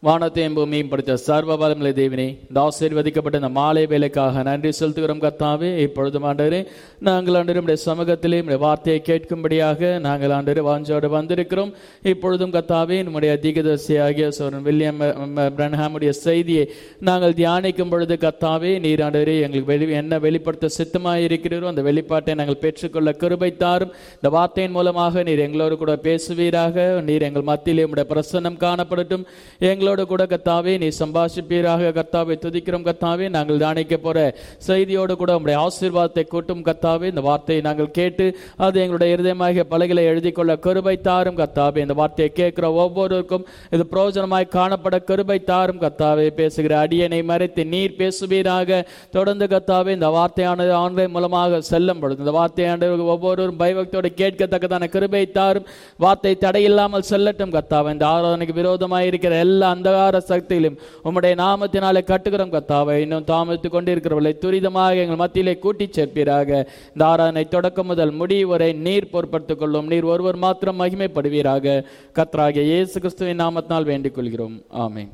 வானத்தையும் பூமியும் படைத்த சர்வ பலமுள்ள தேவனே இந்த ஆசீர்வதிக்கப்பட்ட இந்த மாலை வேலைக்காக நன்றி செலுத்துகிறோம் கர்த்தாவே இப்பொழுதும் ஆண்டவரே நாங்கள் ஆண்டவரே உடைய சமூகத்திலே உடைய வார்த்தையை கேட்கும்படியாக நாங்கள் ஆண்டவரே வாஞ்சோடு வந்திருக்கிறோம் இப்பொழுதும் கர்த்தாவே நம்முடைய அதிகதர்சியாகிய சோரன் வில்லியம் பிரன்ஹாமுடைய செய்தியை நாங்கள் தியானிக்கும் பொழுது கர்த்தாவே நீர் ஆண்டவரே எங்களுக்கு வெளி என்ன வெளிப்படுத்த சித்தமாக இருக்கிறீரோ அந்த வெளிப்பாட்டை நாங்கள் பெற்றுக்கொள்ள கிருபை தாரும் இந்த வார்த்தையின் மூலமாக நீர் எங்களோடு கூட பேசுவீராக நீர் எங்கள் மத்தியிலே உடைய பிரசன்னம் காணப்படட்டும் எங்களோடு கூட கத்தாவே நீ சம்பாஷிப்பீராக கத்தாவை துதிக்கிறோம் கத்தாவே நாங்கள் தியானிக்க போற செய்தியோடு கூட உங்களுடைய ஆசீர்வாதத்தை கூட்டும் கத்தாவே இந்த வார்த்தையை நாங்கள் கேட்டு அது எங்களுடைய இருதயமாக பலகைகளை எழுதி கொள்ள கருபை தாரும் கத்தாவே இந்த வார்த்தையை கேட்கிற ஒவ்வொருவருக்கும் இது பிரயோஜனமாய் காணப்பட கருபை தாரும் கத்தாவே பேசுகிற அடியனை மறைத்து நீர் பேசுவீராக தொடர்ந்து கத்தாவே இந்த வார்த்தையானது ஆன்லைன் மூலமாக செல்லும் பொழுது இந்த வார்த்தையானது ஒவ்வொருவரும் பயபக்தியோடு கேட்கத்தக்கதான கிருபை தாரும் வார்த்தை தடையில்லாமல் செல்லட்டும் கத்தாவே இந்த ஆராதனைக்கு விரோதமாக இருக்கிற எல்லா அந்தகார சக்தியிலும் உம்முடைய நாமத்தினாலே கட்டுகிறோம் கத்தாவை இன்னும் தாமதித்துக் கொண்டிருக்கிறவர்களை துரிதமாக எங்கள் மத்தியிலே கூட்டிச் சேர்ப்பீராக இந்த ஆராதனை தொடக்கம் முதல் முடிவு வரை நீர் பொறுப்படுத்திக் கொள்ளும் நீர் ஒருவர் மாத்திரம் மகிமைப்படுவீராக கத்ராகிய இயேசு கிறிஸ்துவின் நாமத்தினால் வேண்டிக் கொள்கிறோம் ஆமென்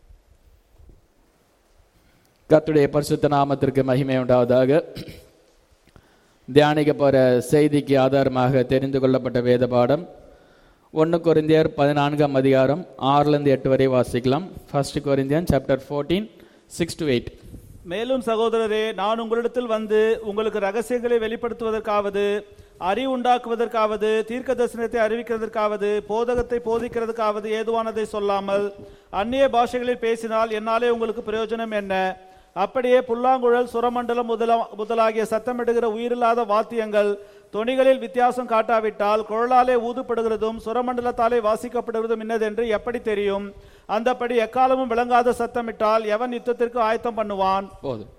கர்த்தருடைய பரிசுத்த நாமத்திற்கு மகிமை உண்டாவதாக தியானிக்க போற செய்திக்கு ஆதாரமாக தெரிந்து கொள்ளப்பட்ட வேத பாடம் ஒன்று கொரிந்தியர் பதினான்காம் அதிகாரம் ஆறுலேருந்து எட்டு வரை வாசிக்கலாம் first Corinthian chapter fourteen six to eight மேலும் சகோதரரே நான் உங்களிடத்தில் வந்து உங்களுக்கு ரகசியங்களை வெளிப்படுத்துவதற்காவது அறிவு உண்டாக்குவதற்காவது தீர்க்க தரிசனத்தை அறிவிக்கிறதற்காவது போதகத்தை போதிக்கிறதுக்காவது ஏதுவானதை சொல்லாமல் அந்நிய பாஷைகளில் பேசினால் என்னாலே உங்களுக்கு பிரயோஜனம் என்ன அப்படியே புல்லாங்குழல் சுரமண்டலம் முதலா முதலாகிய சத்தமிடுகிற உயிரில்லாத வாத்தியங்கள் தொனிகளில் வித்தியாசம் காட்டாவிட்டால் குழலாலே ஊதுப்படுகிறதும் சுரமண்டலத்தாலே வாசிக்கப்படுகிறதும் இன்னதென்று எப்படி தெரியும் அந்தப்படி எக்காலமும் விளங்காத சத்தமிட்டால் எவன் யுத்தத்திற்கு ஆயத்தம் பண்ணுவான் போதும்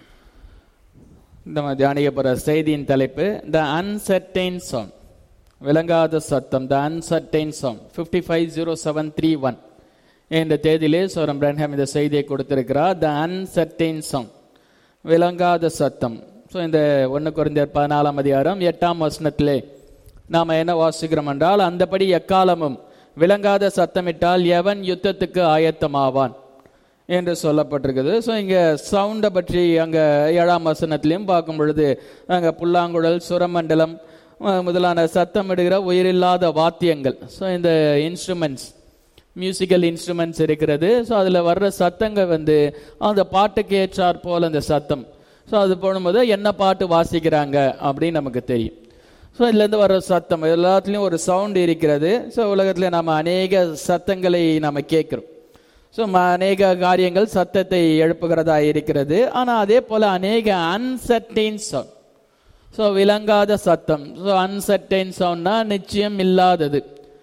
இந்த தியானிக்க போற செய்தியின் தலைப்பு த அன்சர்டைன் சாங் விளங்காத சத்தம் the uncertain song fifty five zero seven three one என்ற தேதியிலே சோரம் பிரன்ஹாம் இந்த செய்தியை கொடுத்திருக்கிறார் த அன்சர்டைன் சாங் விளங்காத சத்தம் ஸோ இந்த ஒன்று குறைந்தர் பதினாலாம் அதிகாரம் எட்டாம் வசனத்திலே நாம் என்ன வாசிக்கிறோம் என்றால் அந்தபடி எக்காலமும் விளங்காத சத்தமிட்டால் எவன் யுத்தத்துக்கு ஆயத்தமாவான் என்று சொல்லப்பட்டிருக்குது ஸோ இங்கே சவுண்டை பற்றி அங்கே ஏழாம் வசனத்திலையும் பார்க்கும் பொழுது அங்கே புல்லாங்குழல் சுரமண்டலம் அஹ், முதலான சத்தமிடுகிற உயிரில்லாத வாத்தியங்கள் ஸோ இந்த இன்ஸ்ட்ருமெண்ட்ஸ் மியூசிக்கல் இன்ஸ்ட்ருமெண்ட்ஸ் இருக்கிறது ஸோ அதில் வர்ற சத்தங்கள் வந்து அந்த பாட்டுக்கு ஏற்றாற் போல் அந்த சத்தம் ஸோ அது போடும்போது என்ன பாட்டு வாசிக்கிறாங்க அப்படின்னு நமக்கு தெரியும் ஸோ இதுலேருந்து வர்ற சத்தம் எல்லாத்துலேயும் ஒரு சவுண்ட் இருக்கிறது ஸோ உலகத்தில் நம்ம அநேக சத்தங்களை நம்ம கேட்குறோம் ஸோ அநேக காரியங்கள் சத்தத்தை எழுப்புகிறதா இருக்கிறது ஆனால் அதே போல் அநேக அன்சர்டைன் சவுண்ட் ஸோ விளங்காத சத்தம் ஸோ அன்சர்டைன் சவுண்ட்னா நிச்சயம் இல்லாதது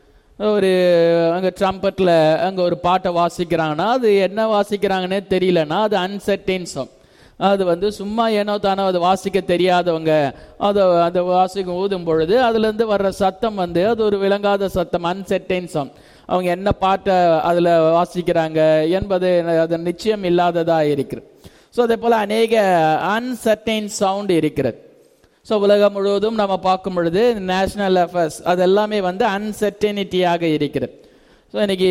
ஒரு அங்கே ட்ரம்பட்டில் அங்கே ஒரு பாட்டை வாசிக்கிறாங்கன்னா அது என்ன வாசிக்கிறாங்கன்னே தெரியலன்னா அது அன்சர்டைன் சவுண்ட் அது வந்து சும்மா ஏனோ தானோ அது வாசிக்க தெரியாதவங்க அதை அந்த வாசிக்க ஊதும் பொழுது அதுலேருந்து வர்ற சத்தம் வந்து அது ஒரு விளங்காத சத்தம் அன்சர்டைன் சவுண்ட் அவங்க என்ன பாட்டை அதில் வாசிக்கிறாங்க என்பது அது நிச்சயம் இல்லாததாக இருக்கிறது ஸோ அதே போல் அநேக அன்சர்டைன் சவுண்ட் இருக்கிறது ஸோ உலகம் முழுவதும் நம்ம பார்க்கும் பொழுது நேஷனல் அஃபேர்ஸ் அது எல்லாமே வந்து அன்சர்டனிட்டியாக இருக்கிறது ஸோ இன்னைக்கு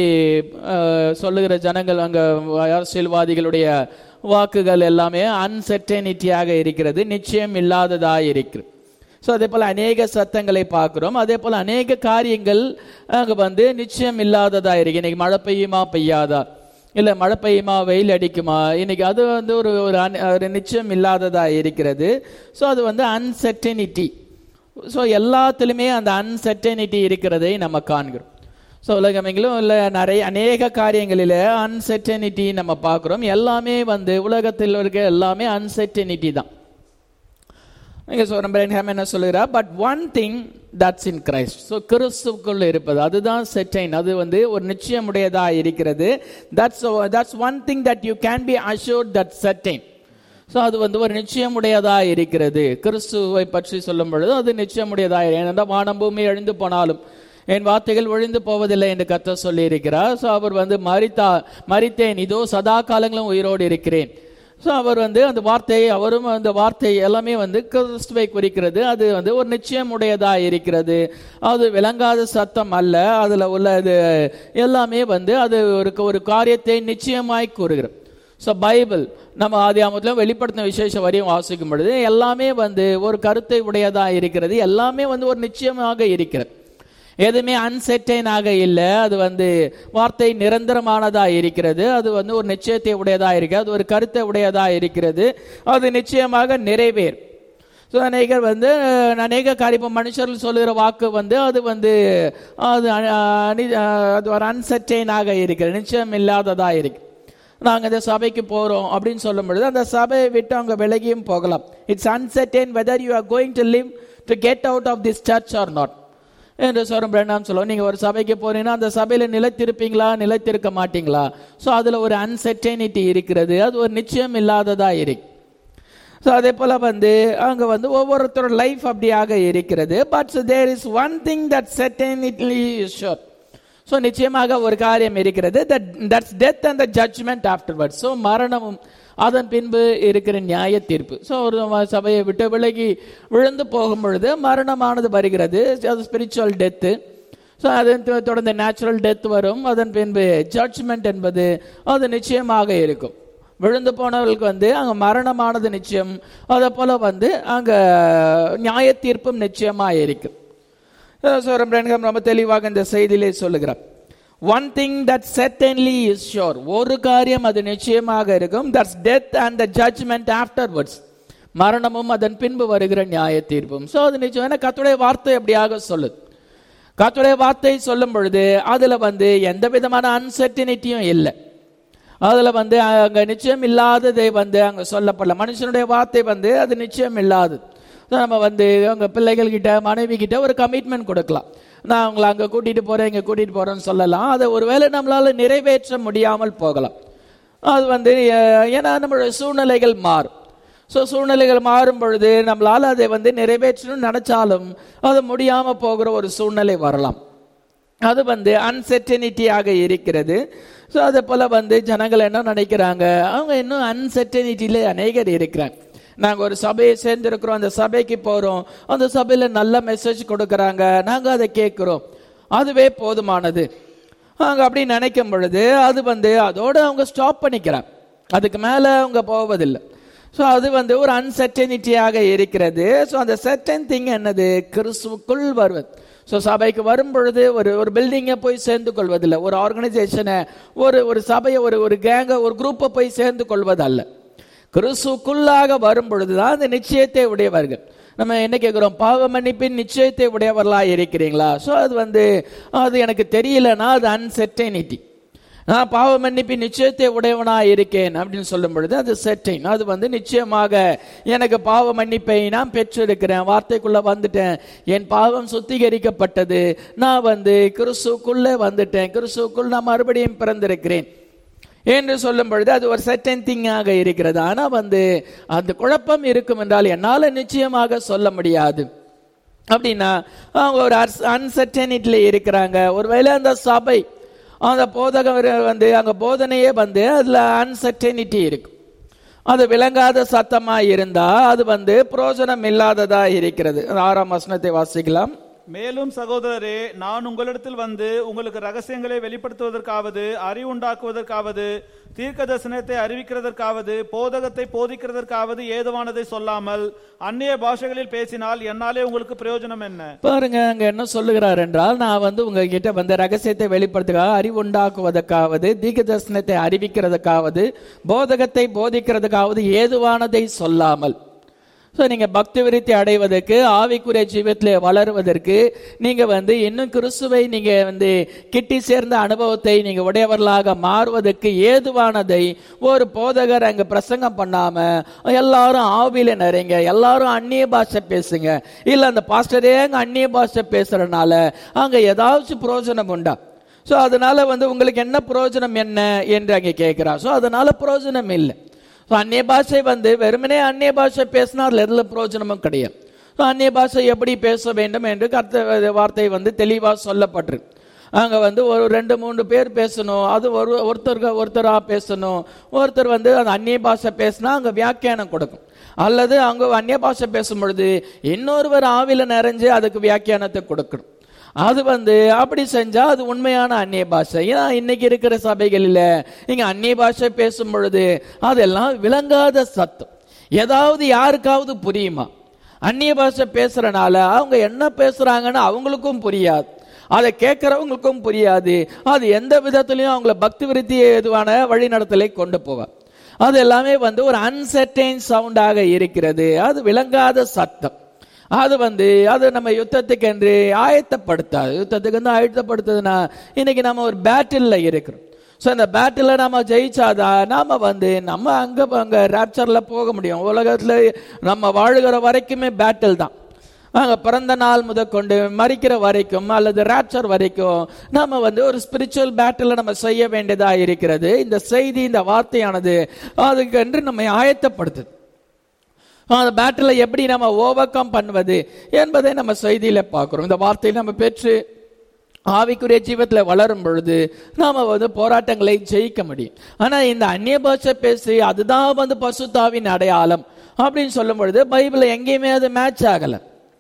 அஹ், சொல்லுகிற ஜனங்கள் அங்கே அரசியல்வாதிகளுடைய வாக்குகள் எல்லாமே அன்சர்டனிட்டியாக இருக்கிறது நிச்சயம் இல்லாததாக இருக்கிறது ஸோ அதே போல் அநேக சத்தங்களை பார்க்குறோம் அதே போல் அநேக காரியங்கள் அங்கே வந்து நிச்சயம் இல்லாததாக இருக்கு இன்னைக்கு மழை பெய்யுமா பெய்யாதா இல்லை மழை பெய்யுமா வெயில் அடிக்குமா இன்னைக்கு அது வந்து ஒரு ஒரு அன்- ஒரு நிச்சயம் இல்லாததாக இருக்கிறது ஸோ அது வந்து அன்சர்டனிட்டி ஸோ எல்லாத்துலேயுமே அந்த அன்சர்டனிட்டி இருக்கிறதை நம்ம காண்கிறோம் ஸோ உலகமெங்கிலும் இல்லை நிறைய அநேக காரியங்களில் அன்சர்டனிட்டி நம்ம பார்க்குறோம் எல்லாமே வந்து உலகத்தில் இருக்க எல்லாமே அன்சர்டனிட்டி தான் இங்கே ஸோ நம்ம என்ன சொல்லுகிறா but one thing that's in Christ so கிறிஸ்துக்குள்ள இருப்பது அதுதான் செட்டைன் அது வந்து ஒரு நிச்சயமுடையதாக இருக்கிறது that's that's one thing that you can be assured that certain so அது வந்து ஒரு நிச்சயமுடையதாக இருக்கிறது கிறிஸ்துவை பற்றி சொல்லும் பொழுது அது நிச்சயமுடையதாக ஏனென்றால் வானம் பூமி எழுந்து போனாலும் என் வார்த்தைகள் ஒழிந்து போவதில்லை என்று கத்த சொல்லி இருக்கிறார் ஸோ அவர் வந்து மரித்தா மரித்தேன் இதோ சதா காலங்களும் உயிரோடு இருக்கிறேன் ஸோ அவர் வந்து அந்த வார்த்தை அவரும் அந்த வார்த்தை எல்லாமே வந்து கிறிஸ்துவை குறிக்கிறது அது வந்து ஒரு நிச்சயம் உடையதா இருக்கிறது அது விளங்காத சத்தம் அல்ல அதுல உள்ள இது எல்லாமே வந்து அது ஒரு ஒரு காரியத்தை நிச்சயமாய் கூறுகிறது ஸோ பைபிள் நம்ம ஆதி ஆமத்திலும் வெளிப்படுத்தின விசேஷ வரியும் வாசிக்கும் பொழுது எல்லாமே வந்து ஒரு கருத்தை உடையதா இருக்கிறது எல்லாமே வந்து ஒரு நிச்சயமாக இருக்கிறது எதுவுமே அன்செர்டைனாக இல்லை அது வந்து வார்த்தை நிரந்தரமானதா இருக்கிறது அது வந்து ஒரு நிச்சயத்தை உடையதா இருக்கிறது அது ஒரு கருத்தை உடையதா இருக்கிறது அது நிச்சயமாக நிறைவேறும் ஸோ அநேகர் வந்து அஹ், அநேக காரியம் மனுஷர்கள் சொல்லுகிற வாக்கு வந்து அது வந்து அது அ- அனி- அஹ், அது ஒரு அன்சர்டைனாக இருக்கிறது நிச்சயம் இல்லாததா இருக்கு நாங்கள் இந்த சபைக்கு போகிறோம் அப்படின்னு சொல்லும் பொழுது அந்த சபையை விட்டு அவங்க விலகியும் போகலாம் it's uncertain whether you are going to live to get out of this church or not என்று சொல்லும் பிரணாம் சொல்லுவோம் நீங்கள் ஒரு சபைக்கு போறீங்கன்னா அந்த சபையில் நிலைத்திருப்பீங்களா நிலைத்திருக்க மாட்டீங்களா ஸோ அதில் ஒரு அன்சர்டைனிட்டி இருக்கிறது அது ஒரு நிச்சயம் இல்லாததா இருக்கு ஸோ அதே போல வந்து அங்க வந்து ஒவ்வொருத்தரோட லைஃப் அப்படியாக இருக்கிறது but there is one thing that certainly sure so நிச்சயமாக ஒரு காரியம் இருக்கிறது that that's death and the judgment afterward so மரணமும் அதன் பின்பு இருக்கிற நியாய தீர்ப்பு ஸோ ஒரு ம- சபையை விட்டு விலகி விழுந்து போகும் பொழுது மரணமானது வருகிறது அது ஸ்பிரிச்சுவல் டெத்து ஸோ அதன் தொ- தொடர்ந்து நேச்சுரல் டெத் வரும் அதன் பின்பு ஜட்ஜ்மெண்ட் என்பது அது நிச்சயமாக இருக்கும் விழுந்து போனவர்களுக்கு வந்து அங்கே மரணமானது நிச்சயம் அதே போல வந்து அங்கே நியாய தீர்ப்பும் நிச்சயமாக இருக்கும் சோரம் பிரேன்கம் ரொம்ப தெளிவாக இந்த செய்தியிலே சொல்லுகிறார் one thing that certainly is sure ஒரு காரியம் அது நிச்சயமாக இருக்கும் that's death and the judgment afterwards மரணமும் அதன் பின்பு வருகிற நியாய தீர்ப்பும் ஸோ அது நிச்சயம் ஏன்னா கத்துடைய வார்த்தை அப்படியாக சொல்லுது கத்துடைய வார்த்தை சொல்லும் பொழுது அதுல வந்து எந்த விதமான அன்சர்டினிட்டியும் இல்லை அதுல வந்து அங்க நிச்சயம் இல்லாததை வந்து அங்க சொல்லப்படல மனுஷனுடைய வார்த்தை வந்து அது நிச்சயம் இல்லாதது நம்ம வந்து அவங்க பிள்ளைகள் கிட்ட மனைவி கிட்ட ஒரு கமிட்மெண்ட் கொடுக்கலாம் நான் உங்களை அங்க கூட்டிட்டு போறேன் இங்க கூட்டிட்டு போறேன்னு சொல்லலாம் அதை ஒருவேளை நம்மளால நிறைவேற்ற முடியாமல் போகலாம் அது வந்து அஹ், ஏன்னா நம்மளுடைய சூழ்நிலைகள் மாறும் ஸோ சூழ்நிலைகள் மாறும் பொழுது நம்மளால அதை வந்து நிறைவேற்றணும்னு நினைச்சாலும் அது முடியாம போகிற ஒரு சூழ்நிலை வரலாம் அது வந்து அன்சர்டனிட்டியாக இருக்கிறது ஸோ அதே போல வந்து ஜனங்கள் என்ன நினைக்கிறாங்க அவங்க இன்னும் அன்சர்டனிட்டியில அநேகர் இருக்கிறாங்க நாங்கள் ஒரு சபையை சேர்ந்திருக்கிறோம் அந்த சபைக்கு போகிறோம் அந்த சபையில் நல்ல மெசேஜ் கொடுக்குறாங்க நாங்கள் அதை கேட்குறோம் அதுவே போதுமானது அவங்க அப்படி நினைக்கும் பொழுது அது வந்து அதோட அவங்க ஸ்டாப் பண்ணிக்கிறாங்க அதுக்கு மேலே அவங்க போவதில்லை ஸோ அது வந்து ஒரு அன்சர்டனிட்டியாக இருக்கிறது ஸோ அந்த சர்டன் திங் என்னது கிறிஸ்துவுக்குள் வருவது ஸோ சபைக்கு வரும் பொழுது ஒரு ஒரு பில்டிங்கை போய் சேர்ந்து கொள்வதில்லை ஒரு ஆர்கனைசேஷனை ஒரு ஒரு சபையை ஒரு ஒரு கேங்கை ஒரு குரூப்பை போய் சேர்ந்து கொள்வதல்ல கிறிஸ்துக்குள்ளாக வரும் பொழுதுதான் அந்த நிச்சயத்தை உடையவர்கள் நம்ம என்ன கேட்குறோம் பாவ மன்னிப்பின் நிச்சயத்தை உடையவர்களா இருக்கிறீங்களா ஸோ அது வந்து அது எனக்கு தெரியலனா அது அன்செர்டைனிட்டி நான் பாவ மன்னிப்பின் நிச்சயத்தை உடையவனா இருக்கேன் அப்படின்னு சொல்லும் பொழுது அது செட்டின் அது வந்து நிச்சயமாக எனக்கு பாவ மன்னிப்பை நான் பெற்றிருக்கிறேன் வார்த்தைக்குள்ள வந்துட்டேன் என் பாவம் சுத்திகரிக்கப்பட்டது நான் வந்து கிறிஸ்துக்குள்ளே வந்துட்டேன் கிறிஸ்துக்குள் நான் மறுபடியும் பிறந்திருக்கிறேன் என்று சொல்லும் பொழுது அது ஒரு செட்டன் திங்காக இருக்கிறது ஆனா வந்து அந்த குழப்பம் இருக்கும் என்றால் என்னால நிச்சயமாக சொல்ல முடியாது அப்படின்னா அவங்க ஒரு அன்சர்டனிட்டில இருக்கிறாங்க ஒருவேளை அந்த சபை அந்த போதகம் வந்து அங்க போதனையே வந்து அதுல அன்சர்டனிட்டி இருக்கும் அது விளங்காத சத்தமா இருந்தா அது வந்து பிரயோஜனம் இல்லாததா இருக்கிறது ஆறாம் வசனத்தை வாசிக்கலாம் மேலும் சகோதரரே நான் உங்களிடத்தில் வந்து உங்களுக்கு ரகசியங்களை வெளிப்படுத்துவதற்காவது அறிவுண்டாக்குவதற்காவது தீர்க்க தரிசனத்தை அறிவிக்கிறதற்காவது போதகத்தை போதிக்கிறதற்காவது ஏதுவானதை சொல்லாமல் அந்நிய பாஷைகளில் பேசினால் என்னாலே உங்களுக்கு பிரயோஜனம் என்ன பாருங்க அங்க என்ன சொல்லுகிறார் என்றால் நான் வந்து உங்ககிட்ட வந்து ரகசியத்தை வெளிப்படுத்துக்காக அறிவுண்டாக்குவதற்காவது தீர்க்க தரிசனத்தை அறிவிக்கிறதுக்காவது போதகத்தை போதிக்கிறதுக்காவது ஏதுவானதை சொல்லாமல் ஸோ நீங்க பக்தி விருத்தி அடைவதற்கு ஆவிக்குரிய ஜீவத்தில் வளருவதற்கு நீங்க வந்து இன்னும் கிறிஸ்துவை நீங்க வந்து கிட்டி சேர்ந்த அனுபவத்தை நீங்க உடையவர்களாக மாறுவதற்கு ஏதுவானதை ஒரு போதகர் அங்க பிரசங்கம் பண்ணாம எல்லாரும் ஆவியில நிறைங்க எல்லாரும் அந்நிய பாஷை பேசுங்க இல்ல அந்த பாஸ்டரே அங்க அந்நிய பாஷை பேசுறதுனால அங்க ஏதாச்சும் பிரயோஜனம் உண்டா ஸோ அதனால வந்து உங்களுக்கு என்ன பிரயோஜனம் என்ன என்று அங்கே கேட்கிறார் ஸோ அதனால பிரயோஜனம் இல்லை ஸோ அந்நிய பாஷை வந்து வெறுமனே அந்நிய பாஷை பேசினா அதில் எதில் பிரயோஜனமும் கிடையாது ஸோ அந்நிய பாஷை எப்படி பேச வேண்டும் என்று கர்த்த வார்த்தை வந்து தெளிவாக சொல்லப்பட்டிருக்கு அங்க வந்து ஒரு ரெண்டு மூணு பேர் பேசணும் அது ஒரு ஒருத்தருக்கு ஒருத்தரா பேசணும் ஒருத்தர் வந்து அந்த அந்நிய பாஷை பேசினா அங்க வியாக்கியானம் கொடுக்கும் அல்லது அங்க அந்நிய பாஷை பேசும் பொழுது இன்னொருவர் ஆவில நிறைஞ்சு அதுக்கு வியாக்கியானத்தை கொடுக்கணும் அது வந்து அப்படி செஞ்சா அது உண்மையான அந்நிய பாஷை ஏன்னா இன்னைக்கு இருக்கிற சபைகளில் இங்க அந்நிய பாஷை பேசும் பொழுது அதெல்லாம் விளங்காத சத்தம் ஏதாவது யாருக்காவது புரியுமா அந்நிய பாஷை பேசுறனால அவங்க என்ன பேசுறாங்கன்னு அவங்களுக்கும் புரியாது அதை கேட்கறவங்களுக்கும் புரியாது அது எந்த விதத்திலையும் அவங்கள பக்தி விருத்தி எதுவான வழிநடத்தலை கொண்டு போவார் அது எல்லாமே வந்து ஒரு அன்சர்டைன் சவுண்டாக இருக்கிறது அது விளங்காத சத்தம் அது வந்து அது நம்ம யுத்தத்துக்கு என்று ஆயத்தப்படுத்தாது யுத்தத்துக்கு வந்து ஆயத்தப்படுத்துதுன்னா இன்னைக்கு நம்ம ஒரு பேட்டில்ல இருக்கிறோம் ஸோ அந்த பேட்டில் நம்ம ஜெயிச்சாதான் நாம வந்து நம்ம அங்க அங்க ரேப்சர்ல போக முடியும் உலகத்துல நம்ம வாழுகிற வரைக்குமே பேட்டில் தான் அங்க பிறந்த நாள் முதற்கொண்டு மறிக்கிற வரைக்கும் அல்லது ரேப்சர் வரைக்கும் நாம வந்து ஒரு ஸ்பிரிச்சுவல் பேட்டில் நம்ம செய்ய வேண்டியதா இருக்கிறது இந்த செய்தி இந்த வார்த்தையானது அதுக்கென்று நம்மை ஆயத்தப்படுத்துது அந்த பேட்டில் எப்படி நம்ம ஓவர் கம் பண்ணுவது என்பதை நம்ம செய்தியில பார்க்கிறோம் இந்த வார்த்தையை நம்ம பெற்று ஆவிக்குரிய ஜீவத்தில் வளரும் பொழுது நாம வந்து போராட்டங்களை ஜெயிக்க முடியும் ஆனா இந்த அந்நிய பாஷை பேசி அதுதான் வந்து பசுத்தாவின் அடையாளம் அப்படின்னு சொல்லும் பொழுது பைபிள் எங்கேயுமே அது மேட்ச் ஆகல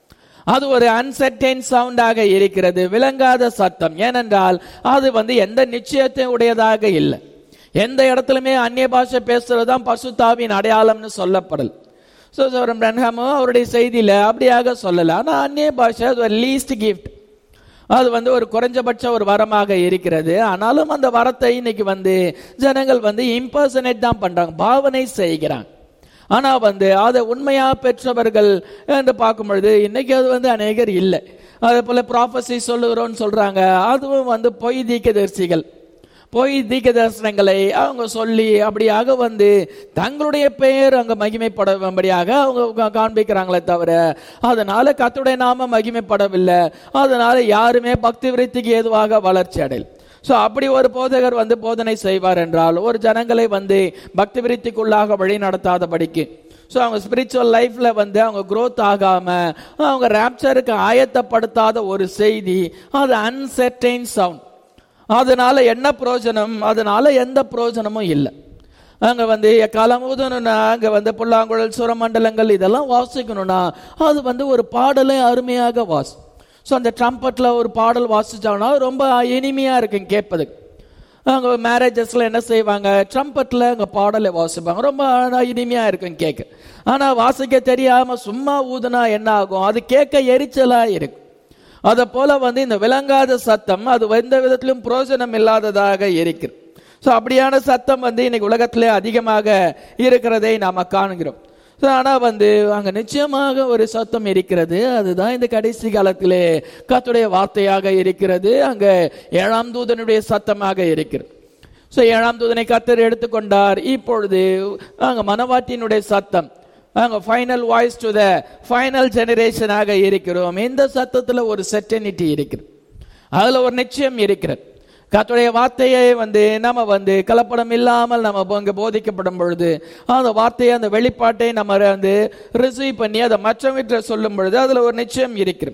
அது ஒரு அன்சர்டைன் சவுண்டாக இருக்கிறது விளங்காத சத்தம் ஏனென்றால் அது வந்து எந்த நிச்சயத்தை உடையதாக இல்லை எந்த இடத்துலயுமே அந்நிய பாஷை பேசுறதுதான் பசுத்தாவின் அடையாளம்னு சொல்லப்படல் ஸோ சோரம் பிரன்ஹாமோ அவருடைய செய்தியில அப்படியாக சொல்லல ஆனா அந்நிய பாஷை அது ஒரு லீஸ்ட் கிஃப்ட் அது வந்து ஒரு குறைஞ்சபட்ச ஒரு வரமாக இருக்கிறது ஆனாலும் அந்த வரத்தை இன்னைக்கு வந்து ஜனங்கள் வந்து இம்பர்சனேட் தான் பண்றாங்க பாவனை செய்கிறாங்க ஆனா வந்து அதை உண்மையா பெற்றவர்கள் என்று பார்க்கும் பொழுது இன்னைக்கு அது வந்து அநேகர் இல்லை அதே போல ப்ராஃபஸி சொல்லுகிறோம்னு சொல்றாங்க அதுவும் வந்து பொய் தீக்கதரிசிகள் பொய் தீக்க தரிசனங்களை அவங்க சொல்லி அப்படியாக வந்து தங்களுடைய பெயர் அங்க மகிமைப்படும்படியாக அவங்க காண்பிக்கிறாங்களே தவிர அதனால கத்துடைய நாம மகிமைப்படவில்லை அதனால யாருமே பக்தி விருத்திக்கு ஏதுவாக வளர்ச்சி அடையல் ஸோ அப்படி ஒரு போதகர் வந்து போதனை செய்வார் என்றால் ஒரு ஜனங்களை வந்து பக்தி விருத்திக்குள்ளாக வழி நடத்தாதபடிக்கு ஸோ அவங்க ஸ்பிரிச்சுவல் லைஃப்ல வந்து அவங்க growth ஆகாம அவங்க ரேப்சருக்கு ஆயத்தப்படுத்தாத ஒரு செய்தி அது அன்செர்டைன் சவுண்ட் அதனால என்ன பிரயோஜனம் அதனால எந்த பிரயோஜனமும் இல்லை அங்க வந்து எக்காலம் ஊதணும்னா அங்க வந்து புல்லாங்குழல் சுரமண்டலங்கள் இதெல்லாம் வாசிக்கணும்னா அது வந்து ஒரு பாடலை அருமையாக வாசி ஸோ அந்த ட்ரம்பட்ல ஒரு பாடல் வாசிச்சாங்கன்னா ரொம்ப இனிமையா இருக்கும் கேட்பதுக்கு அங்க மேரேஜஸ்ல என்ன செய்வாங்க ட்ரம்பட்ல அங்க பாடலை வாசிப்பாங்க ரொம்ப அழகா இனிமையா இருக்கும் கேட்க ஆனா வாசிக்க தெரியாம சும்மா ஊதுனா என்ன ஆகும் அது கேட்க எரிச்சலா இருக்கும் அதை போல வந்து இந்த விளங்காத சத்தம் அது எந்த விதத்திலும் பிரயோஜனம் இல்லாததாக இருக்கிறது ஸோ அப்படியான சத்தம் வந்து இன்னைக்கு உலகத்திலே அதிகமாக இருக்கிறதை நாம காண்கிறோம் ஸோ ஆனால் வந்து அங்கே நிச்சயமாக ஒரு சத்தம் இருக்கிறது அதுதான் இந்த கடைசி காலத்திலே கத்துடைய வார்த்தையாக இருக்கிறது அங்கே ஏழாம் தூதனுடைய சத்தமாக இருக்கிறது ஸோ ஏழாம் தூதனை கத்தர் எடுத்துக்கொண்டார் இப்பொழுது அங்கே மனவாட்டியினுடைய சத்தம் அங்க final voice to the final ஜெனரேஷனாக இருக்கிறோம் இந்த சத்தத்துல ஒரு செட்டனிட்டி இருக்குது அதுல ஒரு நிச்சயம் இருக்கிறது கத்துடைய வார்த்தையை வந்து நம்ம வந்து கலப்படம் இல்லாமல் நம்ம அங்க போதிக்கப்படும் பொழுது அந்த வார்த்தையை அந்த வெளிப்பாட்டை நம்ம வந்து ரிசீவ் பண்ணி அதை மற்றவற்றை சொல்லும் பொழுது அதுல ஒரு நிச்சயம் இருக்கிறது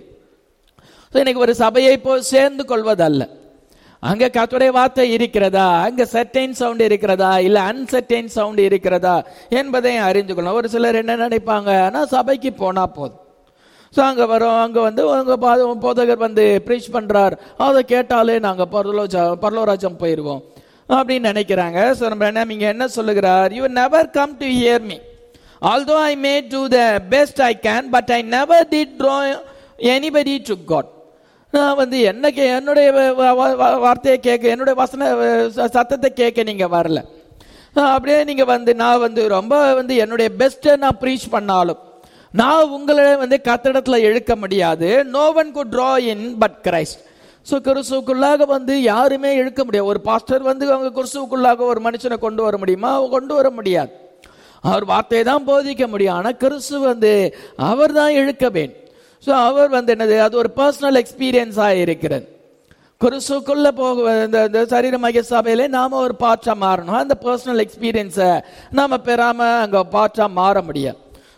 So, இன்னைக்கு ஒரு சபையை போய் சேர்ந்து கொள்வதல்ல அங்க கத்துடைய வார்த்தை இருக்கிறதா அங்க சர்டைன் சவுண்ட் இருக்கிறதா இல்ல அன்சர்டைன் சவுண்ட் இருக்கிறதா என்பதை அறிந்து கொள்ளணும் ஒரு சிலர் என்ன நினைப்பாங்க நான் சபைக்கு போனா போதும் ஸோ அங்கே வரோம் அங்கே வந்து அங்கே போதகர் வந்து ப்ரீச் பண்ணுறார் அதை கேட்டாலே நாங்கள் பரலோஜா பரலோராஜம் போயிடுவோம் அப்படின்னு நினைக்கிறாங்க ஸோ நம்ம என்ன நீங்கள் என்ன சொல்லுகிறார் you never come to hear me although I may do the best I can but I never did draw anybody to God நான் வந்து என்ன கே என்னுடைய வ- வ- வ- வார்த்தையை கேட்க என்னுடைய வசன ச- சத்தத்தை கேட்க நீங்கள் வரல ஆஹ் அப்படியே நீங்க வந்து நான் வந்து ரொம்ப வந்து என்னுடைய பெஸ்ட்டை நான் ப்ரீச் பண்ணாலும் நான் உங்களை வந்து கத்தடத்துல இழுக்க முடியாது no one could draw in but Christ so கிறிஸ்துவுக்குள்ளாக வந்து யாருமே இழுக்க முடியாது ஒரு பாஸ்டர் வந்து அவங்க கிறிஸ்துவுக்குள்ளாக ஒரு மனுஷனை கொண்டு வர முடியுமா அவங்க கொண்டு வர முடியாது அவர் வார்த்தையை தான் போதிக்க முடியும் ஆனால் கிறிஸ்து வந்து அவர் தான் இழுக்க வேண்டும் ஸோ அவர் வந்து என்னது அது ஒரு பர்சனல் எக்ஸ்பீரியன்ஸாக இருக்கிறது குருசுக்குள்ள போக இந்த இந்த சரீரமாக சபையில நாம ஒரு பாற்றா மாறணும் அந்த பர்சனல் எக்ஸ்பீரியன்ஸை நாம பெறாம அங்க பாற்றா மாற முடியாது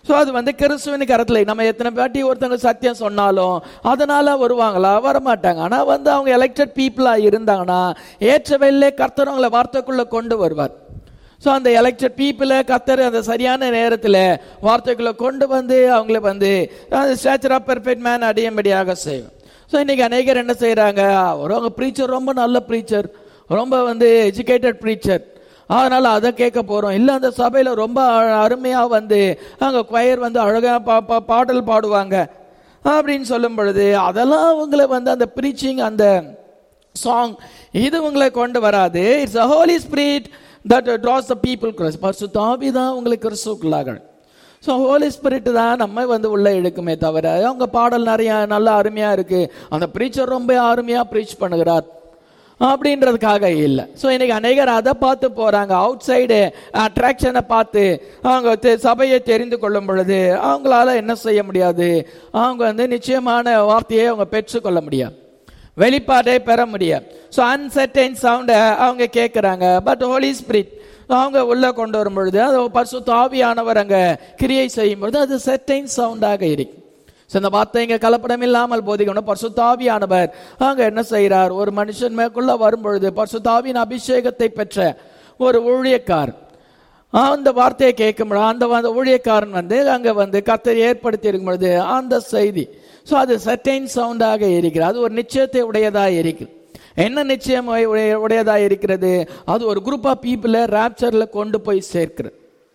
ஸோ அது வந்து கிறிஸ்துவின் கரத்தில் நம்ம எத்தனை பாட்டி ஒருத்தவங்க சத்தியம் சொன்னாலும் அதனால வருவாங்களா வரமாட்டாங்க ஆனா வந்து அவங்க எலெக்டட் பீப்புளா இருந்தாங்கன்னா ஏற்ற வெள்ளே கர்த்தர் அவங்களை வார்த்தைக்குள்ள கொண்டு வருவார் ஸோ அந்த எலெக்டட் பீப்புளை கத்தர் அந்த சரியான நேரத்தில் வார்த்தைக்குள்ள கொண்டு வந்து அவங்கள வந்து ஸ்டாச்சர் ஆஃப் பெர்ஃபெக்ட் மேன் அடையும்படியாக செய்வோம் ஸோ இன்னைக்கு அநேகர் என்ன செய்கிறாங்க ஒரு அவங்க ப்ரீச்சர் ரொம்ப நல்ல ப்ரீச்சர் ரொம்ப வந்து எஜுகேட்டட் ப்ரீச்சர் அதனால அதை கேட்க போறோம் இல்ல அந்த சபையில ரொம்ப அ- அருமையா வந்து அங்க கொயர் வந்து அழகா பா- பா- பாடல் பாடுவாங்க அப்படின்னு சொல்லும் பொழுது அதெல்லாம் அவங்கள வந்து அந்த ப்ரீச்சிங் அந்த சாங் இது உங்களை கொண்டு வராது it's a Holy Spirit that draws the people கிறிஸ் பரிசுத்தாவி தான் உங்களுக்கு கிறிஸ்துக்குள்ளார்கள் ஸோ ஹோலி ஸ்பிரிட் தான் நம்ம வந்து உள்ள இழுக்குமே தவிர அவங்க பாடல் நிறைய நல்லா அருமையா இருக்கு அந்த ப்ரீச்சர் ரொம்ப அருமையா ப்ரீச் பண்ணுகிறார் அப்படின்றதுக்காக இல்லை ஸோ இன்னைக்கு அநேகர் அதை பார்த்து போறாங்க அவுட் சைடு அட்ராக்ஷனை பார்த்து அவங்க தெ- சபையை தெரிந்து கொள்ளும் பொழுது அவங்களால என்ன செய்ய முடியாது அவங்க வந்து நிச்சயமான வார்த்தையை அவங்க பெற்றுக்கொள்ள முடியாது வெளிப்பாட்டை பெற முடியாது ஸோ அன்சர்டைன் சவுண்டை அவங்க கேட்குறாங்க பட் ஹோலி ஸ்பிரிட் அவங்க உள்ள கொண்டு வரும் பொழுது அது பரிசு தாவியானவர் அங்க கிரியை செய்யும் பொழுது அது செர்டைன் சவுண்டாக இருக்கு ஸோ இந்த வார்த்தை இங்க கலப்படம் இல்லாமல் போதிக்கணும் பரிசுத்தாவியானவர் அங்க என்ன செய்கிறார் ஒரு மனுஷன் மேற்குள்ள வரும் பொழுது பரிசுத்தாவின் அபிஷேகத்தை பெற்ற ஒரு ஊழியக்கார் அந்த வார்த்தையை கேட்கும் பொழுது அந்த அந்த ஊழியக்காரன் வந்து அங்க வந்து கத்தர் ஏற்படுத்தி இருக்கும் பொழுது அந்த செய்தி ஸோ அது சர்டைன் சவுண்டாக இருக்கிறது அது ஒரு நிச்சயத்தை உடையதாக இருக்குது என்ன நிச்சயம் உடைய உடையதாக இருக்கிறது அது ஒரு குரூப் ஆஃப் பீப்புளை ராப்சரில் கொண்டு போய் சேர்க்கிறது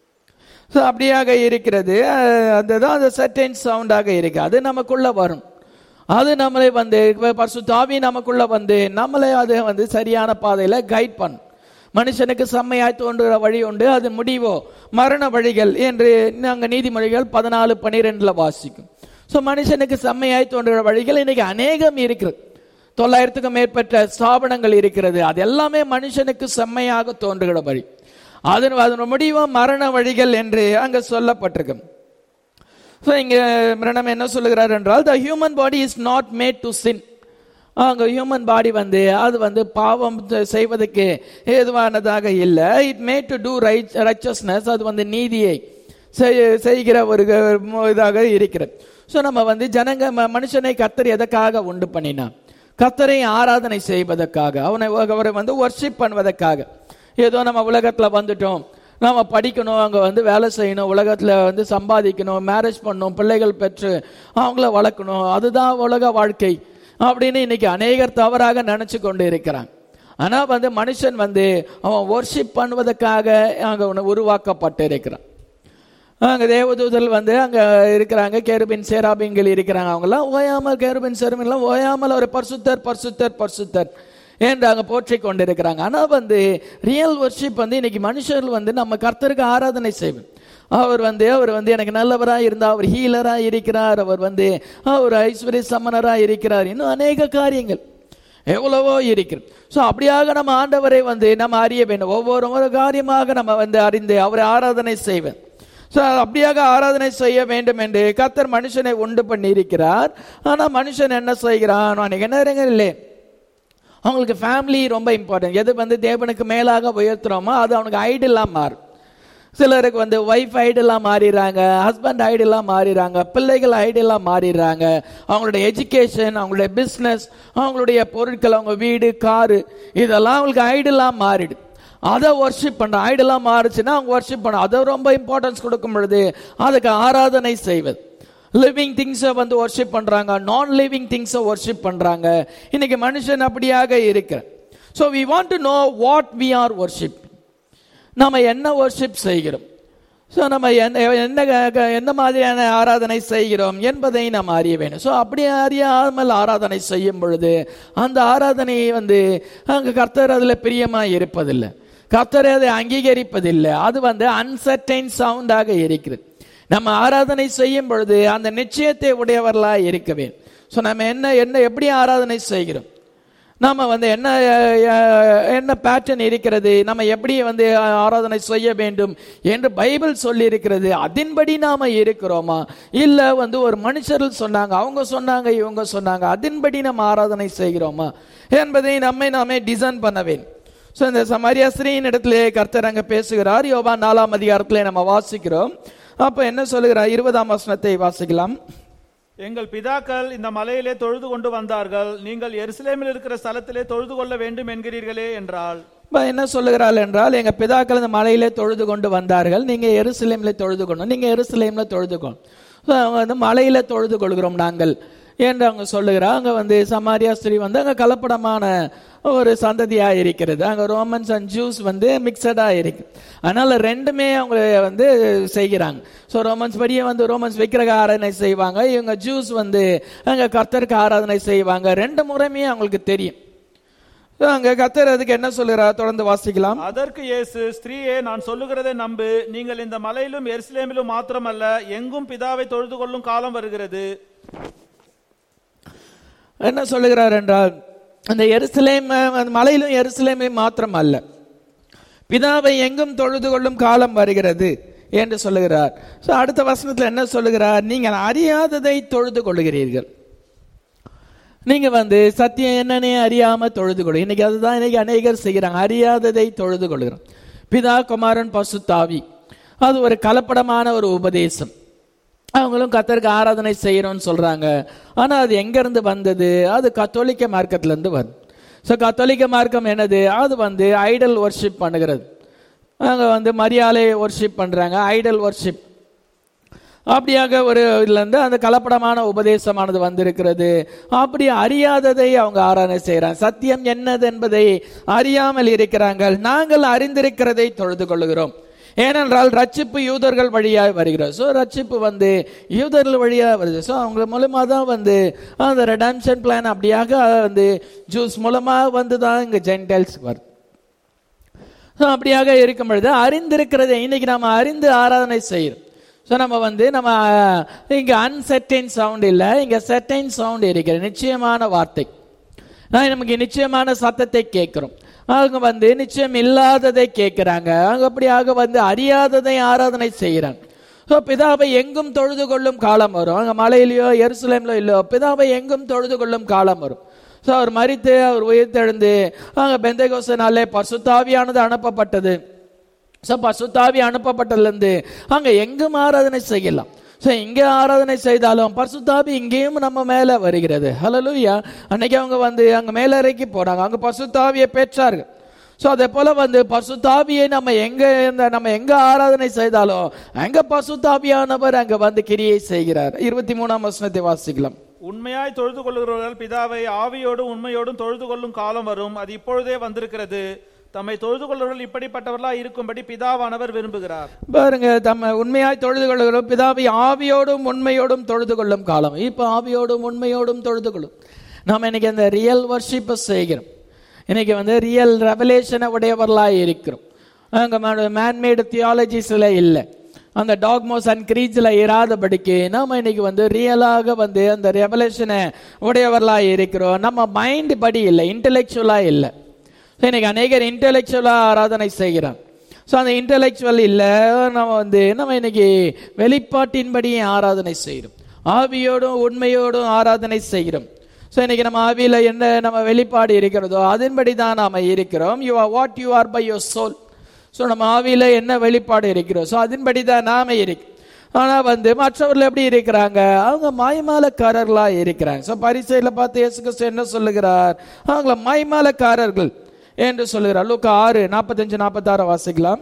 ஸோ அப்படியாக இருக்கிறது அஹ் அதுதான் அந்த சர்டைன் சவுண்டாக இருக்கு அது நமக்குள்ள வரும் அது நம்மளை வந்து பரிசு தாவி நமக்குள்ள வந்து நம்மளை அது வந்து சரியான பாதையில கைட் பண்ணும் மனுஷனுக்கு செம்மையாய் தோன்றுகிற வழி உண்டு அது முடிவோ மரண வழிகள் என்று நாங்கள் நீதிமொழிகள் பதினாலு பன்னிரெண்டுல வாசிக்கும் ஸோ மனுஷனுக்கு செம்மையாய் தோன்றுகிற வழிகள் இன்னைக்கு அநேகம் இருக்கிறது தொள்ளாயிரத்துக்கும் மேற்பட்ட ஸ்தாபனங்கள் இருக்கிறது அது எல்லாமே மனுஷனுக்கு செம்மையாக தோன்றுகிற வழி அதன் அதன் முடிவோ மரண வழிகள் என்று அங்க சொல்லப்பட்டிருக்கு ஸோ இங்க நம்ம என்ன சொல்லுகிறார் என்றால் the human body is not made to sin அங்க ஹியூமன் பாடி வந்து அது வந்து பாவம் செய்வதற்கு ஏதுவானதாக இல்லை it made to do right righteousness அது வந்து நீதியை செய்- செய்கிற ஒரு க- இதாக இருக்கிறது ஸோ நம்ம வந்து ஜனங்க ம- மனுஷனை கத்தர் எதற்காக உண்டு பண்ணினான் கத்தரை ஆராதனை செய்வதற்காக அவனை அவரை வந்து ஒர்ஷிப் பண்ணுவதற்காக ஏதோ நம்ம உலகத்துல வந்துட்டோம் நாம படிக்கணும் அங்க வந்து வேலை செய்யணும் உலகத்துல வந்து சம்பாதிக்கணும் மேரேஜ் பண்ணணும் பிள்ளைகள் பெற்று அவங்கள வளர்க்கணும் அதுதான் உலக வாழ்க்கை அப்படின்னு இன்னைக்கு அநேகர் தவறாக நினைச்சு கொண்டு இருக்கிறாங்க ஆனா வந்து மனுஷன் வந்து அவன் ஒர்ஷிப் பண்ணுவதற்காக அங்க ஒண்ணு உருவாக்கப்பட்டு இருக்கிறான் அங்க தேவதூதர்கள் வந்து அங்க இருக்கிறாங்க கேருபின் சேராபின்கள் இருக்கிறாங்க அவங்கெல்லாம் ஓயாமல் கேருபின் சேருபின்லாம் ஓயாமல் ஒரு பரிசுத்தர் பரிசுத்தர் பரிசுத்தர் என்று அங்க போற்றி கொண்டிருக்கிறாங்க ஆனா வந்து ரியல் ஒர்ஷிப் வந்து இன்னைக்கு மனுஷர்கள் வந்து நம்ம கர்த்தருக்கு ஆராதனை செய்வோம் அவர் வந்து அவர் வந்து எனக்கு நல்லவரா இருந்தா அவர் ஹீலரா இருக்கிறார் அவர் வந்து அவர் ஐஸ்வர்ய சமனரா இருக்கிறார் இன்னும் அநேக காரியங்கள் எவ்வளவோ இருக்கிறது ஸோ அப்படியாக நம்ம ஆண்டவரை வந்து நம்ம அறிய வேண்டும் ஒவ்வொரு ஒரு காரியமாக நம்ம வந்து அறிந்து அவரை ஆராதனை செய்வேன் ஸோ அப்படியாக ஆராதனை செய்ய வேண்டும் என்று கத்தர் மனுஷனை உண்டு பண்ணி இருக்கிறார் ஆனால் மனுஷன் என்ன செய்கிறான் அன்னைக்கு என்ன இல்லை அவங்களுக்கு ஃபேமிலி ரொம்ப இம்பார்ட்டன்ட் எது வந்து தேவனுக்கு மேலாக உயர்த்துறோமோ அது அவனுக்கு ஐடலாக மாறும் சிலருக்கு வந்து ஒய்ஃப் ஐடலாக மாறிடுறாங்க ஹஸ்பண்ட் ஐடலாக மாறிடுறாங்க பிள்ளைகள் ஐடலாக மாறிடுறாங்க அவங்களுடைய எஜுகேஷன் அவங்களுடைய பிஸ்னஸ் அவங்களுடைய பொருட்கள் அவங்க வீடு காரு இதெல்லாம் அவங்களுக்கு ஐடலாக மாறிடுது அதை ஒர்ஷிப் பண்ற ஐடலாக மாறுச்சுன்னா அவங்க ஒர்ஷிப் பண்ண அதை ரொம்ப இம்பார்ட்டன்ஸ் கொடுக்கும் பொழுது அதுக்கு ஆராதனை செய்வது லிவிங் திங்ஸை வந்து ஒர்ஷிப் பண்றாங்க நான் லிவிங் திங்ஸை ஒர்ஷிப் பண்றாங்க இன்னைக்கு மனுஷன் அப்படியாக இருக்கிற so we want to know what we are worship நம்ம என்ன ஒர்ஷிப் செய்கிறோம் ஸோ நம்ம என்ன என்ன க- எந்த மாதிரியான ஆராதனை செய்கிறோம் என்பதை நாம் அறிய வேண்டும் ஸோ அப்படி அறியாமல் ஆராதனை செய்யும் பொழுது அந்த ஆராதனையை வந்து அங்கே கர்த்தர் அதில் பிரியமாக இருப்பதில்லை கர்த்தர் அதை அங்கீகரிப்பதில்லை அது வந்து அன்சர்டைன் சவுண்டாக இருக்கிறது நம்ம ஆராதனை செய்யும் பொழுது அந்த நிச்சயத்தை உடையவர்களாக இருக்க வேண்டும் ஸோ நம்ம என்ன என்ன எப்படி ஆராதனை செய்கிறோம் நாம வந்து என்ன அஹ், அஹ், என்ன பேட்டர்ன் இருக்கிறது நம்ம எப்படி வந்து அஹ், ஆராதனை செய்ய வேண்டும் என்று பைபிள் சொல்லி இருக்கிறது அதன்படி நாம இருக்கிறோமா இல்ல வந்து ஒரு மனுஷர்கள் சொன்னாங்க அவங்க சொன்னாங்க இவங்க சொன்னாங்க அதன்படி நம்ம ஆராதனை செய்கிறோமா என்பதை நம்மை நாமே டிசைன் பண்ண வேண்டும் ஸோ இந்த சமாரியா ஸ்ரீயின் இடத்திலே கர்த்தர் அங்க பேசுகிறார் யோபா நாலாம் அதிகாரத்திலே நம்ம வாசிக்கிறோம் அப்ப என்ன சொல்லுகிறார் இருபதாம் வசனத்தை வாசிக்கலாம் எங்கள் பிதாக்கள் இந்த மலையிலே தொழுது கொண்டு வந்தார்கள் நீங்கள் எருசலேமில் இருக்கிற ஸ்தலத்திலே தொழுது கொள்ள வேண்டும் என்கிறீர்களே என்றால் இப்ப என்ன சொல்லுகிறாள் என்றால் எங்க பிதாக்கள் இந்த மலையிலே தொழுது கொண்டு வந்தார்கள் நீங்க எருசலேம்ல தொழுது கொண்டு நீங்க எருசலேம்ல தொழுது கொண்டு So, அவங்க வந்து மலையில தொழுது கொள்கிறோம் நாங்கள் என்று அவங்க சொல்லுகிறார் அங்க வந்து சமாரியா ஸ்திரீ வந்து அங்க கலப்படமான ஒரு சந்ததியா இருக்கிறது அங்க ரோமன்ஸ் அண்ட் ஜூஸ் வந்து மிக்சடா இருக்கு அதனால ரெண்டுமே அவங்க வந்து செய்கிறாங்க ஸோ ரோமன்ஸ் படியே வந்து ரோமன்ஸ் விக்கிரக ஆராதனை செய்வாங்க இவங்க ஜூஸ் வந்து அங்க கர்த்தருக்கு ஆராதனை செய்வாங்க ரெண்டு முறையுமே அவங்களுக்கு தெரியும் So, அங்க கர்த்தர் அதுக்கு என்ன சொல்லுகிறார் தொடர்ந்து வாசிக்கலாம் அதற்கு இயேசு ஸ்திரீயே நான் சொல்லுகிறதை நம்பு நீங்கள் இந்த மலையிலும் எருசலேமிலும் மாத்திரமல்ல எங்கும் பிதாவை தொழுது கொள்ளும் காலம் வருகிறது என்ன சொல்லுகிறார் என்றால் அந்த எருசலேம் அந்த மலையிலும் எருசலேமையும் மாத்திரம் அல்ல பிதாவை எங்கும் தொழுது கொள்ளும் காலம் வருகிறது என்று சொல்லுகிறார் ஸோ அடுத்த வசனத்தில் என்ன சொல்லுகிறார் நீங்கள் அறியாததை தொழுது கொள்கிறீர்கள் நீங்க வந்து சத்தியம் என்னன்னே அறியாம தொழுது கொள்ளு இன்னைக்கு அதுதான் இன்னைக்கு அநேகர் செய்கிறாங்க அறியாததை தொழுது கொள்கிறோம் பிதா குமாரன் பசுத்தாவி அது ஒரு கலப்படமான ஒரு உபதேசம் அவங்களும் கத்தருக்கு ஆராதனை செய்யறோம்னு சொல்றாங்க ஆனா அது எங்க இருந்து வந்தது அது கத்தோலிக்க மார்க்கத்துல இருந்து வருது ஸோ கத்தோலிக்க மார்க்கம் என்னது அது வந்து ஐடல் ஒர்ஷிப் பண்ணுகிறது அங்க வந்து மரியாதை ஒர்ஷிப் பண்றாங்க ஐடல் ஒர்ஷிப் அப்படியாக ஒரு இதுல இருந்து அந்த கலப்படமான உபதேசமானது வந்திருக்கிறது அப்படி அறியாததை அவங்க ஆராதனை செய்யறாங்க சத்தியம் என்னது என்பதை அறியாமல் இருக்கிறாங்க நாங்கள் அறிந்திருக்கிறதை தொழுது கொள்ளுகிறோம் ஏனென்றால் ரட்சிப்பு யூதர்கள் வழியாக வருகிறது ஸோ ரட்சிப்பு வந்து யூதர்கள் வழியாக வருது ஸோ அவங்க மூலமா தான் வந்து அந்த ரெடம்ஷன் பிளான் அப்படியாக வந்து ஜூஸ் மூலமாக வந்து தான் இங்கே ஜென்டைல்ஸ் வருது ஸோ அப்படியாக இருக்கும் பொழுது அறிந்திருக்கிறதை இன்னைக்கு நம்ம அறிந்து ஆராதனை செய்கிறோம் ஸோ நம்ம வந்து நம்ம இங்கே அன்செர்டைன் சவுண்ட் இல்லை இங்கே செர்டைன் சவுண்ட் இருக்கிறது நிச்சயமான வார்த்தை நான் நமக்கு நிச்சயமான சத்தத்தை கேட்கிறோம் அவங்க வந்து நிச்சயம் இல்லாததை கேட்கிறாங்க அவங்க அப்படியாக வந்து அறியாததை ஆராதனை செய்கிறாங்க ஸோ பிதாவை எங்கும் தொழுது கொள்ளும் காலம் வரும் அங்கே மலையிலையோ எருசலேம்லோ இல்லையோ பிதாவை எங்கும் தொழுது கொள்ளும் காலம் வரும் ஸோ அவர் மறித்து அவர் உயிர்த்தெழுந்து அங்கே பெந்தகோச நாளே பசுத்தாவியானது அனுப்பப்பட்டது ஸோ பசுத்தாவி அனுப்பப்பட்டதுலேருந்து அங்கே எங்கும் ஆராதனை செய்யலாம் ஸோ இங்கே ஆராதனை செய்தாலும் பசுத்தாவி இங்கேயும் நம்ம மேலே வருகிறது ஹலலூயா அன்னைக்கு அவங்க வந்து அங்கே மேலே இறக்கி போறாங்க அங்கே பசுத்தாவியை பெற்றார்கள் ஸோ அதே போல வந்து பசுத்தாவியை நம்ம எங்க இந்த நம்ம எங்க ஆராதனை செய்தாலும் அங்க பசுத்தாவியானவர் அங்க வந்து கிரியை செய்கிறார் இருபத்தி மூணாம் வசனத்தை வாசிக்கலாம் உண்மையாய் தொழுது கொள்கிறவர்கள் பிதாவை ஆவியோடும் உண்மையோடும் தொழுது கொள்ளும் காலம் வரும் அது இப்பொழுதே வந்திருக்கிறது தம்மை தொழுது கொள்கிறவர்கள் இப்படிப்பட்டவர்களா இருக்கும்படி பிதாவானவர் விரும்புகிறார் பாருங்க தம்ம உண்மையாய் தொழுது கொள்கிறோம் பிதாவை ஆவியோடும் உண்மையோடும் தொழுது கொள்ளும் காலம் இப்போ ஆவியோடும் உண்மையோடும் தொழுது கொள்ளும் நாம் இன்னைக்கு அந்த ரியல் வர்ஷிப்பை செய்கிறோம் இன்னைக்கு வந்து ரியல் ரெவலேஷனை உடையவர்களாக இருக்கிறோம் அங்கே மேன்மேடு தியாலஜிஸில் இல்லை அந்த டாக்மோஸ் அண்ட் கிரீச்சில் இராதபடிக்கு நாம் இன்னைக்கு வந்து ரியலாக வந்து அந்த ரெவலேஷனை உடையவர்களாக இருக்கிறோம் நம்ம மைண்ட் படி இல்லை இன்டெலெக்சுவலாக இல்லை ஸோ இன்னைக்கு அநேகர் இன்டெலெக்சுவலாக ஆராதனை செய்கிறான் ஸோ அந்த இன்டெலெக்சுவல் இல்லை நம்ம வந்து நம்ம இன்னைக்கு வெளிப்பாட்டின்படி ஆராதனை செய்கிறோம் ஆவியோடும் உண்மையோடும் ஆராதனை செய்கிறோம் ஸோ இன்னைக்கு நம்ம ஆவியில் என்ன நம்ம வெளிப்பாடு இருக்கிறதோ அதன்படி தான் நாம் இருக்கிறோம் you are what you are by your soul so நம்ம ஆவியில் என்ன வெளிப்பாடு இருக்கிறோம் ஸோ அதன்படி தான் நாம இருக்கு ஆனால் வந்து மற்றவர்கள் எப்படி இருக்கிறாங்க அவங்க மாய்மாலக்காரர்களாக இருக்கிறாங்க ஸோ பரிசையில் பார்த்து இயேசு கிறிஸ்து என்ன சொல்லுகிறார் அவங்கள மாய்மாலக்காரர்கள் என்று சொல்லுகிறார் லூக்கா ஆறு நாற்பத்தஞ்சு நாற்பத்தாறு வாசிக்கலாம்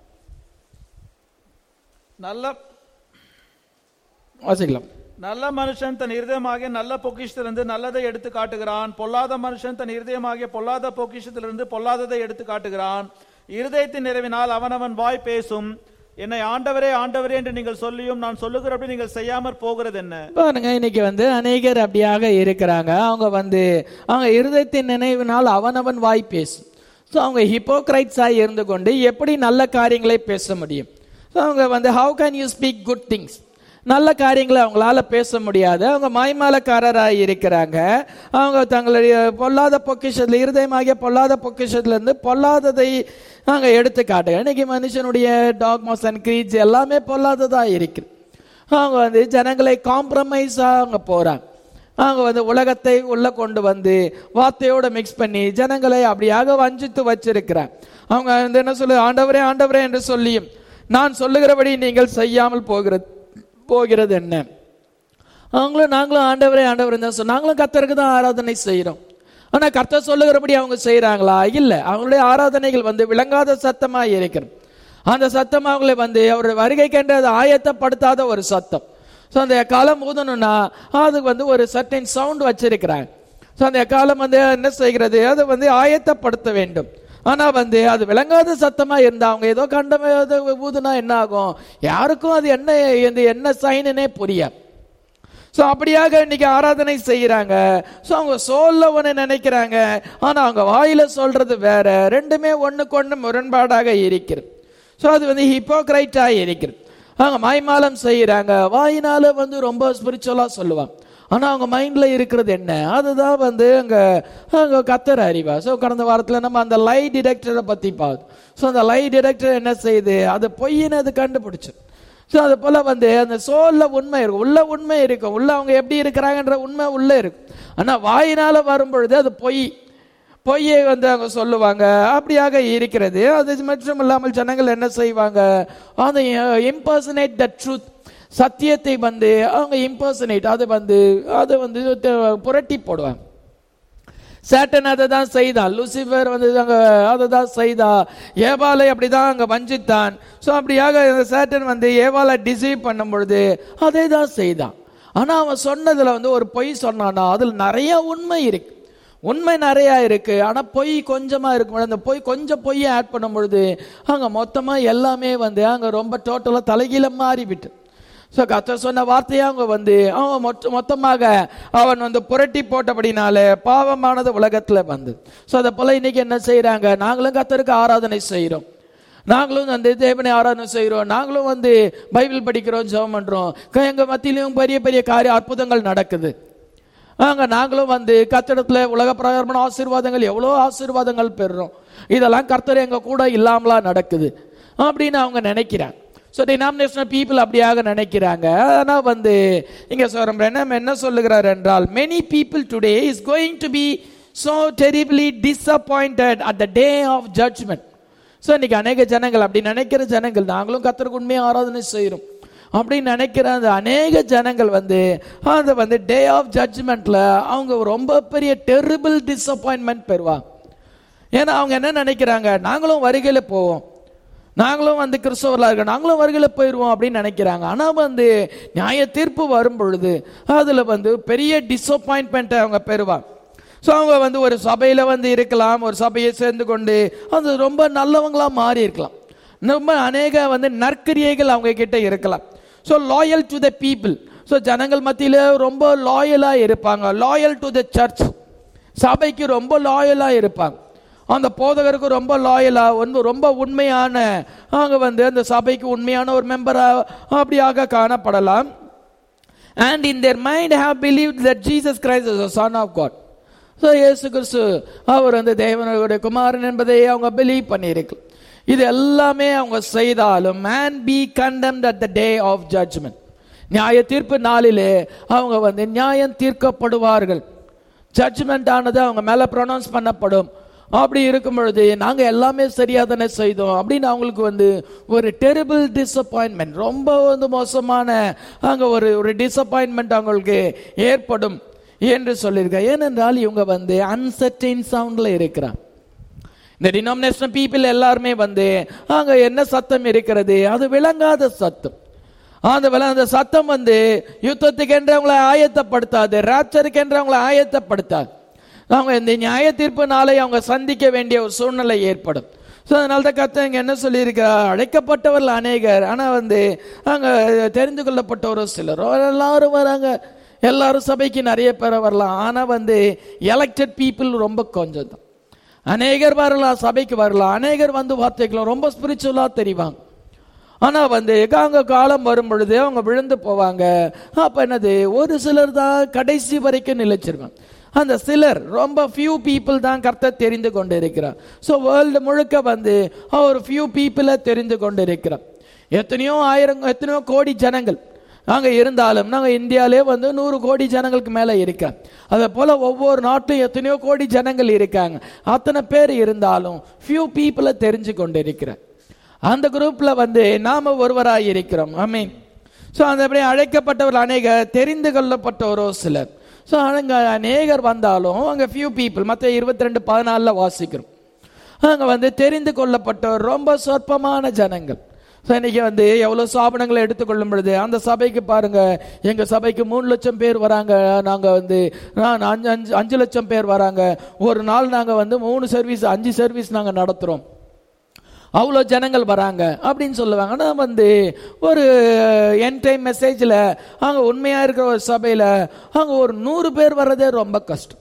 நல்ல வாசிக்கலாம் நல்ல மனுஷன் தன் இருதயமாகிய நல்ல பொக்கிஷத்திலிருந்து நல்லதை எடுத்து காட்டுகிறான் பொல்லாத மனுஷன் தன் இருதயமாகிய பொல்லாத பொக்கிஷத்திலிருந்து பொல்லாததை எடுத்து காட்டுகிறான் இருதயத்தின் நிறைவினால் அவனவன் வாய் பேசும் என்னை ஆண்டவரே ஆண்டவரே என்று நீங்கள் சொல்லியும் நான் சொல்லுகிறபடி நீங்கள் செய்யாமற் போகிறது என்ன பாருங்க இன்னைக்கு வந்து அநேகர் அப்படியாக இருக்கிறாங்க அவங்க வந்து அவங்க இருதயத்தின் நினைவினால் அவனவன் வாய் பேசும் ஸோ அவங்க ஹிப்போக்ரைட்ஸாக இருந்து கொண்டு எப்படி நல்ல காரியங்களை பேச முடியும் ஸோ அவங்க வந்து how can you speak good things நல்ல காரியங்களை அவங்களால பேச முடியாது அவங்க மாய்மாலக்காரராக இருக்கிறாங்க அவங்க தங்களுடைய பொல்லாத பொக்கிஷத்தில் இருதயமாகிய பொல்லாத பொக்கிஷத்துலேருந்து பொல்லாததை அவங்க எடுத்து காட்டுங்க இன்னைக்கு மனுஷனுடைய டாக்மாஸ் அண்ட் கிரீட்ஸ் எல்லாமே பொல்லாததாக இருக்குது அவங்க வந்து ஜனங்களை காம்ப்ரமைஸாக அவங்க போகிறாங்க அவங்க வந்து உலகத்தை உள்ள கொண்டு வந்து வார்த்தையோட மிக்ஸ் பண்ணி ஜனங்களை அப்படியாக வஞ்சித்து வச்சிருக்கிறாங்க அவங்க வந்து என்ன சொல்லு ஆண்டவரே ஆண்டவரே என்று சொல்லியும் நான் சொல்லுகிறபடி நீங்கள் செய்யாமல் போகிறது போகிறது என்ன அவங்களும் நாங்களும் ஆண்டவரே ஆண்டவர் தான் சொல் நாங்களும் கத்தருக்கு தான் ஆராதனை செய்கிறோம் ஆனா கர்த்தர் சொல்லுகிறபடி அவங்க செய்றாங்களா இல்ல அவங்களுடைய ஆராதனைகள் வந்து விளங்காத சத்தமா இருக்கிறது அந்த சத்தம் அவங்களை வந்து அவருடைய வருகைக்கென்று அதை ஆயத்தப்படுத்தாத ஒரு சத்தம் ஸோ அந்த காலம் ஊதணும்னா அதுக்கு வந்து ஒரு சர்டன் சவுண்ட் வச்சிருக்கிறாங்க ஸோ அந்த காலம் வந்து என்ன செய்கிறது அதை வந்து ஆயத்தப்படுத்த வேண்டும் ஆனா வந்து அது விளங்காத சத்தமா இருந்தா அவங்க ஏதோ கண்டம் ஏதோ ஊதுனா என்ன ஆகும் யாருக்கும் அது என்ன இது என்ன சைனுனே புரியாது ஸோ அப்படியாக இன்னைக்கு ஆராதனை செய்கிறாங்க ஸோ அவங்க சோல்ல ஒன்று நினைக்கிறாங்க ஆனா அவங்க வாயில சொல்றது வேற ரெண்டுமே ஒண்ணுக்கு ஒண்ணு முரண்பாடாக இருக்கிறது ஸோ அது வந்து ஹிப்போக்ரைட்டாக இருக்கிறது அவங்க மாய்மாலம் செய்கிறாங்க வாயினால வந்து ரொம்ப ஸ்பிரிச்சுவலா சொல்லுவாங்க ஆனா அவங்க மைண்ட்ல இருக்கிறது என்ன அதுதான் வந்து அங்க அங்க கத்தர் அறிவா ஸோ கடந்த வாரத்துல நம்ம அந்த லை டிடெக்டரை பத்தி பார்த்தோம் ஸோ அந்த லை டிடெக்டர் என்ன செய்யுது அது பொய்ன்னு அது கண்டுபிடிச்சு ஸோ அது போல வந்து அந்த சோல்ல உண்மை இருக்கும் உள்ள உண்மை இருக்கும் உள்ள அவங்க எப்படி இருக்கிறாங்கன்ற உண்மை உள்ள இருக்கும் ஆனா வாயினால வரும்பொழுது அது பொய் பொய்யை வந்து அவங்க சொல்லுவாங்க அப்படியாக இருக்கிறது அது மட்டும் இல்லாமல் ஜனங்கள் என்ன செய்வாங்க அந்த இம்பர்சனேட் த ட்ரூத் சத்தியத்தை வந்து அவங்க இம்பர்சனேட் அது வந்து அதை வந்து த- புரட்டி போடுவாங்க சேட்டன் அதை தான் செய்தான் லூசிஃபர் வந்து அங்க அதை தான் செய்தா ஏவாளை அப்படிதான் அங்க வஞ்சித்தான் ஸோ அப்படியாக இந்த சேட்டன் வந்து ஏவாளை டிசீவ் பண்ணும் பொழுது அதே தான் செய்தான் ஆனா அவன் சொன்னதுல வந்து ஒரு பொய் சொன்னானா அதுல நிறைய உண்மை இருக்கு உண்மை நிறைய இருக்கு ஆனா பொய் கொஞ்சமா இருக்கும் அந்த பொய் கொஞ்சம் பொய்யை ஆட் பண்ணும் பொழுது அங்க மொத்தமா எல்லாமே வந்து அங்க ரொம்ப டோட்டலா தலைகீழ மாறி விட்டு ஸோ கர்த்தர் சொன்ன வார்த்தையை அவங்க வந்து அவன் மொத்த மொத்தமாக அவன் வந்து புரட்டி போட்டபடினாலே பாவமானது உலகத்துல வந்தது ஸோ அதை போல இன்னைக்கு என்ன செய்றாங்க நாங்களும் கர்த்தருக்கு ஆராதனை செய்றோம் நாங்களும் வந்து தேவனை ஆராதனை செய்றோம் நாங்களும் வந்து பைபிள் படிக்கிறோம் ஜெபம் பண்றோம் க- எங்க மத்தியிலும் பெரிய பெரிய காரிய அற்புதங்கள் நடக்குது அங்க நாங்களும் வந்து கத்திடத்துல உலக பிரகாரமான ஆசீர்வாதங்கள் எவ்வளோ ஆசீர்வாதங்கள் பெறுறோம் இதெல்லாம் கர்த்தர் எங்க கூட இல்லாமலா நடக்குது அப்படின்னு அவங்க நினைக்கிறாங்க ஸோ டினாமினேஷனல் பீப்புள் அப்படியாக நினைக்கிறாங்க ஆனா வந்து இங்க சொல்றோம் என்ன என்ன சொல்லுகிறார் என்றால் many people today is going to be so terribly disappointed at the day of judgment so இன்னைக்கு அநேக ஜனங்கள் அப்படி நினைக்கிற ஜனங்கள் நாங்களும் கத்தருக்கு உண்மையை ஆராதனை செய்கிறோம் அப்படின்னு நினைக்கிற அந்த அநேக ஜனங்கள் வந்து அந்த வந்து டே ஆஃப் ஜட்ஜ்மெண்ட்ல அவங்க ரொம்ப பெரிய டெரிபிள் டிசப்பாயின்மெண்ட் பெறுவாங்க ஏன்னா அவங்க என்ன நினைக்கிறாங்க நாங்களும் வருகையில போவோம் நாங்களும் வந்து கிறிஸ்தவர்களா இருக்க நாங்களும் வருகையில போயிடுவோம் அப்படின்னு நினைக்கிறாங்க ஆனா வந்து நியாய தீர்ப்பு வரும் பொழுது அதுல வந்து பெரிய டிசப்பாயின்மெண்ட்டை அவங்க பெறுவாங்க ஸோ அவங்க வந்து ஒரு சபையில வந்து இருக்கலாம் ஒரு சபையை சேர்ந்து கொண்டு அது ரொம்ப நல்லவங்களா மாறி இருக்கலாம் ரொம்ப அநேக வந்து நற்கிரியைகள் அவங்க கிட்ட இருக்கலாம் so loyal to the people so ஜனங்கள் மத்தியில ரொம்ப லாயலா இருப்பாங்க லாயல் டு த சர்ச் சபைக்கு ரொம்ப லாயலா இருப்பாங்க அந்த போதகருக்கு ரொம்ப லாயலா வந்து ரொம்ப உண்மையான அவங்க வந்து அந்த சபைக்கு உண்மையான ஒரு மெம்பரா அப்படியாக காணப்படலாம் and in their mind have believe that Jesus Christ is son of God so இயேசு கிறிஸ்து அவர் வந்து தேவனுடைய குமாரன் என்பதை அவங்க பிலீவ் பண்ணியிருக்கு இது எல்லாமே அவங்க செய்தாலும் man be condemned at the day of judgment நியாய தீர்ப்பு நாளிலே அவங்க வந்து நியாயம் தீர்க்கப்படுவார்கள் ஜட்ஜ்மெண்ட் ஆனது அவங்க மேல ப்ரொனவுன்ஸ் பண்ணப்படும் அப்படி இருக்கும் பொழுது நாங்க எல்லாமே சரியா தானே செய்தோம் அப்படின்னு அவங்களுக்கு வந்து ஒரு டெரிபிள் டிசப்பாயின்மெண்ட் ரொம்ப வந்து மோசமான அங்க ஒரு ஒரு டிசப்பாயின்மெண்ட் அவங்களுக்கு ஏற்படும் என்று சொல்லியிருக்க ஏனென்றால் இவங்க வந்து அன்சர்டைன் சவுண்ட்ல இருக்கிறாங்க இந்த டினாமினேஷன் பீப்புள் எல்லாருமே வந்து அங்க என்ன சத்தம் இருக்கிறது அது விளங்காத சத்தம் அந்த விள- அந்த சத்தம் வந்து யுத்தத்துக்கு என்று அவங்களை ஆயத்தப்படுத்தாது ராப்சருக்கு என்று அவங்களை ஆயத்தப்படுத்தாது அவங்க இந்த நியாய தீர்ப்பு நாளை அவங்க சந்திக்க வேண்டிய ஒரு சூழ்நிலை ஏற்படும் ஸோ அதனால தான் கத்த இங்க என்ன சொல்லியிருக்கிறார் அழைக்கப்பட்டவர்கள் அநேகர் ஆனா வந்து அங்க தெரிந்து கொள்ளப்பட்டவரும் சிலர் எல்லாரும் வராங்க எல்லாரும் சபைக்கு நிறைய பேர் வரலாம் ஆனா வந்து எலெக்டட் பீப்புள் ரொம்ப கொஞ்சம் தான் அநேகர் வரலாம் சபைக்கு வரலாம் அநேகர் வந்து வார்த்தைக்கலாம் ரொம்ப ஸ்பிரிச்சுவலா தெரிவாங்க ஆனா வந்து அங்க காலம் வரும் பொழுது அவங்க விழுந்து போவாங்க அப்ப என்னது ஒரு சிலர் தான் கடைசி வரைக்கும் நிலைச்சிருவாங்க அந்த சிலர் ரொம்ப ஃபியூ பீப்புள் தான் கர்த்தர் தெரிந்து கொண்டு இருக்கிறார் ஸோ வேர்ல்டு முழுக்க வந்து ஒரு ஃபியூ பீப்புளை தெரிந்து கொண்டு இருக்கிறார் எத்தனையோ ஆயிரம் எத்தனையோ கோடி ஜனங்கள் நாங்க இருந்தாலும் நாங்க இந்தியாவிலே வந்து நூறு கோடி ஜனங்களுக்கு மேல இருக்கோம் அதே போல ஒவ்வொரு நாட்டிலும் எத்தனையோ கோடி ஜனங்கள் இருக்காங்க அத்தனை பேர் இருந்தாலும் ஃபியூ பீப்புளை தெரிஞ்சு கொண்டு இருக்கிறார் அந்த குரூப்ல வந்து நாம ஒருவராய் இருக்கிறோம் ஆமீன் ஸோ அந்த அப்படியே அழைக்கப்பட்டவர் அநேகர் தெரிந்து கொள்ளப்பட்டவரோ சிலர் ஸோ அங்க அநேகர் வந்தாலும் அங்க ஃபியூ பீப்புள் மற்ற இருபத்தி ரெண்டு பதினாலில் வாசிக்கிறோம் அங்க வந்து தெரிந்து கொள்ளப்பட்டவர் ரொம்ப சொற்பமான ஜனங்கள் ஸோ இன்னைக்கு வந்து எவ்வளோ சாபனங்களை எடுத்துக்கொள்ளும் பொழுது அந்த சபைக்கு பாருங்க எங்க சபைக்கு மூணு லட்சம் பேர் வராங்க நாங்க வந்து நான் அஞ்சு அஞ்சு அஞ்சு லட்சம் பேர் வராங்க ஒரு நாள் நாங்க வந்து மூணு சர்வீஸ் அஞ்சு சர்வீஸ் நாங்க நடத்துறோம் அவ்வளோ ஜனங்கள் வராங்க அப்படின்னு சொல்லுவாங்க ஆனால் வந்து ஒரு என் டைம் மெசேஜில் அங்கே உண்மையாக இருக்கிற ஒரு சபையில் அங்கே ஒரு நூறு பேர் வர்றதே ரொம்ப கஷ்டம்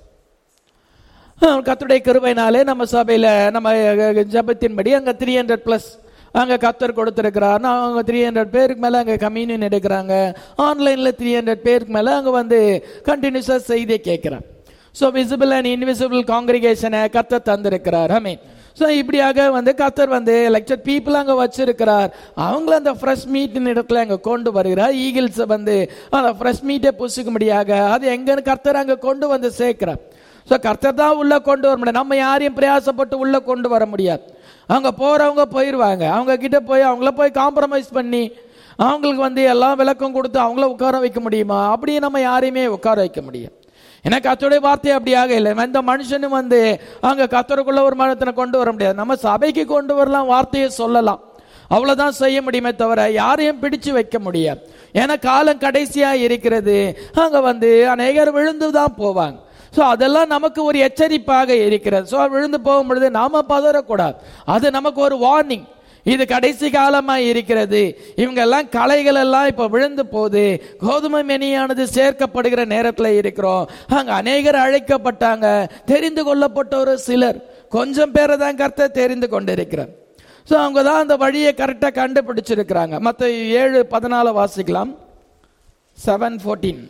கத்துடைய கிருபைனாலே நம்ம சபையில் நம்ம ஜபத்தின்படி அங்கே த்ரீ ஹண்ட்ரட் ப்ளஸ் அங்கே கத்தர் கொடுத்துருக்கிறார் அவங்க த்ரீ ஹண்ட்ரட் பேருக்கு மேலே அங்கே கம்யூனியன் எடுக்கிறாங்க ஆன்லைனில் த்ரீ ஹண்ட்ரட் பேருக்கு மேலே அங்கே வந்து கண்டினியூஸாக செய்தியை கேட்குறாங்க ஸோ விசிபிள் அண்ட் இன்விசிபிள் காங்கிரிகேஷனை கத்தர் தந்திருக்கிறார் ஐ மீன் ஸோ இப்படியாக வந்து கத்தர் வந்து லெக்சர் பீப்புள் அங்கே வச்சிருக்கிறார் அவங்கள அந்த ஃப்ரெஷ் மீட்டின் இடத்துல அங்கே கொண்டு வருகிறார் ஈகிள்ஸை வந்து அந்த ஃப்ரெஷ் மீட்டை புசிக்கும்படியாக அது எங்கன்னு கர்த்தர் அங்கே கொண்டு வந்து சேர்க்கிறார் ஸோ கர்த்தர் தான் உள்ள கொண்டு வர முடியாது நம்ம யாரையும் பிரயாசப்பட்டு உள்ள கொண்டு வர முடியாது அவங்க போறவங்க போயிடுவாங்க அவங்க கிட்ட போய் அவங்கள போய் காம்ப்ரமைஸ் பண்ணி அவங்களுக்கு வந்து எல்லாம் விளக்கம் கொடுத்து அவங்கள உட்கார வைக்க முடியுமா அப்படி நம்ம யாரையுமே உட்கார வைக்க முடியும் ஏன்னா கத்தருடைய வார்த்தை அப்படியாக இல்லை எந்த மனுஷனும் வந்து அங்க கத்தருக்குள்ள ஒரு மனத்தினை கொண்டு வர முடியாது நம்ம சபைக்கு கொண்டு வரலாம் வார்த்தையை சொல்லலாம் அவ்வளவுதான் செய்ய முடியுமே தவிர யாரையும் பிடிச்சு வைக்க முடியாது ஏன்னா காலம் கடைசியா இருக்கிறது அங்க வந்து அநேகர் விழுந்து தான் போவாங்க ஸோ அதெல்லாம் நமக்கு ஒரு எச்சரிப்பாக இருக்கிறது ஸோ விழுந்து போகும் பொழுது நாம பதறக்கூடாது அது நமக்கு ஒரு வார்னிங் இது கடைசி காலமா இருக்கிறது இவங்க எல்லாம் கலைகள் எல்லாம் இப்ப விழுந்து போகுது கோதுமை மெனியானது சேர்க்கப்படுகிற நேரத்தில் இருக்கிறோம் அங்க அநேகர் அழைக்கப்பட்டாங்க தெரிந்து கொள்ளப்பட்ட ஒரு சிலர் கொஞ்சம் பேரை தான் கருத்தை தெரிந்து கொண்டிருக்கிறார் ஸோ அவங்க தான் அந்த வழியை கரெக்டாக கண்டுபிடிச்சிருக்கிறாங்க மற்ற ஏழு பதினாலு வாசிக்கலாம் செவன் ஃபோர்டீன்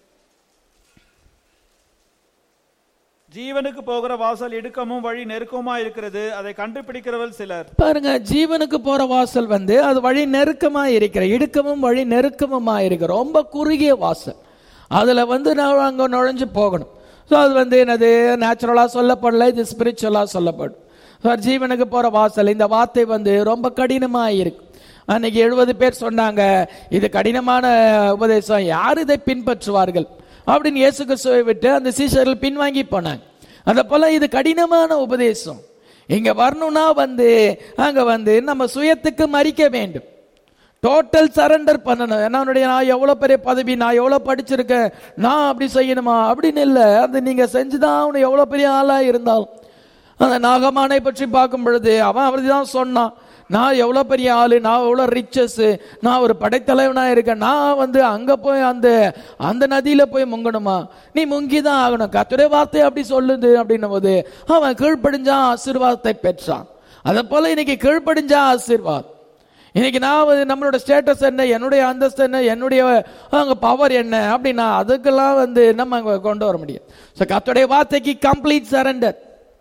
ஜீவனுக்கு போகிற வாசல் இடுக்கமும் வழி நெருக்கமா இருக்கிறது அதை கண்டுபிடிக்கிறவர்கள் சிலர் பாருங்க ஜீவனுக்கு போற வாசல் வந்து அது வழி நெருக்கமா இருக்கிற இடுக்கமும் வழி நெருக்கமுமா இருக்கு ரொம்ப குறுகிய வாசல் அதுல வந்து நான் அங்க நுழைஞ்சு போகணும் ஸோ அது வந்து என்னது நேச்சுரலா சொல்லப்படல இது ஸ்பிரிச்சுவலா சொல்லப்படும் ஸோ ஜீவனுக்கு போற வாசல் இந்த வார்த்தை வந்து ரொம்ப கடினமா இருக்கு அன்னைக்கு எழுபது பேர் சொன்னாங்க இது கடினமான உபதேசம் யார் இதை பின்பற்றுவார்கள் அப்படின்னு இயேசு கிறிஸ்துவை விட்டு அந்த சீஷர்கள் பின்வாங்கி போனாங்க அத போல இது கடினமான உபதேசம் இங்க வரணும்னா வந்து அங்க வந்து நம்ம சுயத்துக்கு மறிக்க வேண்டும் டோட்டல் சரண்டர் பண்ணணும் ஏன்னா அவனுடைய நான் எவ்வளவு பெரிய பதவி நான் எவ்வளவு படிச்சிருக்கேன் நான் அப்படி செய்யணுமா அப்படின்னு இல்லை அது நீங்க செஞ்சுதான் அவனு எவ்வளவு பெரிய ஆளா இருந்தாலும் அந்த நாகமானை பற்றி பார்க்கும் பொழுது அவன் அப்படி தான் சொன்னான் நான் எவ்வளோ பெரிய ஆளு நான் எவ்வளோ ரிச்சஸ் நான் ஒரு படைத்தலைவனா இருக்கேன் நான் வந்து அங்க போய் அந்த அந்த நதியில போய் முங்கணுமா நீ முங்கி தான் ஆகணும் கத்துடைய வார்த்தை அப்படி சொல்லுது அப்படின்னும் போது அவன் கீழ்ப்படிஞ்சான் ஆசீர்வாதத்தை பெற்றான் அதை போல இன்னைக்கு கீழ்ப்படிஞ்சா ஆசீர்வாத் இன்னைக்கு நான் வந்து நம்மளோட ஸ்டேட்டஸ் என்ன என்னுடைய அந்தஸ்து என்ன என்னுடைய அங்க பவர் என்ன அப்படின்னா அதுக்கெல்லாம் வந்து நம்ம அங்க கொண்டு வர முடியும் ஸோ கத்துடைய வார்த்தைக்கு கம்ப்ளீட் சரண்டர்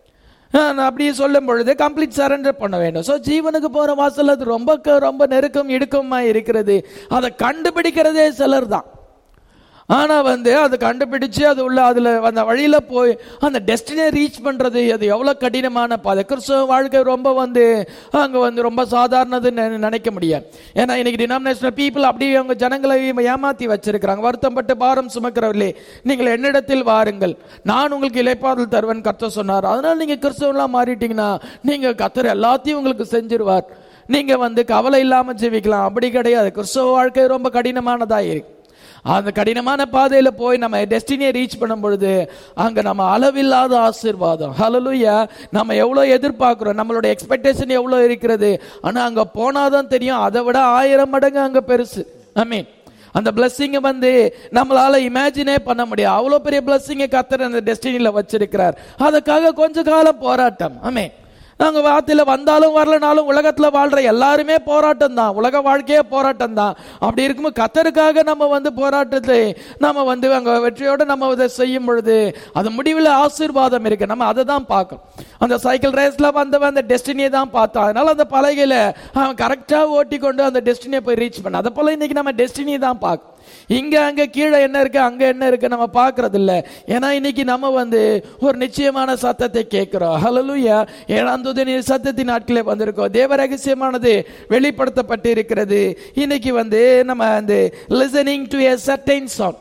அப்படியே சொல்லும் பொழுது கம்ப்ளீட் சரண்டர் பண்ண வேண்டும் ஸோ ஜீவனுக்கு போற வாசல் அது ரொம்ப க- ரொம்ப நெருக்கம் இடுக்கமா இருக்கிறது அதை கண்டுபிடிக்கிறதே சிலர் தான் ஆனா வந்து அதை கண்டுபிடிச்சு அது உள்ள அதுல அந்த வழியில போய் அந்த டெஸ்டினை ரீச் பண்றது அது எவ்வளவு கடினமான பாதை கிறிஸ்தவ வாழ்க்கை ரொம்ப வந்து அங்க வந்து ரொம்ப சாதாரணதுன்னு நினை- நினைக்க முடியாது ஏன்னா இன்னைக்கு டினாமினேஷனல் பீப்புள் அப்படியே அவங்க ஜனங்களை ஏமாத்தி வச்சிருக்கிறாங்க வருத்தப்பட்டு பாரம் சுமக்கிறவர்களே நீங்கள் என்னிடத்தில் வாருங்கள் நான் உங்களுக்கு இலைப்பாறுதல் தருவேன் கர்த்தர் சொன்னார் அதனால நீங்க கிறிஸ்தவங்களா மாறிட்டீங்கன்னா நீங்க கர்த்தர் எல்லாத்தையும் உங்களுக்கு செஞ்சிருவார் நீங்க வந்து கவலை இல்லாம ஜீவிக்கலாம் அப்படி கிடையாது கிறிஸ்தவ வாழ்க்கை ரொம்ப கடினமானதா இருக்கு அந்த கடினமான பாதையில போய் நம்ம டெஸ்டினியை ரீச் பண்ணும் பொழுது அங்க நம்ம அளவில்லாத ஆசீர்வாதம் ஹalleluya நம்ம எவ்வளவு எதிர்பார்க்கிறோம் நம்மளோட எக்ஸ்பெக்டேஷன் எவ்வளவு இருக்கிறது ஆனா அங்க போனாதான் தெரியும் அதை விட ஆயிரம் மடங்கு அங்க பெருசு ஐ மீன் அந்த பிளஸ்ஸிங்கை வந்து நம்மளால இமேஜினே பண்ண முடியாது அவ்வளவு பெரிய பிளஸ்ஸிங்கை கத்தர் அந்த டெஸ்டினில வச்சிருக்கிறார் அதுக்காக கொஞ்ச காலம் போராட்டம் ஆமே நாங்க வார்த்தையில வந்தாலும் வரலனாலும் உலகத்துல வாழ்ற எல்லாருமே போராட்டம் தான் உலக வாழ்க்கையே போராட்டம் தான் அப்படி இருக்கும்போது கத்தருக்காக நம்ம வந்து போராட்டத்தை நம்ம வந்து அங்க வெற்றியோட நம்ம இதை செய்யும் பொழுது அது முடிவில் ஆசீர்வாதம் இருக்கு நம்ம அதை தான் பார்க்கணும் அந்த சைக்கிள் ரேஸ்ல வந்தவன் அந்த டெஸ்டினியை தான் பார்த்தான் அதனால அந்த பலகையில அவன் கரெக்டா ஓட்டி கொண்டு அந்த டெஸ்டினியை போய் ரீச் பண்ண அதை போல இன்னைக்கு நம்ம டெஸ்டினியை தான் பார்க்கணும் இங்க அங்க கீழே என்ன இருக்கு அங்க என்ன இருக்கு நம்ம பார்க்கறது இல்ல ஏன்னா இன்னைக்கு நம்ம வந்து ஒரு நிச்சயமான சத்தத்தை கேட்கிறோம் ஹalleluya ஏழாம் தூதன் சத்தத்தின் நாட்களே வந்திருக்கோம் தேவ ரகசியமானது வெளிப்படுத்தப்பட்டு இருக்கிறது இன்னைக்கு வந்து நம்ம வந்து listening to a certain sound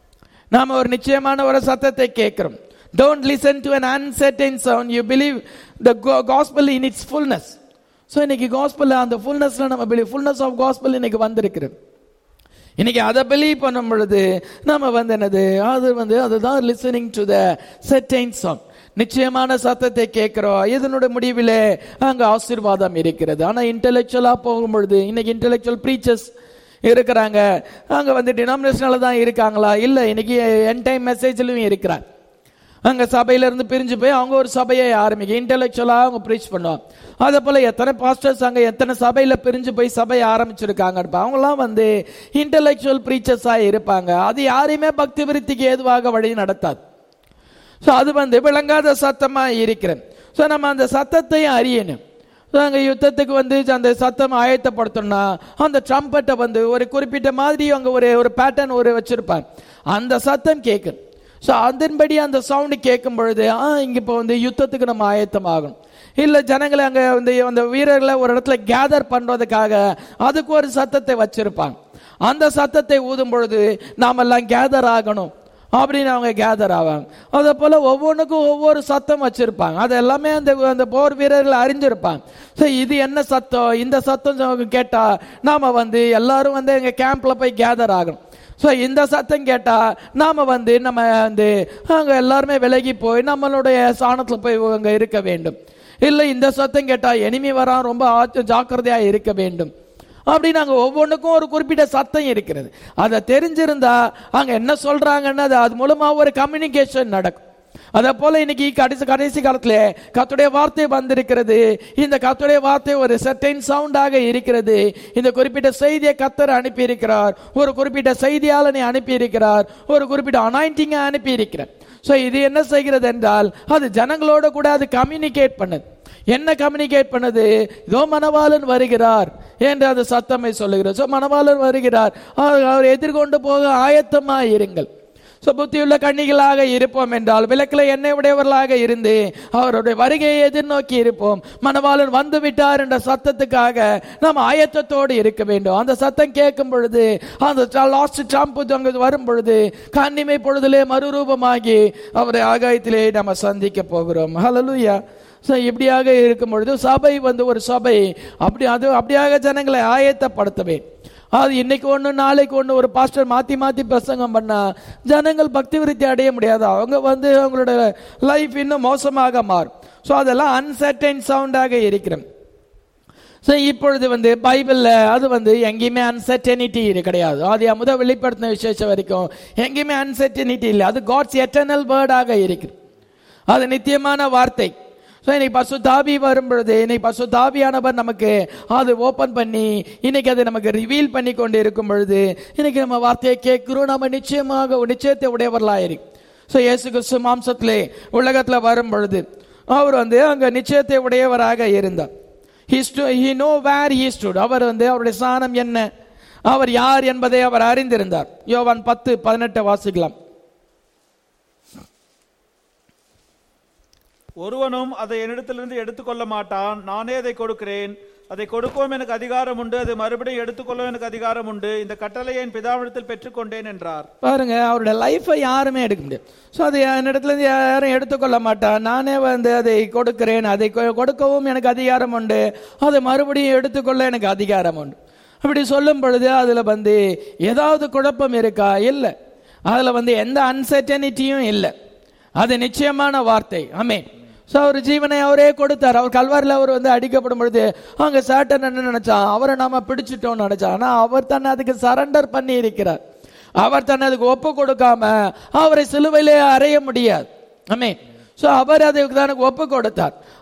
நாம ஒரு நிச்சயமான ஒரு சத்தத்தை கேட்கிறோம் don't listen to an uncertain sound you believe the go- gospel in its fullness so இன்னைக்கு gospel அந்த ஃபுல்னஸ்ல நம்ம பிலீவ் ஃபுல்னஸ் ஆஃப் gospel இன்னைக்கு வந்திருக்கிறது இன்னைக்கு அதை பிலீவ் பண்ணும் பொழுது நம்ம வந்து என்னது அது வந்து அதுதான் listening to the certain song நிச்சயமான சத்தத்தை கேட்கிறோம் இதனுடைய முடிவிலே அங்க ஆசீர்வாதம் இருக்கிறது ஆனா இன்டெலெக்சுவலா போகும் பொழுது இன்னைக்கு இன்டெலெக்சுவல் ப்ரீச்சர்ஸ் இருக்கிறாங்க அங்க வந்து டினாமினேஷனால தான் இருக்காங்களா இல்ல இன்னைக்கு என் டைம் மெசேஜ்லயும் இருக்கிறாங்க அங்க சபையில இருந்து பிரிஞ்சு போய் அவங்க ஒரு சபையை ஆரம்பிக்க இன்டெலெக்சுவலா அவங்க ப்ரீச் பண்ணுவாங்க அதே போல எத்தனை பாஸ்டர்ஸ் அங்க எத்தனை சபையில பிரிஞ்சு போய் சபையை ஆரம்பிச்சிருக்காங்க அவங்களாம் வந்து இன்டெலெக்சுவல் ப்ரீச்சர்ஸா இருப்பாங்க அது யாரையுமே பக்தி விருத்திக்கு ஏதுவாக வழி நடத்தாது ஸோ அது வந்து விளங்காத சத்தமா இருக்கிறது ஸோ நம்ம அந்த சத்தத்தையும் அறியணும் So, அங்க யுத்தத்துக்கு வந்து அந்த சத்தம் ஆயத்தப்படுத்தணும்னா அந்த ட்ரம்பட்டை வந்து ஒரு குறிப்பிட்ட மாதிரி அங்க ஒரு ஒரு பேட்டர்ன் ஒரு வச்சிருப்பாங்க அந்த சத்தம் கேட்கும் ஸோ அதன்படி அந்த சவுண்டு கேட்கும் பொழுது ஆ இங்க இப்போ வந்து யுத்தத்துக்கு நம்ம ஆயத்தம் ஆகணும் இல்ல ஜனங்களை அங்க வந்து அந்த வீரர்களை ஒரு இடத்துல கேதர் பண்றதுக்காக அதுக்கு ஒரு சத்தத்தை வச்சிருப்பாங்க அந்த சத்தத்தை ஊதும் பொழுது நாமெல்லாம் கேதர் ஆகணும் அப்படின்னு அவங்க கேதர் ஆவாங்க அதே போல ஒவ்வொன்றுக்கும் ஒவ்வொரு சத்தம் வச்சிருப்பாங்க அது எல்லாமே அந்த அந்த போர் வீரர்கள் அறிஞ்சிருப்பாங்க ஸோ இது என்ன சத்தம் இந்த சத்தம் கேட்டா நாம வந்து எல்லாரும் வந்து எங்க கேம்ப்ல போய் கேதர் ஆகணும் ஸோ இந்த சத்தம் கேட்டா நாம வந்து நம்ம வந்து அங்க எல்லாருமே விலகி போய் நம்மளுடைய சாணத்துல போய் அங்க இருக்க வேண்டும் இல்லை இந்த சத்தம் கேட்டா எனிமி வரான் ரொம்ப ஆச்ச- ஜாக்கிரதையா இருக்க வேண்டும் அப்படி நாங்க ஒவ்வொன்றுக்கும் ஒரு குறிப்பிட்ட சத்தம் இருக்கிறது அதை தெரிஞ்சிருந்தா அங்க என்ன சொல்றாங்கன்னு அது அது மூலமா ஒரு கம்யூனிகேஷன் நடக்கும் அதே போல இன்னைக்கு கடைசி கடைசி காலத்துல கத்துடைய வார்த்தை வந்திருக்கிறது இந்த கத்துடைய வார்த்தை ஒரு செட்டைன் சவுண்டாக இருக்கிறது இந்த குறிப்பிட்ட செய்தியை கத்தர் அனுப்பி இருக்கிறார் ஒரு குறிப்பிட்ட செய்தியாளனை அனுப்பி இருக்கிறார் ஒரு குறிப்பிட்ட அனாயிண்டிங்கை அனுப்பி இருக்கிறார் சோ இது என்ன செய்கிறது என்றால் அது ஜனங்களோட கூட அது கம்யூனிகேட் பண்ணுது என்ன கம்யூனிகேட் பண்ணுது இதோ மணவாளன் வருகிறார் என்று அது சத்தமை சொல்லுகிறது சோ மணவாளன் வருகிறார் அவர் அவர் எதிர்கொண்டு போக ஆயத்தமா இருங்கள் சோ புத்தியுள்ள கண்ணிகளாக இருப்போம் என்றால் விளக்கில் எண்ணெய் உடையவர்களாக இருந்து அவருடைய வருகையை எதிர்நோக்கி இருப்போம் மணவாளன் வந்து விட்டார் என்ற சத்தத்துக்காக நாம் ஆயத்தத்தோடு இருக்க வேண்டும் அந்த சத்தம் கேட்கும் பொழுது அந்த லாஸ்ட் ட்ரம்ப் அங்கு வரும் பொழுது கண்ணிமை பொழுதிலே மறுரூபமாகி அவரை ஆகாயத்திலே நம்ம சந்திக்க போகிறோம் ஹalleluya ஸோ இப்படியாக இருக்கும் பொழுது சபை வந்து ஒரு சபை அப்படி அது அப்படியாக ஜனங்களை ஆயத்தப்படுத்தவே அது இன்னைக்கு ஒன்று நாளைக்கு ஒன்று ஒரு பாஸ்டர் மாற்றி மாற்றி பிரசங்கம் பண்ணா ஜனங்கள் பக்தி விருத்தி அடைய முடியாது அவங்க வந்து அவங்களோட லைஃப் இன்னும் மோசமாக மாறும் ஸோ அதெல்லாம் அன்சர்டைன் சவுண்டாக இருக்கிறது ஸோ இப்பொழுது வந்து பைபிளில் அது வந்து எங்கேயுமே அன்சர்டனிட்டி கிடையாது அது முதல் வெளிப்படுத்தின விசேஷம் வரைக்கும் எங்கேயுமே அன்சர்டனிட்டி இல்லை அது காட்ஸ் எட்டர்னல் வேர்டாக இருக்குது அது நித்தியமான வார்த்தை ஸோ இன்னைக்கு பசுதாபி வரும் பொழுது இன்னைக்கு பசுதாபியானவர் நமக்கு அது ஓப்பன் பண்ணி இன்னைக்கு அதை நமக்கு ரிவீல் பண்ணி கொண்டு இருக்கும் பொழுது இன்னைக்கு நம்ம வார்த்தையை கேட்கிறோம் நம்ம நிச்சயமாக ஒரு நிச்சயத்தை உடையவர்களாக இருக்கு ஸோ இயேசு கிறிஸ்து மாம்சத்திலே உலகத்தில் வரும் பொழுது அவர் வந்து அங்க நிச்சயத்தை உடையவராக இருந்தார் he sto- he know where he stood அவர் வந்து அவருடைய சாணம் என்ன அவர் யார் என்பதை அவர் அறிந்திருந்தார் யோவான் பத்து பதினெட்டு வாசிக்கலாம் ஒருவனும் அதை என்னிடத்திலிருந்து எடுத்துக்கொள்ள மாட்டான் நானே அதை கொடுக்கிறேன் அதை கொடுக்கவும் எனக்கு அதிகாரம் உண்டு அதை மறுபடியும் எடுத்துக்கொள்ளவும் எனக்கு அதிகாரம் உண்டு இந்த கட்டளையை என் பிதாவிடத்தில் பெற்றுக்கொண்டேன் என்றார் பாருங்க அவருடைய லைஃபை யாருமே எடுக்க முடியாது ஸோ அதை என்னிடத்துல இருந்து யாரும் எடுத்துக்கொள்ள மாட்டான் நானே வந்து அதை கொடுக்கிறேன் அதை கொ- கொடுக்கவும் எனக்கு அதிகாரம் உண்டு அதை மறுபடியும் எடுத்துக்கொள்ள எனக்கு அதிகாரம் உண்டு அப்படி சொல்லும் பொழுது அதுல வந்து ஏதாவது குழப்பம் இருக்கா இல்லை அதுல வந்து எந்த அன்சர்டனிட்டியும் இல்லை அது நிச்சயமான வார்த்தை ஆமே ஸோ அவர் ஜீவனை அவரே கொடுத்தார் அவர் கல்வாரில் அவர் வந்து அடிக்கப்படும் பொழுது அங்க சாட்டன் என்ன நினைச்சான் அவரை நாம பிடிச்சிட்டோம்னு நினைச்சான் ஆனா அவர் தன்னை அதுக்கு சரண்டர் பண்ணி இருக்கிறார் அவர் தன்னை அதுக்கு ஒப்பு கொடுக்காம அவரை சிலுவையிலே அறைய முடியாது ஆமே ஸோ அவர் அதுக்கு தனக்கு ஒப்பு கொடுத்தார்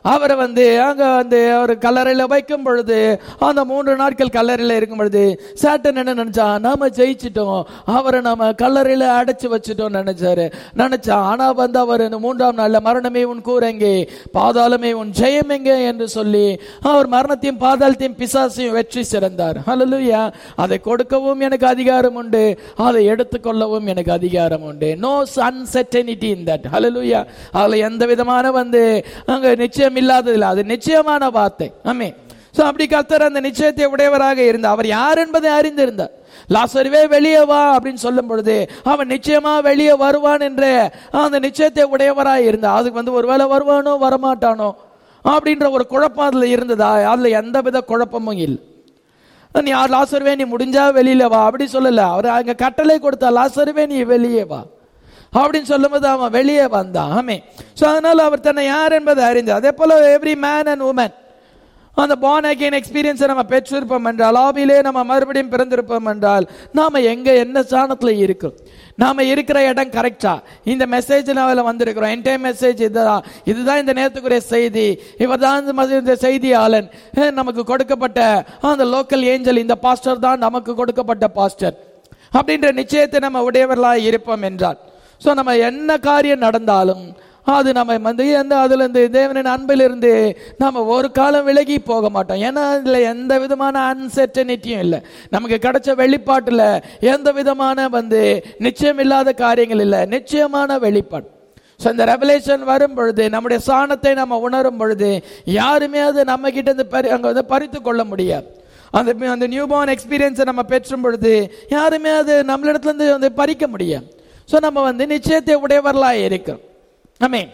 அவரை வந்து அங்க வந்து அவர் கல்லறையில வைக்கும் பொழுது அந்த மூன்று நாட்கள் கல்லறையில இருக்கும் பொழுது சேட்டன் என்ன நினைச்சா நாம ஜெயிச்சிட்டோம் அவரை நாம கல்லறையில அடைச்சு வச்சுட்டோம் நினைச்சாரு நினைச்சா ஆனா வந்து அவர் இந்த மூன்றாம் நாள்ல மரணமே உன் கூரெங்கே பாதாளமே உன் ஜெயம் எங்கே என்று சொல்லி அவர் மரணத்தையும் பாதாளத்தையும் பிசாசையும் வெற்றி சிறந்தார் ஹalleluya அதை கொடுக்கவும் எனக்கு அதிகாரம் உண்டு அதை எடுத்துக்கொள்ளவும் எனக்கு அதிகாரம் உண்டு நோ அன்சர்டனிட்டி இன் தட் ஹalleluya அதுல எந்த விதமான வந்து அங்க நிச்சயம் இல்லாததில்லை அது நிச்சயமான வார்த்தை ஆமே சோ அப்படி கர்த்தர் அந்த நிச்சயத்தை உடையவராக இருந்தார் அவர் யார் என்பதை அறிந்திருந்தார் லாசருவே வெளியே வா அப்படின்னு சொல்லும் பொழுது அவன் நிச்சயமா வெளியே வருவான் என்ற அந்த நிச்சயத்தை உடையவராக இருந்தார் அதுக்கு வந்து ஒருவேளை வருவானோ வரமாட்டானோ அப்படின்ற ஒரு குழப்பம் அதுல இருந்ததா அதுல எந்த வித குழப்பமும் இல்லை நீ லாசருவே நீ முடிஞ்சா வெளியில வா அப்படி சொல்லல அவர் அங்க கட்டளை கொடுத்தா லாசருவே நீ வெளியே வா அப்படின்னு சொல்லும்போது அவன் வெளியே வந்தான் ஆமே சோ அதனால அவர் தன்னை யார் என்பதை அறிந்தார் அதே போல எவ்ரி மேன் அண்ட் உமன் அந்த born again எக்ஸ்பீரியன்ஸை நம்ம பெற்றிருப்போம் என்றால் ஆவியிலே நம்ம மறுபடியும் பிறந்திருப்போம் என்றால் நாம எங்க என்ன ஸ்தானத்துல இருக்கோம் நாம இருக்கிற இடம் கரெக்டா இந்த மெசேஜ் நாவல வந்திருக்கிறோம் என் டைம் மெசேஜ் இதுதான் இதுதான் இந்த நேரத்துக்குரிய செய்தி இவர் தான் இந்த மதி- இந்த செய்தியாளன் அஹ் நமக்கு கொடுக்கப்பட்ட அந்த லோக்கல் ஏஞ்சல் இந்த பாஸ்டர் தான் நமக்கு கொடுக்கப்பட்ட பாஸ்டர் அப்படின்ற நிச்சயத்தை நம்ம உடையவர்களாக இருப்போம் என்றால் ஸோ நம்ம என்ன காரியம் நடந்தாலும் அது நம்ம வந்து எந்த அதுல இருந்து தேவனின் அன்பிலிருந்து நம்ம ஒரு காலம் விலகி போக மாட்டோம் ஏன்னா அதுல எந்த விதமான அன்சர்டனிட்டியும் இல்லை நமக்கு கிடைச்ச வெளிப்பாட்டுல எந்த விதமான வந்து நிச்சயம் இல்லாத காரியங்கள் இல்லை நிச்சயமான வெளிப்பாடு ஸோ இந்த ரெவலேஷன் வரும் பொழுது நம்முடைய சாணத்தை நம்ம உணரும் பொழுது யாருமே அது நம்ம கிட்ட இருந்து பறி அங்க வந்து பறித்து கொள்ள முடியாது அந்த அந்த நியூ பார்ன் எக்ஸ்பீரியன்ஸை நம்ம பெற்றும் பொழுது யாருமே அது நம்மளிடத்துல இருந்து வந்து பறிக்க முடியாது ஸோ நம்ம வந்து நிச்சயத்தை உடையவர்களாக இருக்கிறோம் ஆமென்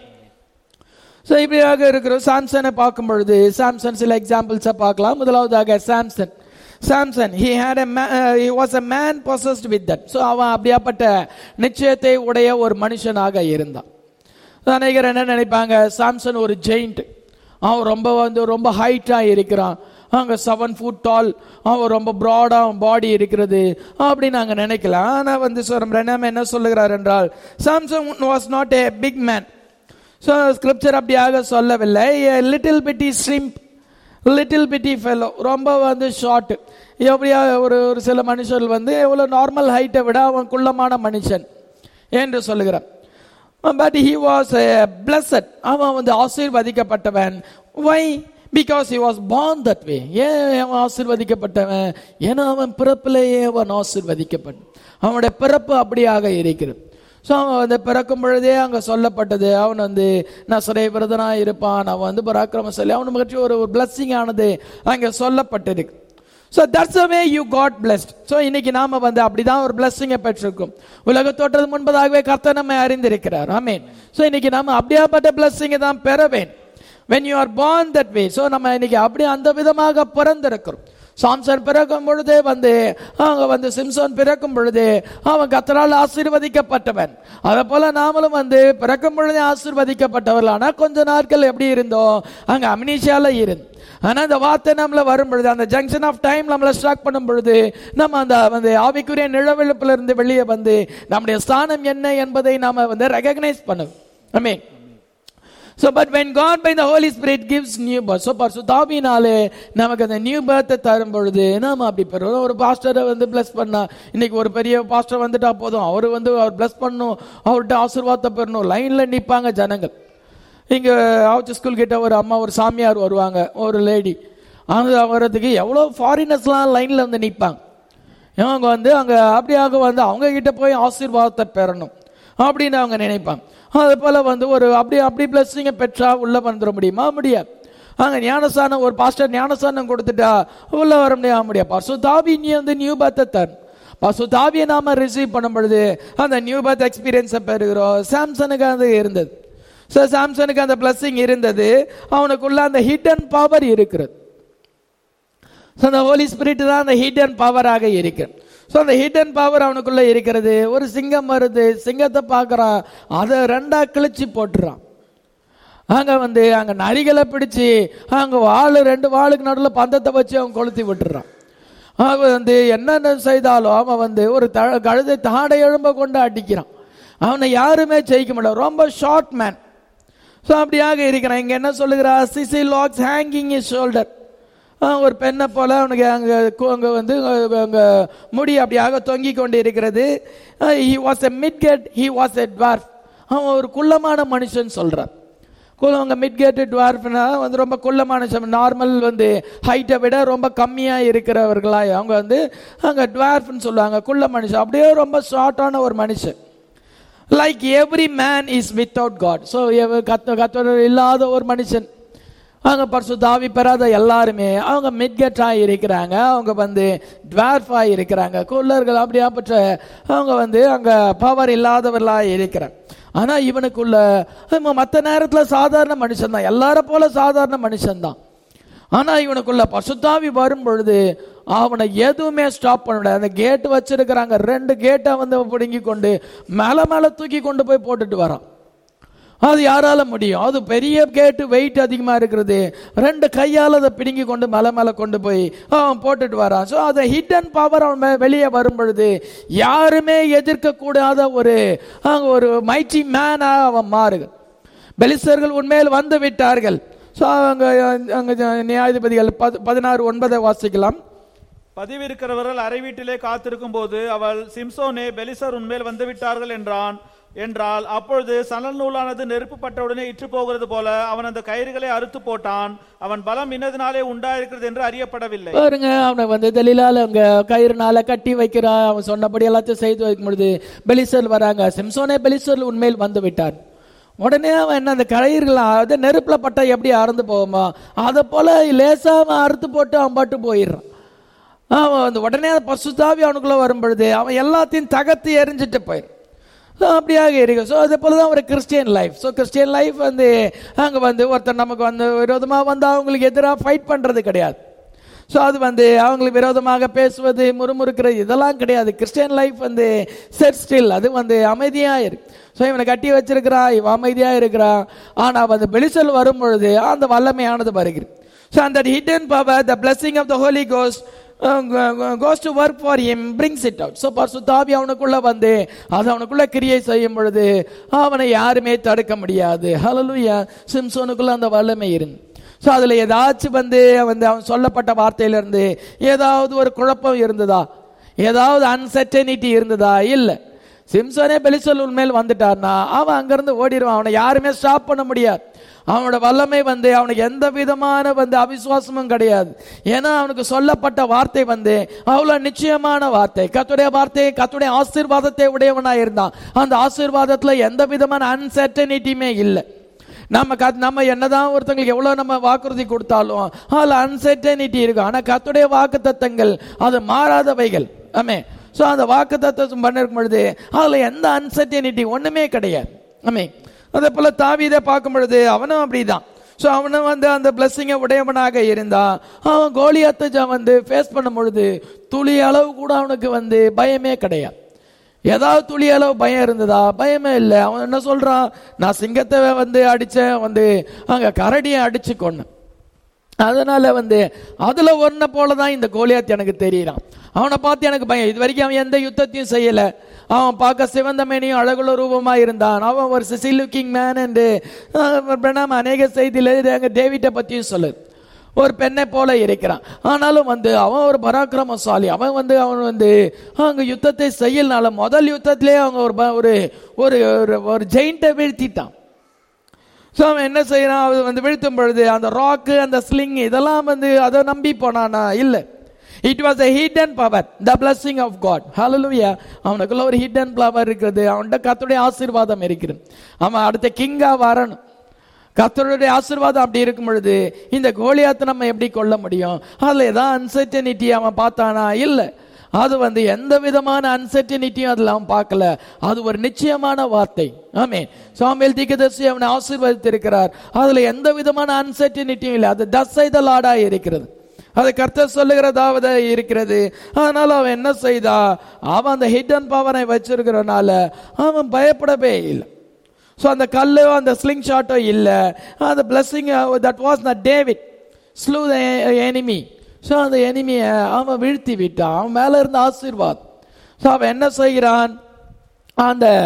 ஸோ இப்படியாக இருக்கிற சாம்சனை பார்க்கும் பொழுது சாம்சன் சில எக்ஸாம்பிள்ஸை பார்க்கலாம் முதலாவதாக Samson Samson he had he was a man possessed with that so அவன் அப்படியாப்பட்ட நிச்சயத்தை உடைய ஒரு மனுஷனாக இருந்தான் அநேகர் என்ன நினைப்பாங்க சாம்சன் ஒரு ஜெயிண்ட் அவன் ரொம்ப வந்து ரொம்ப ஹைட்டா இருக்கிறான் அங்க செவன் ஃபுட் டால் அவன் ரொம்ப ப்ராடா பாடி இருக்கிறது அப்படி நாங்க நினைக்கலாம் ஆனா வந்து சொல்றோம் ரெனாம் என்ன சொல்லுகிறார் என்றால் Samson was not a big man so scripture அப்படியாக சொல்லவில்லை little bitty shrimp little bitty fellow ரொம்ப வந்து ஷார்ட் எப்படியா ஒரு ஒரு சில மனுஷர்கள் வந்து எவ்வளோ நார்மல் ஹைட்டை விட அவன் குள்ளமான மனுஷன் என்று சொல்லுகிறான் பட் ஹி வாஸ் பிளஸட் அவன் வந்து ஆசீர்வதிக்கப்பட்டவன் why because he was born that way ஏன் அவன் ஆசீர்வதிக்கப்பட்டவன் ஏன்னா அவன் பிறப்பிலேயே அவன் ஆசீர்வதிக்கப்பட்டான் அவனுடைய பிறப்பு அப்படியாக இருக்கிறது ஸோ அவன் வந்து பிறக்கும் பொழுதே அங்கே சொல்லப்பட்டது அவன் வந்து நசரே விரதனா இருப்பான் அவன் வந்து பராக்கிரமசாலி அவனை பற்றி ஒரு ஒரு blessing ஆனது அங்கே சொல்லப்பட்டிருக்கு so that's way you got blessed so இன்னைக்கு நாம வந்து அப்படிதான் ஒரு பிளஸ்ஸிங்கை பெற்றிருக்கோம் உலக தோற்றது முன்பதாகவே கர்த்தர் நம்மை அறிந்திருக்கிறார் ஆமீன் ஸோ இன்னைக்கு நாம அப்படியாப்பட்ட பிளஸ்ஸிங்கை தான் பெற வேண்டும் when you are born that way so நம்ம இன்னைக்கு அப்படி அந்த விதமாக பிறந்திருக்கிறோம் சாம்சன் பிறக்கும் பொழுதே வந்து அவங்க வந்து சிம்சோன் பிறக்கும் பொழுது அவன் கத்தரால் ஆசீர்வதிக்கப்பட்டவன் அதே போல நாமளும் வந்து பிறக்கும் பொழுதே ஆசீர்வதிக்கப்பட்டவர்கள் ஆனா கொஞ்ச நாட்கள் எப்படி இருந்தோம் அங்க அம்னீஷியால இருந்து ஆனா இந்த வார்த்தை நம்மள வரும் பொழுது அந்த ஜங்ஷன் ஆஃப் டைம் நம்மள ஸ்டாக் பண்ணும் பொழுது நம்ம அந்த வந்து ஆவிக்குரிய நிழவெழுப்புல இருந்து வெளியே வந்து நம்முடைய ஸ்தானம் என்ன என்பதை நாம வந்து ரெகக்னைஸ் பண்ணும் ஐ மீன் So, but when God by the Holy Spirit gives new birth, so பரிசுத்தாவினாலே நமக்கு அந்த நியூ பர்த்தை தரும் பொழுது நாம அப்படி பெறுவோம் ஒரு பாஸ்டரை வந்து பிளஸ் பண்ணா இன்னைக்கு ஒரு பெரிய பாஸ்டர் வந்துட்டா போதும் அவர் வந்து அவர் பிளஸ் பண்ணணும் அவர்கிட்ட ஆசீர்வாதத்தை பெறணும் லைன்ல நிப்பாங்க ஜனங்கள் இங்க ஆவச்சு ஸ்கூல் கிட்ட ஒரு அம்மா ஒரு சாமியார் வருவாங்க ஒரு லேடி அங்க வர்றதுக்கு எவ்வளோ ஃபாரினர்ஸ்லாம் லைன்ல வந்து நிற்பாங்க அவங்க வந்து அங்க அப்படியாக வந்து அவங்க கிட்ட போய் ஆசீர்வாதத்தை பெறணும் அப்படின்னு அவங்க நினைப்பாங்க அது போல வந்து ஒரு அப்படி அப்படி பிளஸ்ஸிங்க பெற்றா உள்ள வந்துட முடியுமா முடியாது அங்க ஞானஸ்தானம் ஒரு பாஸ்டர் ஞானஸ்தானம் கொடுத்துட்டா உள்ள வர முடியாது முடியாது பசு தாவி நீ வந்து நியூ பர்த்தை தரணும் பசு தாவியை நாம ரிசீவ் பண்ணும் பொழுது அந்த நியூ பர்த் எக்ஸ்பீரியன்ஸை பெறுகிறோம் சாம்சனுக்கு அது இருந்தது ஸோ சாம்சனுக்கு அந்த பிளஸ்ஸிங் இருந்தது அவனுக்குள்ள அந்த ஹிடன் பவர் இருக்கிறது ஸோ அந்த ஹோலி ஸ்பிரிட் தான் அந்த ஹிடன் பவராக இருக்கு ஸோ அந்த ஹிடன் பவர் அவனுக்குள்ள இருக்கிறது ஒரு சிங்கம் வருது சிங்கத்தை பார்க்கறான் அதை ரெண்டா கிழிச்சு போட்டுறான் அங்க வந்து அங்க நரிகளை பிடிச்சு அங்க வாள் ரெண்டு வாளுக்கு நடுவில் பந்தத்தை வச்சு அவன் கொளுத்தி விட்டுறான் அவன் வந்து என்னென்ன செய்தாலும் அவன் வந்து ஒரு த கழுதை தாடை எழும்ப கொண்டு அடிக்கிறான் அவனை யாருமே ஜெயிக்க முடியல ரொம்ப ஷார்ட் மேன் ஸோ அப்படியாக இருக்கிறான் இங்க என்ன சொல்லுகிறா சிசி லாக்ஸ் ஹேங்கிங் இஸ் ஷோல்டர் ஒரு பெண்ணை போல அவனுக்கு அங்கே அங்கே வந்து அங்கே முடி அப்படியாக தொங்கி கொண்டு இருக்கிறது he was a midget he was a dwarf அவன் ஒரு குள்ளமான மனுஷன் சொல்றான் அவங்க மிட்கேட் டுவார்ஃப்னா வந்து ரொம்ப குள்ளமான நார்மல் வந்து ஹைட்டை விட ரொம்ப கம்மியாக இருக்கிறவர்களா அவங்க வந்து அங்கே டுவார்ஃப்னு சொல்லுவாங்க குள்ள மனுஷன் அப்படியே ரொம்ப ஷார்ட்டான ஒரு மனுஷன் like every man is without God so கத்த கத்தோட இல்லாத ஒரு மனுஷன் அவங்க பரிசு தாவி பெறாத எல்லாருமே அவங்க மிட்கெட்டாக இருக்கிறாங்க அவங்க வந்து டுவார்ஃபாக இருக்கிறாங்க குள்ளர்கள் அப்படியாப்பட்ட அவங்க வந்து அங்கே பவர் இல்லாதவர்களாக இருக்கிறாங்க ஆனால் இவனுக்குள்ள மற்ற நேரத்தில் சாதாரண மனுஷன் தான் எல்லார போல சாதாரண மனுஷன் தான் ஆனால் இவனுக்குள்ள பசுத்தாவி வரும் பொழுது அவனை எதுவுமே ஸ்டாப் பண்ண முடியாது அந்த கேட்டு வச்சிருக்கிறாங்க ரெண்டு கேட்டை வந்து பிடுங்கி கொண்டு மேலே மேலே தூக்கி கொண்டு போய் போட்டுட்டு வரான் அது யாரால முடியும் அது பெரிய கேட்டு வெயிட் அதிகமா இருக்கிறது ரெண்டு கையால் அதை பிடுங்கி கொண்டு மலை மேலே கொண்டு போய் அவன் போட்டுட்டு வரான் ஸோ அதை ஹிட் அண்ட் பவர் அவன் மே- வெளியே வரும் பொழுது யாருமே எதிர்க்க கூடாத ஒரு அங்க ஒரு மைட்டி மேனா அவன் மாறுக பெலிசர்கள் உண்மையில் வந்து விட்டார்கள் ஸோ அங்க அங்க நியாயாதிபதிகள் பது- பதினாறு ஒன்பதை வாசிக்கலாம் பதிவிருக்கிறவர்கள் அறை வீட்டிலே காத்திருக்கும் போது அவள் சிம்சோனே பெலிசர் உன்மேல் வந்து விட்டார்கள் என்றான் என்றால் அப்பொழுது சணல் நூலானது நெருப்பு பட்டவுடனே இற்று போகிறது போல அவன் அந்த கயிறுகளை அறுத்து போட்டான் அவன் பலம் இன்னதினாலே உண்டாயிருக்கிறது என்று அறியப்படவில்லை பாருங்க அவனை வந்து தெளிலால அங்க கயிறுனால கட்டி வைக்கிறா அவன் சொன்னபடி எல்லாத்தையும் செய்து வைக்கும் பொழுது பெலிசர் வராங்க சிம்சோனே பெலிசர் உண்மையில் வந்து விட்டார் உடனே அவன் என்ன அந்த கயிறுகள் அது நெருப்புல பட்டா எப்படி அறுந்து போகுமா அதை போல லேசா அவன் அறுத்து போட்டு அவன் பாட்டு போயிடுறான் அவன் வந்து உடனே அந்த பசுதாவி அவனுக்குள்ள வரும் பொழுது அவன் எல்லாத்தையும் தகர்த்து எரிஞ்சிட்டு போயிடும் ஸோ அப்படியாக இருக்கு ஸோ அதே போல தான் ஒரு Christian life so Christian life வந்து அங்கே வந்து ஒருத்தர் நமக்கு வந்து விரோதமாக வந்து அவங்களுக்கு எதிராக ஃபைட் பண்ணுறது கிடையாது ஸோ அது வந்து அவங்களுக்கு விரோதமாக பேசுவது முறுமுறுக்கிறது இதெல்லாம் கிடையாது கிறிஸ்டியன் லைஃப் வந்து செட் ஸ்டில் அது வந்து அமைதியாக இருக்கு ஸோ இவனை கட்டி வச்சிருக்கிறா இவன் அமைதியாக இருக்கிறான் ஆனால் வந்து வெளிச்சல் வரும் பொழுது அந்த வல்லமையானது வருகிறது ஸோ அந்த hidden power the blessing of the Holy Ghost goes to work for him brings it out so பரிசுத்தாவி அவனுக்குள்ள வந்து அது அவனுக்குள்ள கிரியை செய்யும் பொழுது அவனை யாருமே தடுக்க முடியாது ஹalleluya சிம்சோனுக்குள்ள அந்த வல்லமை இருந்து ஸோ அதில் ஏதாச்சும் வந்து வந்து அவன் சொல்லப்பட்ட வார்த்தையிலிருந்து ஏதாவது ஒரு குழப்பம் இருந்ததா ஏதாவது அன்சர்டனிட்டி இருந்ததா இல்லை சிம்சோனே பெலிசல் உண்மையில் வந்துட்டார்னா அவன் அங்கிருந்து ஓடிடுவான் அவனை யாருமே ஸ்டாப் பண்ண முடியாது அவனோட வல்லமை வந்து அவனுக்கு எந்த விதமான வந்து அவிசுவாசமும் கிடையாது ஏன்னா அவனுக்கு சொல்லப்பட்ட வார்த்தை வந்து அவ்வளவு நிச்சயமான வார்த்தை கத்துடைய வார்த்தை கத்துடைய ஆசீர்வாதத்தை உடையவனா இருந்தான் அந்த ஆசீர்வாதத்துல எந்த விதமான அன்சர்டனிட்டியுமே இல்லை நம்ம கத் நம்ம என்னதான் ஒருத்தங்களுக்கு எவ்வளவு நம்ம வாக்குறுதி கொடுத்தாலும் அதுல அன்சர்டனிட்டி இருக்கும் ஆனா கத்துடைய வாக்கு தத்தங்கள் அது மாறாதவைகள் ஆமே ஸோ அந்த வாக்கு தத்துவம் பண்ணிருக்கும் பொழுது அதுல எந்த அன்சர்டனிட்டி ஒண்ணுமே கிடையாது ஆமே அதே போல தாவீதை பார்க்கும் பொழுது அவனும் அப்படிதான் ஸோ அவனும் வந்து அந்த பிளஸ்ஸிங்கை உடையவனாக இருந்தான் அவன் கோலியாத்தை வந்து ஃபேஸ் பண்ணும் பொழுது துளி அளவு கூட அவனுக்கு வந்து பயமே கிடையாது ஏதாவது துளி அளவு பயம் இருந்ததா பயமே இல்லை அவன் என்ன சொல்றான் நான் சிங்கத்தை வந்து அடிச்சேன் வந்து அங்க கரடியை அடிச்சு கொன்னேன் அதனால வந்து அதுல ஒன்ன போல தான் இந்த கோலியாத் எனக்கு தெரியறான் அவனை பார்த்து எனக்கு பயம் இது வரைக்கும் அவன் எந்த யுத்தத்தையும் செய்யல அவன் பார்க்க சிவந்த மேனியும் அழகுள்ள ரூபமா இருந்தான் அவன் ஒரு சிசி லுக்கிங் மேன் என்று பிரணாம் அநேக செய்தியில் அங்க டேவிட்டை பத்தியும் சொல்லுது ஒரு பெண்ணை போல இருக்கிறான் ஆனாலும் வந்து அவன் ஒரு பராக்கிரமசாலி அவன் வந்து அவன் வந்து அங்க யுத்தத்தை செய்யலனால முதல் யுத்தத்திலே அவங்க ஒரு ப- ஒரு ஒரு ஒரு- ஒரு ஜெயிண்ட்டை வீழ்த்திட்டான் ஸோ அவன் என்ன செய்யறான் அது வந்து வீழ்த்தும் பொழுது அந்த ராக்கு அந்த ஸ்லிங் இதெல்லாம் வந்து அதை நம்பி போனானா இல்லை it was a hidden power the blessing of God hallelujah அவனுக்குள்ள ஒரு hidden பவர் இருக்கிறது அவன்கிட்ட கர்த்தருடைய ஆசீர்வாதம் இருக்கிறது அவன் அடுத்த கிங்கா வரணும் கர்த்தருடைய ஆசீர்வாதம் அப்படி இருக்கும் பொழுது இந்த கோலியாத்தை நம்ம எப்படி கொள்ள முடியும் அதுல ஏதாவது அன்சர்டனிட்டி அவன் பார்த்தானா இல்லை அது வந்து எந்த விதமான அன்சர்டனிட்டியும் அதில் அவன் பார்க்கல அது ஒரு நிச்சயமான வார்த்தை ஆமே சாமியல் தீக்கதர்சி அவனை ஆசீர்வதித்திருக்கிறார் அதுல எந்த விதமான அன்சர்டனிட்டியும் இல்லை அது தசைதலாடா இருக்கிறது அது கர்த்தர் சொல்லுகிறதாவது இருக்கிறது அதனால அவன் என்ன செய்தா அவன் அந்த ஹிடன் பவரை வச்சிருக்கிறனால அவன் பயப்படவே இல்லை ஸோ அந்த கல்லோ அந்த ஸ்லிங் ஷாட்டோ இல்லை அந்த blessing that was the David slew the enemy so அந்த எனிமியை அவன் வீழ்த்தி விட்டான் அவன் மேலே இருந்த ஆசீர்வாத் ஸோ அவன் என்ன செய்கிறான் அந்த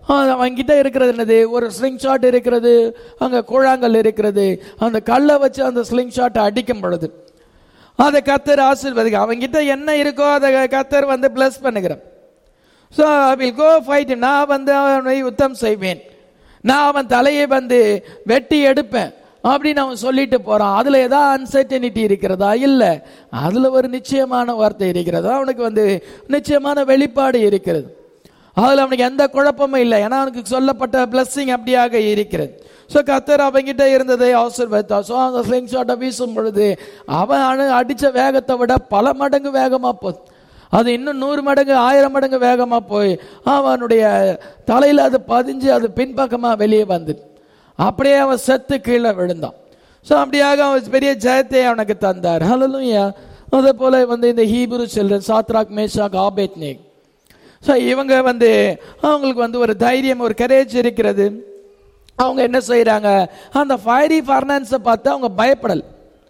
அவன்கிட்ட இருக்கிறது என்னது ஒரு ஸ்லிங் ஷாட் இருக்கிறது அங்க கூழாங்கல் இருக்கிறது அந்த கல்லை வச்சு அந்த ஸ்லிங் ஷாட்டை அடிக்கும் பொழுது அதை கத்தர் ஆசீர்வதிக்க அவன்கிட்ட என்ன இருக்கோ அதை கத்தர் வந்து பிளஸ் பண்ணுகிறேன் so I will go fight நான் வந்து அவனை யுத்தம் செய்வேன் நான் அவன் தலையை வந்து வெட்டி எடுப்பேன் அப்படின்னு அவன் சொல்லிட்டு போறான் அதுல ஏதாவது அன்சர்டனிட்டி இருக்கிறதா இல்ல அதுல ஒரு நிச்சயமான வார்த்தை இருக்கிறதா அவனுக்கு வந்து நிச்சயமான வெளிப்பாடு இருக்கிறது அதுல அவனுக்கு எந்த குழப்பமும் இல்லை ஏன்னா அவனுக்கு சொல்லப்பட்ட பிளஸ்ஸிங் அப்படியாக இருக்கிறது ஸோ கத்தர் அவங்கிட்ட இருந்ததை ஆசீர்வதித்தா ஸோ அந்த ஸ்லிங் ஷாட்டை வீசும் பொழுது அவன் அணு அடிச்ச வேகத்தை விட பல மடங்கு வேகமா போகுது அது இன்னும் நூறு மடங்கு ஆயிரம் மடங்கு வேகமா போய் அவனுடைய தலையில அது பதிஞ்சு அது பின்பக்கமா வெளியே வந்து அப்படியே அவன் செத்து கீழே விழுந்தான் ஸோ அப்படியாக அவன் பெரிய ஜெயத்தை அவனுக்கு தந்தார் ஹலலுயா அதே போல வந்து இந்த Hebrew children Shadrach Meshach Abednego so இவங்க வந்து அவங்களுக்கு வந்து ஒரு தைரியம் ஒரு கரேஜ் இருக்கிறது அவங்க என்ன செய்றாங்க அந்த ஃபயரி ஃபர்னான்ஸை பார்த்து அவங்க பயப்படல்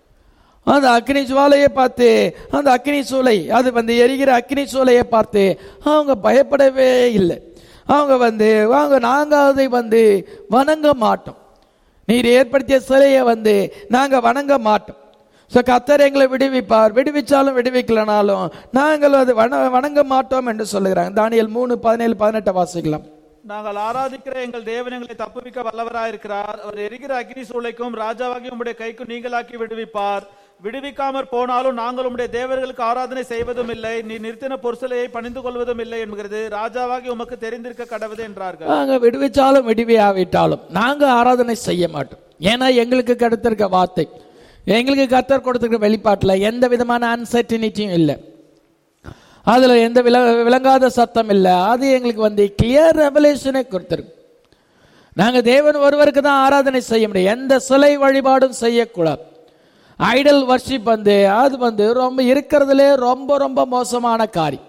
அந்த அக்னி ஜுவாலையை பார்த்து அந்த அக்னி சூளை அது வந்து எரிகிற அக்னி சூளையை பார்த்து அவங்க பயப்படவே இல்லை அவங்க வந்து வாங்க நாங்க அதை வந்து வணங்க மாட்டோம் நீர் ஏற்படுத்திய சிலையை வந்து நாங்க வணங்க மாட்டோம் ஸோ கத்தர் எங்களை விடுவிப்பார் விடுவிச்சாலும் விடுவிக்கலனாலும் நாங்கள் அது வண வணங்க மாட்டோம் என்று சொல்லுகிறாங்க தானியல் மூணு பதினேழு பதினெட்டை வாசிக்கலாம் நாங்கள் ஆராதிக்கிற எங்கள் தேவன் எங்களை தப்புவிக்க வல்லவராயிருக்கிறார் அவர் எரிகிற அக்னி சூளைக்கும் ராஜாவாகி உம்முடைய கைக்கும் நீங்களாக்கி விடுவிப்பார் விடுவிக்காமற் போனாலும் நாங்கள் உம்முடைய தேவர்களுக்கு ஆராதனை செய்வதும் இல்லை நீ நிறுத்தின பொருசலையை பணிந்து கொள்வதும் இல்லை என்கிறது ராஜாவாகி உமக்கு தெரிந்திருக்க கடவுது என்றார்கள் நாங்க விடுவிச்சாலும் விடுவியாவிட்டாலும் நாங்க ஆராதனை செய்ய மாட்டோம் ஏன்னா எங்களுக்கு கிடைத்திருக்க வார்த்தை எங்களுக்கு கத்தர் கொடுத்திருக்க வெளிப்பாட்டில் எந்த விதமான அன்சர்டினிட்டியும் இல்லை அதுல எந்த வில விளங்காத சத்தம் இல்லை அது எங்களுக்கு வந்து கிளியர் ரெவலேஷனை கொடுத்திருக்கு நாங்க தேவன் ஒருவருக்கு தான் ஆராதனை செய்ய முடியும் எந்த சிலை வழிபாடும் செய்யக்கூடாது ஐடல் வர்ஷிப் வந்து அது வந்து ரொம்ப இருக்கிறதுலே ரொம்ப ரொம்ப மோசமான காரியம்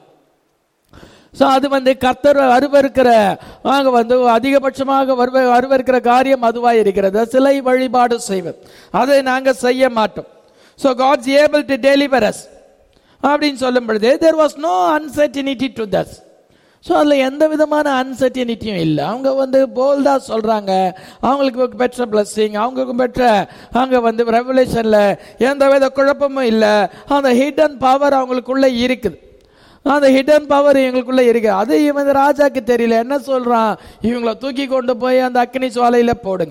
ஸோ அது வந்து கர்த்தர் அருவருக்கிற நாங்கள் வந்து அதிகபட்சமாக வருவ அருவருக்கிற காரியம் அதுவாக இருக்கிறது சிலை வழிபாடு செய்வது அதை நாங்கள் செய்ய மாட்டோம் so God's able to deliver us அப்படின்னு சொல்லும் பொழுது there was no uncertainty to thus so அதில் எந்த விதமான அன்சர்டினிட்டியும் இல்லை அவங்க வந்து போல்டாக சொல்கிறாங்க அவங்களுக்கு பெற்ற பிளஸ்ஸிங் அவங்களுக்கு பெற்ற அங்கே வந்து ரெவலேஷனில் எந்த வித குழப்பமும் இல்லை அந்த ஹிடன் பவர் அவங்களுக்குள்ளே இருக்குது அந்த ஹிடன் பவர் இவங்களுக்குள்ள இருக்கு அது இவன் ராஜாக்கு தெரியல என்ன சொல்றான் இவங்கள தூக்கி கொண்டு போய் அந்த அக்னி சுவாலையில போடுங்க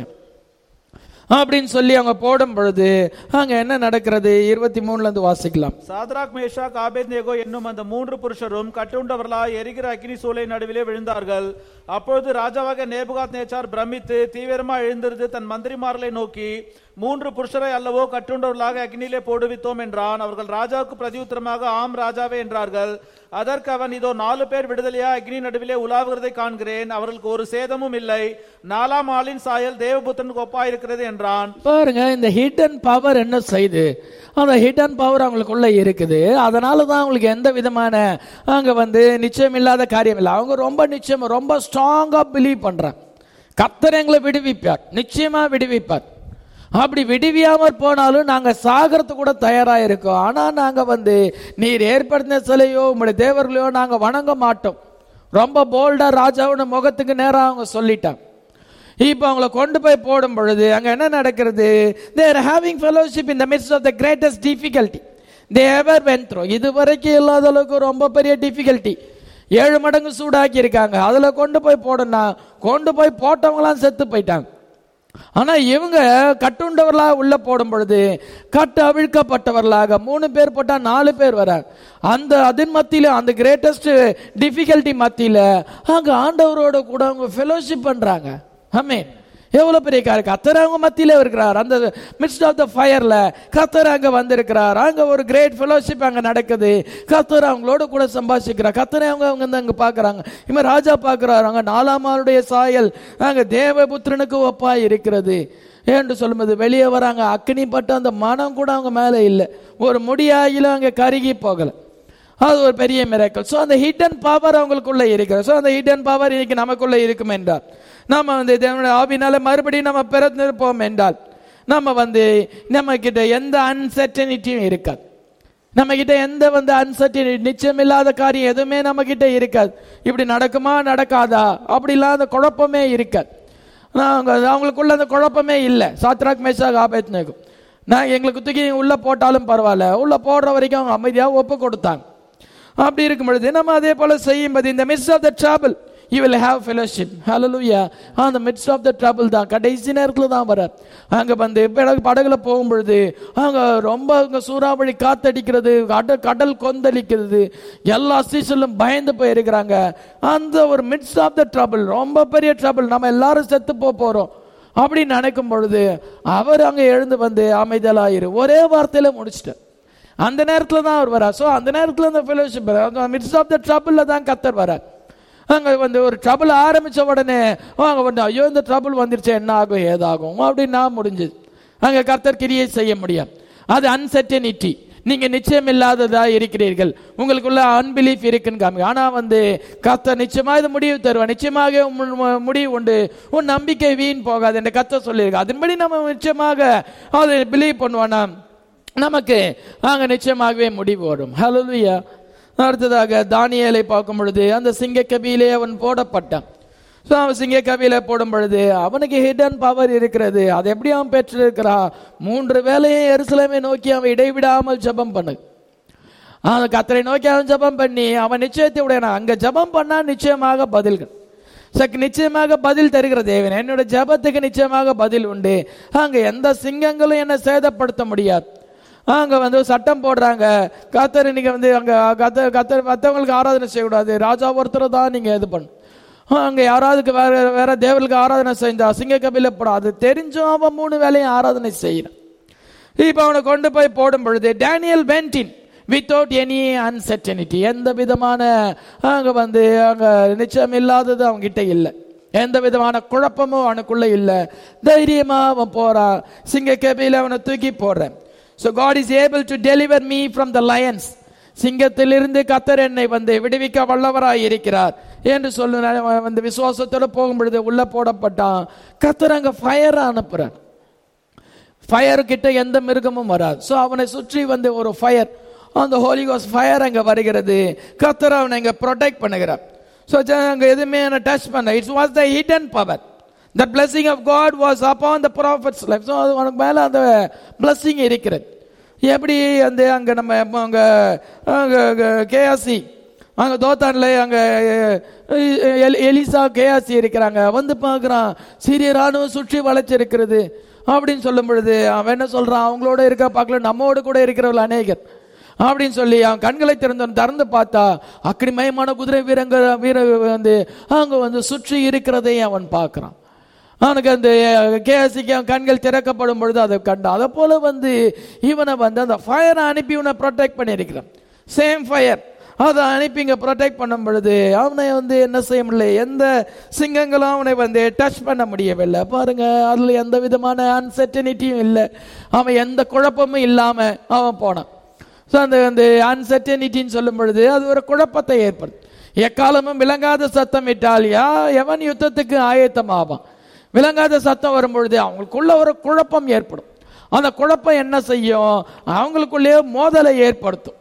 அப்படின்னு சொல்லி அவங்க போடும் பொழுது அங்க என்ன நடக்கிறது இருபத்தி மூணுல இருந்து வாசிக்கலாம் சாத்ராக் மேஷாக் ஆபேத்நேகோ என்னும் அந்த மூன்று புருஷரும் கட்டுண்டவர்களாய் எரிகிற அக்னி சூளை நடுவிலே விழுந்தார்கள் அப்பொழுது ராஜாவாக நேபுகாத் நேச்சார் பிரமித்து தீவிரமா எழுந்திருந்து தன் மந்திரிமார்களை நோக்கி மூன்று புருஷரை அல்லவோ கட்டுண்டவர்களாக அக்னியிலே போடுவித்தோம் என்றான் அவர்கள் ராஜாவுக்கு பிரதியுத்தரமாக ஆம் ராஜாவே என்றார்கள் அதற்கு அவன் இதோ நாலு பேர் விடுதலையா அக்னி நடுவிலே உலாவுகிறதை காண்கிறேன் அவர்களுக்கு ஒரு சேதமும் இல்லை நாலாம் ஆளின் சாயல் தேவபுத்தனுக்கு ஒப்பாயிருக்கிறது என்றான் பாருங்க இந்த ஹிடன் பவர் என்ன செய்யுது அந்த ஹிடன் பவர் அவங்களுக்குள்ள இருக்குது அதனால தான் அவங்களுக்கு எந்த விதமான அங்க வந்து நிச்சயம் இல்லாத காரியம் இல்லை அவங்க ரொம்ப நிச்சயம் ரொம்ப ஸ்ட்ராங்கா பிலீவ் பண்றாங்க கர்த்தர் எங்களை விடுவிப்பார் நிச்சயமா விடுவிப்பார் அப்படி விடுவியாமற் போனாலும் நாங்க சாகிறதுக்கு கூட தயாரா இருக்கோம் ஆனா நாங்க வந்து நீர் ஏற்படுத்தின சிலையோ உங்களுடைய தேவர்களையோ நாங்க வணங்க மாட்டோம் ரொம்ப போல்டா ராஜாவோட முகத்துக்கு நேரா அவங்க சொல்லிட்டாங்க இப்போ அவங்கள கொண்டு போய் போடும் பொழுது அங்க என்ன நடக்கிறது they're having fellowship in the midst of the greatest difficulty they ever went through இது வரைக்கும் இல்லாத அளவுக்கு ரொம்ப பெரிய டிஃபிகல்ட்டி ஏழு மடங்கு சூடாக்கி இருக்காங்க அதுல கொண்டு போய் போடனா கொண்டு போய் போட்டவங்களாம் செத்து போயிட்டாங்க ஆனா இவங்க கட்டுண்டவர்களாக உள்ள போடும் பொழுது கட்டு அவிழ்க்கப்பட்டவர்களாக மூணு பேர் போட்டா நாலு பேர் வராங்க அந்த அதன் மத்தியில அந்த கிரேட்டஸ்ட் டிஃபிகல்ட்டி மத்தியில அங்க ஆண்டவரோட கூட அவங்க ஃபெலோஷிப் பண்றாங்க ஆமே எவ்வளவு பெரிய காரியம் கத்தர் அவங்க மத்தியில இருக்கிறார் அந்த மிட்ஸ்ட் ஆஃப் த ஃபயர்ல கத்தர் அங்க வந்திருக்கிறார் அங்க ஒரு கிரேட் ஃபெலோஷிப் அங்க நடக்குது கத்தர் அவங்களோட கூட சம்பாஷிக்கிறார் கத்தரை அவங்க அவங்க வந்து அங்க பாக்குறாங்க இவன் ராஜா பாக்குறாரு அங்க நாலாம் ஆளுடைய சாயல் அங்க தேவபுத்திரனுக்கு ஒப்பா இருக்கிறது என்று சொல்லும்போது வெளியே வராங்க அக்னி பட்டு அந்த மனம் கூட அவங்க மேல இல்லை ஒரு முடியாயிலும் அங்க கருகி போகல அது ஒரு பெரிய மிராக்கல் ஸோ அந்த ஹிடன் பவர் அவங்களுக்குள்ள இருக்கிறது ஸோ அந்த ஹிடன் பவர் இன்னைக்கு நமக்குள்ள இருக்கும் என்றால் நம்ம வந்து தேவனுடைய ஆவினால மறுபடியும் நம்ம பிறந்திருப்போம் என்றால் நம்ம வந்து நம்ம கிட்ட எந்த அன்சர்டனிட்டியும் இருக்காது நம்ம கிட்ட எந்த வந்து அன்சர்டி நிச்சயம் இல்லாத காரியம் எதுவுமே நம்ம கிட்ட இருக்காது இப்படி நடக்குமா நடக்காதா அப்படி இல்லாத குழப்பமே இருக்காது நாங்க அவங்களுக்குள்ள அந்த குழப்பமே இல்லை சாத்ராக் மேஷாக் ஆபேத்னேகும் நான் எங்களுக்கு தூக்கி உள்ள போட்டாலும் பரவாயில்ல உள்ள போடுற வரைக்கும் அவங்க அமைதியாக ஒப்பு கொடுத்தாங்க அப்படி இருக்கும் பொழுது நம்ம அதே போல செய்யும்போது இந்த midst of the trouble you will have fellowship ஹalleluya அந்த மிட்ஸ் ஆஃப் த ட்ராபிள் தான் கடைசி நேரத்தில் தான் வர அங்க வந்து படகு படகுல போகும் பொழுது அங்க ரொம்ப அங்க சூறாவளி காத்தடிக்கிறது கடல் கடல் கொந்தளிக்கிறது எல்லா சீசனும் பயந்து போயிருக்கிறாங்க அந்த ஒரு மிட்ஸ் ஆஃப் த ட்ரபிள் ரொம்ப பெரிய ட்ரபிள் நம்ம எல்லாரும் செத்து போக போறோம் அப்படின்னு நினைக்கும் பொழுது அவர் அங்க எழுந்து வந்து அமைதலாயிரு ஒரே வார்த்தையில முடிச்சிட்டார் அந்த நேரத்துல தான் அவர் வரார் ஸோ அந்த நேரத்துல அந்த ஃபெலோஷிப் மிட்ஸ் ஆஃப் த ட்ரபிளில் தான் கத்தர் வரார் அங்க வந்து ஒரு ட்ரபிள் ஆரம்பிச்ச உடனே அங்க வந்து ஐயோ இந்த ட்ரபிள் வந்துருச்சு என்ன ஆகும் ஏதாகும் அப்படின்னா முடிஞ்சது அங்க கர்த்தர் கிரியை செய்ய முடியும் அது அன்சர்டனிட்டி நீங்க நிச்சயம் இல்லாததா இருக்கிறீர்கள் உங்களுக்குள்ள அன்பிலீஃப் இருக்குன்னு காமிங்க ஆனா வந்து கர்த்தர் நிச்சயமா இது முடிவு தருவா நிச்சயமாக உம் உம் முடிவு உண்டு உன் நம்பிக்கை வீண் போகாது என்று கர்த்தர் சொல்லியிருக்கு அதன்படி நம்ம நிச்சயமாக அதை பிலீவ் பண்ணுவோம்னா நமக்கு அங்க நிச்சயமாகவே முடிவு வரும் ஹalleluya அடுத்ததாக தானியேலை பார்க்கும் பொழுது அந்த சிங்க கபியிலே அவன் போடப்பட்டான் ஸோ அவன் சிங்க கபியில போடும் பொழுது அவனுக்கு ஹிடன் பவர் இருக்கிறது அதை எப்படி அவன் பெற்றிருக்கிறான் மூன்று வேலையை எருசலேமை நோக்கி அவன் இடைவிடாமல் ஜெபம் பண்ணு அவன் கத்தரை நோக்கி அவன் ஜெபம் பண்ணி அவன் நிச்சயத்தை உடையனா அங்க ஜெபம் பண்ணா நிச்சயமாக பதில்கள் சக்கு நிச்சயமாக பதில் தருகிற தேவன் என்னோட ஜெபத்துக்கு நிச்சயமாக பதில் உண்டு அங்க எந்த சிங்கங்களும் என்ன சேதப்படுத்த முடியாது அங்க வந்து சட்டம் போடுறாங்க கத்தர் இன்னைக்கு வந்து அங்க கத்த கத்தர் மற்றவங்களுக்கு ஆராதனை செய்யக்கூடாது ராஜா ஒருத்தர் தான் நீங்க இது பண்ணும் அங்க யாராவதுக்கு வேற வேற தேவர்களுக்கு ஆராதனை செஞ்சா சிங்க கபில போடும் அது தெரிஞ்சும் அவன் மூணு வேலையும் ஆராதனை செய்யறான் இப்ப அவனை கொண்டு போய் போடும் பொழுது Daniel went in without any uncertainty எந்த விதமான அங்க வந்து அங்க நிச்சயம் இல்லாதது அவங்க கிட்ட இல்லை எந்த விதமான குழப்பமும் அவனுக்குள்ள இல்லை தைரியமா அவன் போறான் சிங்க கபில அவனை தூக்கி போடுறேன் so God is able to deliver me from the lions சிங்கத்திலிருந்து கத்தர் என்னை வந்து விடுவிக்க வல்லவராய் இருக்கிறார் என்று சொல்லு வந்து விசுவாசத்தோட போகும் பொழுது உள்ள போடப்பட்டான் கத்தர் அங்க ஃபயர் அனுப்புறார் ஃபயர் கிட்ட எந்த மிருகமும் வராது ஸோ அவனை சுற்றி வந்து ஒரு ஃபயர் அந்த ஹோலிகோஸ் ஃபயர் அங்க வருகிறது கத்தர் அவனை அங்க ப்ரொடெக்ட் பண்ணுகிறார் ஸோ அங்க எதுவுமே என்ன டச் பண்ண it's was the hidden power the blessing of God was upon the prophet's life so அது உனக்கு மேலே அந்த பிளஸ்ஸிங் இருக்கிறது எப்படி அந்த அங்கே நம்ம அங்கே அங்கே கேஆசி அங்கே தோத்தான்ல அங்கே எலிசா கேஆசி இருக்கிறாங்க வந்து பார்க்குறான் சீரிய ராணுவம் சுற்றி வளைச்சிருக்கிறது அப்படின்னு சொல்லும் பொழுது அவன் என்ன சொல்றான் அவங்களோட இருக்க பார்க்கல நம்மோடு கூட இருக்கிறவர்கள் அநேகர் அப்படின்னு சொல்லி அவன் கண்களை திறந்தவன் திறந்து பார்த்தா அக்னிமயமான குதிரை வீரங்க வீர வந்து அங்க வந்து சுற்றி இருக்கிறதை அவன் பார்க்கிறான் அவனுக்கு அந்த கேஎஸ்சிக்கு அவன் கண்கள் திறக்கப்படும் பொழுது அதை கண்டான் அதை போல வந்து இவனை வந்து அந்த ஃபயரை அனுப்பி இவனை ப்ரொடெக்ட் பண்ணியிருக்கிறான் சேம் ஃபயர் அதை அனுப்பி இங்கே ப்ரொடெக்ட் பண்ணும் பொழுது அவனை வந்து என்ன செய்ய முடியல எந்த சிங்கங்களும் அவனை வந்து டச் பண்ண முடியவில்லை பாருங்க அதில் எந்த விதமான அன்சர்டனிட்டியும் இல்லை அவன் எந்த குழப்பமும் இல்லாமல் அவன் போனான் ஸோ அந்த அந்த அன்சர்டனிட்டின்னு சொல்லும் பொழுது அது ஒரு குழப்பத்தை ஏற்படுத்தும் எக்காலமும் விளங்காத சத்தம் இட்டால் யா எவன் யுத்தத்துக்கு ஆயத்தம் ஆவான் விளங்காத சத்தம் வரும்பொழுது அவங்களுக்குள்ள ஒரு குழப்பம் ஏற்படும் அந்த குழப்பம் என்ன செய்யும் அவங்களுக்குள்ளேயே மோதலை ஏற்படுத்தும்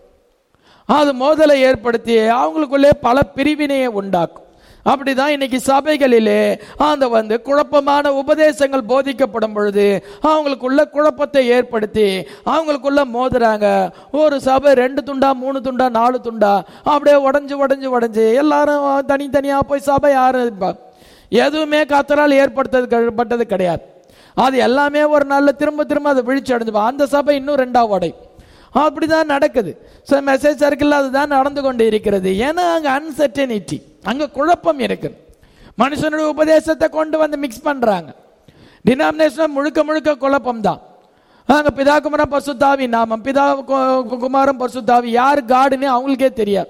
அது மோதலை ஏற்படுத்தி அவங்களுக்குள்ளே பல பிரிவினையை உண்டாக்கும் அப்படிதான் இன்னைக்கு சபைகளிலே அந்த வந்து குழப்பமான உபதேசங்கள் போதிக்கப்படும் பொழுது அவங்களுக்குள்ள குழப்பத்தை ஏற்படுத்தி அவங்களுக்குள்ள மோதுறாங்க ஒரு சபை ரெண்டு துண்டா மூணு துண்டா நாலு துண்டா அப்படியே உடஞ்சு உடஞ்சு உடஞ்சு எல்லாரும் தனித்தனியா போய் சபை ஆரம்பிப்பாங்க எதுவுமே கத்தரால் ஏற்படுத்தது பட்டது கிடையாது அது எல்லாமே ஒரு நாள்ல திரும்ப திரும்ப அதை விழிச்சு அடைஞ்சுப்பா அந்த சபை இன்னும் ரெண்டாவது உடை அப்படிதான் நடக்குது ஸோ மெசேஜ் சர்க்கிள் அதுதான் நடந்து கொண்டு இருக்கிறது ஏன்னா அங்கே அன்சர்டனிட்டி அங்கே குழப்பம் இருக்கு மனுஷனுடைய உபதேசத்தை கொண்டு வந்து மிக்ஸ் பண்றாங்க டினாமினேஷன் முழுக்க முழுக்க குழப்பம் தான் அங்க பிதா குமாரம் பசுத்தாவி நாமம் பிதா குமாரம் பசுத்தாவி யார் காடுன்னு அவங்களுக்கே தெரியாது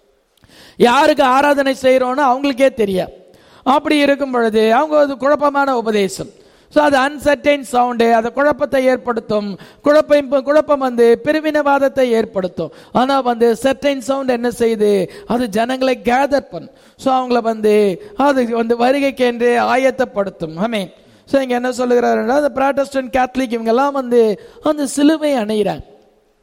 யாருக்கு ஆராதனை செய்யறோன்னு அவங்களுக்கே தெரியாது அப்படி இருக்கும் பொழுது அவங்க அது குழப்பமான உபதேசம் ஸோ அது அன்சர்டைன் சவுண்டு அது குழப்பத்தை ஏற்படுத்தும் குழப்பம் குழப்பம் வந்து பிரிவினவாதத்தை ஏற்படுத்தும் ஆனால் வந்து சர்டைன் சவுண்ட் என்ன செய்யுது அது ஜனங்களை கேதர் பண்ணும் ஸோ அவங்கள வந்து அது வந்து வருகைக்கு என்று ஆயத்தப்படுத்தும் ஆமீன் ஸோ இங்கே என்ன சொல்லுகிறாருன்னா அந்த ப்ராட்டஸ்டன்ட் கேத்தலிக் இவங்கெல்லாம் வந்து அந்த சிலுவை அணைகிறாங்க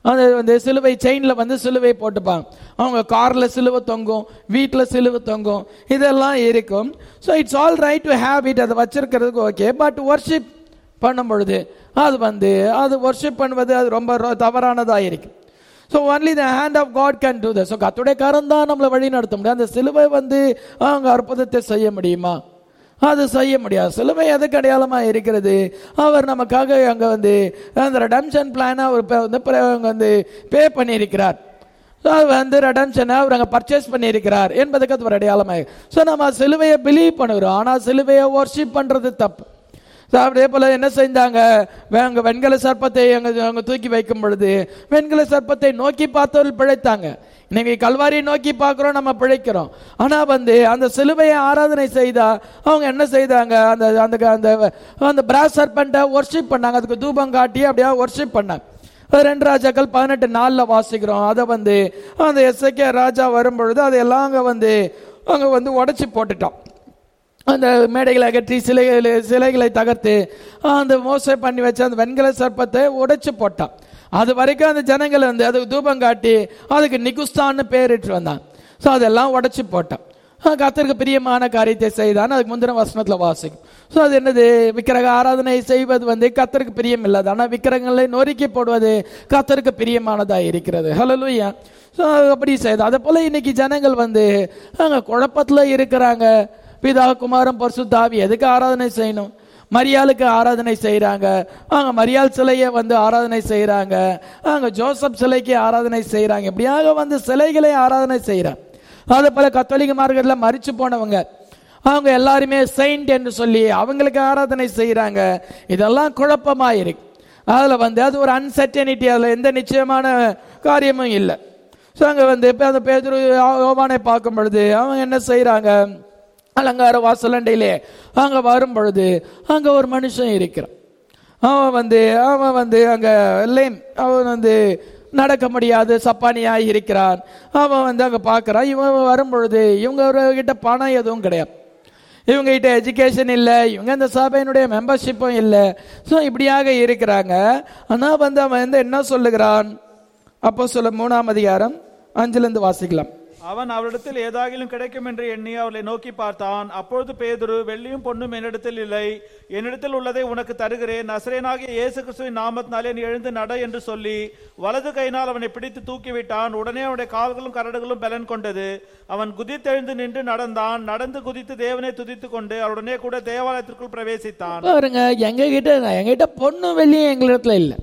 அந்த வந்து சிலுவை செயின்ல வந்து சிலுவை போட்டுப்பாங்க அவங்க கார்ல சிலுவை தொங்கும் வீட்டில் சிலுவை தொங்கும் இதெல்லாம் இருக்கும் so it's all right to have it அதை வச்சிருக்கிறதுக்கு ஓகே பட் ஒர்ஷிப் பண்ணும் பொழுது அது வந்து அது ஒர்ஷிப் பண்ணுவது அது ரொம்ப ரொ- தவறானதா இருக்கு so only the hand of God can do the so கத்துடைய கரம் தான் நம்மளை வழி நடத்த முடியும் அந்த சிலுவை வந்து அவங்க அற்புதத்தை செய்ய முடியுமா அது செய்ய முடியாது சிலுவை எதுக்கு அடையாளமா இருக்கிறது அவர் நமக்காக அங்க வந்து அந்த ரெடம்ஷன் பிளானை அவர் பே- வந்து பிர- அங்க வந்து பே பண்ணியிருக்கிறார் So, அது வந்து ரெடம்ஷனை அவர் அங்கே பர்ச்சேஸ் பண்ணியிருக்கிறார் என்பதுக்கு அது ஒரு அடையாளமாக ஸோ நம்ம சிலுவையை பிலீவ் பண்ணுகிறோம் ஆனால் சிலுவையை ஒர்ஷிப் பண்ணுறது தப்பு So, அதே போல என்ன செஞ்சாங்க வே- அங்க வெண்கல சர்ப்பத்தை அங்க அங்க தூக்கி வைக்கும் பொழுது வெண்கல சர்ப்பத்தை நோக்கி பார்த்தவர்கள் பிழைத்தாங்க இன்னைக்கு கல்வாரியை நோக்கி பார்க்கிறோம் நம்ம பிழைக்கிறோம் ஆனா வந்து அந்த சிலுவையை ஆராதனை செய்தா அவங்க என்ன செய்தாங்க அந்த அந்த அந்த அந்த பிராஸ் சர்பண்ட்டை ஒர்ஷிப் பண்ணாங்க அதுக்கு தூபம் காட்டி அப்படியே ஒர்ஷிப் பண்ணாங்க அது ரெண்டு ராஜாக்கள் பதினெட்டு நாளில் வாசிக்கிறோம் அதை வந்து அந்த எஸ்ஐகே ராஜா வரும்பொழுது அதையெல்லாம் அங்கே வந்து அங்கே வந்து உடைச்சி போட்டுட்டோம் அந்த மேடைகளை அகற்றி சிலைகளை சிலைகளை தகர்த்து அந்த மோசை பண்ணி வச்ச அந்த வெண்கல சர்ப்பத்தை உடைச்சு போட்டான் அது வரைக்கும் அந்த ஜனங்கள் வந்து அதுக்கு தூபம் காட்டி அதுக்கு நிகுஸ்தான்னு பேரிட்டு வந்தான் ஸோ அதெல்லாம் உடைச்சு போட்டான் ஆஹ் கர்த்தருக்கு பிரியமான காரியத்தை செய்தான் அதுக்கு முந்தின வசனத்துல வாசிக்கும் ஸோ அது என்னது விக்கிரக ஆராதனை செய்வது வந்து கர்த்தருக்கு பிரியம் இல்லாது ஆனால் விக்கிரகங்களை நொறுக்கி போடுவது கர்த்தருக்கு பிரியமானதா இருக்கிறது ஹலலூயா ஸோ அப்படி செய்யுது அதே போல இன்னைக்கு ஜனங்கள் வந்து அங்கே குழப்பத்தில் இருக்கிறாங்க பிதா குமாரன் பரிசுத்தாவி எதுக்கு ஆராதனை செய்யணும் மரியாளுக்கு ஆராதனை செய்கிறாங்க அங்க மரியாள் சிலையை வந்து ஆராதனை செய்கிறாங்க அங்க ஜோசப் சிலைக்கு ஆராதனை செய்கிறாங்க இப்படியாக வந்து சிலைகளை ஆராதனை செய்கிறாங்க அதே போல கத்தோலிக்க மார்க்கத்தில் மறிச்சு போனவங்க அவங்க எல்லாருமே செயின்ட் என்று சொல்லி அவங்களுக்கு ஆராதனை செய்கிறாங்க இதெல்லாம் குழப்பமா இருக்கு அதுல வந்து அது ஒரு அன்சர்டனிட்டி அதுல எந்த நிச்சயமான காரியமும் இல்லை ஸோ அங்கே வந்து இப்போ அந்த பேதுரு யோவானை பார்க்கும் பொழுது அவங்க என்ன செய்கிறாங்க அலங்கார வாசலண்டையிலே அங்கே வரும் பொழுது அங்கே ஒரு மனுஷன் இருக்கிறான் அவன் வந்து அவன் வந்து அங்கே லேம் அவன் வந்து நடக்க முடியாது சப்பானியாக இருக்கிறான் அவன் வந்து அங்கே பார்க்குறான் இவன் வரும் பொழுது இவங்க கிட்ட பணம் எதுவும் கிடையாது இவங்க கிட்ட எஜுகேஷன் இல்லை இவங்க இந்த சபையினுடைய மெம்பர்ஷிப்பும் இல்லை ஸோ இப்படியாக இருக்கிறாங்க ஆனால் வந்து அவன் வந்து என்ன சொல்லுகிறான் அப்போ சொல்ல மூணாம் அதிகாரம் அஞ்சுலேருந்து வாசிக்கலாம் அவன் அவரிடத்தில் ஏதாகிலும் கிடைக்கும் என்று எண்ணி அவளை நோக்கி பார்த்தான் அப்பொழுது பேதுரு வெள்ளியும் பொன்னும் என்னிடத்தில் இல்லை என்னிடத்தில் உள்ளதை உனக்கு தருகிறேன் நசரேனாகிய இயேசு கிறிஸ்துவின் நாமத்தினாலே நீ எழுந்து நட என்று சொல்லி வலது கையினால் அவனை பிடித்து தூக்கிவிட்டான் உடனே அவனுடைய கால்களும் கரடுகளும் பலன் கொண்டது அவன் குதித்தெழுந்து நின்று நடந்தான் நடந்து குதித்து தேவனை துதித்துக் கொண்டு அவருடனே கூட தேவாலயத்திற்குள் பிரவேசித்தான் பாருங்க எங்க கிட்ட எங்ககிட்ட பொண்ணு வெள்ளியும் எங்களிடத்துல இல்லை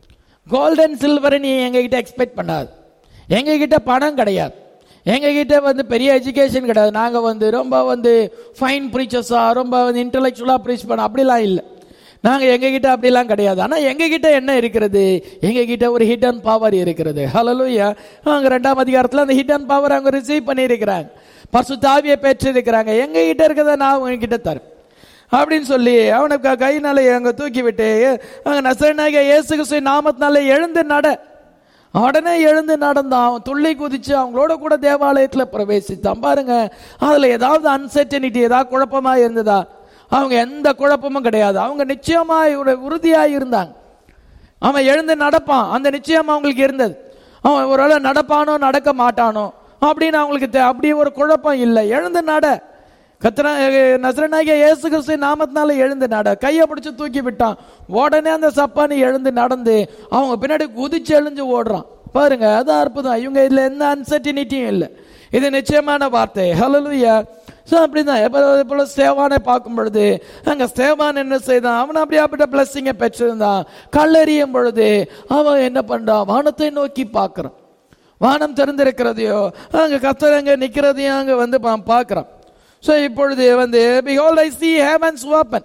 கோல்டன் சில்வரை நீ எங்ககிட்ட எக்ஸ்பெக்ட் பண்ணாது எங்ககிட்ட பணம் கிடையாது எங்ககிட்ட வந்து பெரிய எஜுகேஷன் கிடையாது நாங்கள் வந்து ரொம்ப வந்து ஃபைன் ப்ரீச்சர்ஸாக ரொம்ப வந்து இன்டலெக்சுவலாக ப்ரீச் பண்ண அப்படிலாம் இல்லை நாங்கள் எங்ககிட்ட அப்படிலாம் கிடையாது ஆனால் எங்ககிட்ட என்ன இருக்கிறது எங்ககிட்ட ஒரு ஹிடன் பவர் இருக்கிறது ஹலலூயா அங்கே ரெண்டாம் அதிகாரத்தில் அந்த ஹிடன் பவர் அவங்க ரிசீவ் பண்ணியிருக்கிறாங்க பசு தாவியை பெற்றிருக்கிறாங்க எங்ககிட்ட இருக்கிறத நான் உங்ககிட்ட தரேன் அப்படின்னு சொல்லி அவனுக்கு கையினால அங்க தூக்கி விட்டு அங்க நசரனாகிய இயேசு கிறிஸ்து நாமத்தினால எழுந்து நட உடனே எழுந்து நடந்தான் அவன் துள்ளி குதிச்சு அவங்களோட கூட தேவாலயத்துல பிரவேசித்தான் பாருங்க அதுல ஏதாவது அன்சர்டனிட்டி ஏதாவது குழப்பமா இருந்ததா அவங்க எந்த குழப்பமும் கிடையாது அவங்க நிச்சயமா இவரு உறுதியா இருந்தாங்க அவன் எழுந்து நடப்பான் அந்த நிச்சயம் அவங்களுக்கு இருந்தது அவன் ஒருவேளை நடப்பானோ நடக்க மாட்டானோ அப்படின்னு அவங்களுக்கு தெ- அப்படி ஒரு குழப்பம் இல்லை எழுந்து நட கத்திர நசரனாகிய இயேசு கிறிஸ்து நாமத்தினால எழுந்து நட கையை பிடிச்சு தூக்கி விட்டான் உடனே அந்த சப்பானி எழுந்து நடந்து அவங்க பின்னாடி குதிச்சு எழுஞ்சு ஓடுறான் பாருங்க அது அற்புதம் இவங்க இதுல எந்த அன்சர்டினிட்டியும் இல்லை இது நிச்சயமான வார்த்தை ஹலலுயா ஸோ அப்படிதான் எப்போ போல சேவானை பார்க்கும் பொழுது அங்க சேவான் என்ன செய்தான் அவன் அப்படியே அப்படியே பிளஸ்ஸிங்கை பெற்றிருந்தான் கல்லெறியும் பொழுது அவன் என்ன பண்றான் வானத்தை நோக்கி பார்க்கறான் வானம் திறந்திருக்கிறதையோ அங்க கத்தர் அங்க நிக்கிறதையும் அங்க வந்து பா- பார்க்கறான் ஸோ இப்பொழுது வந்து behold I see heavens open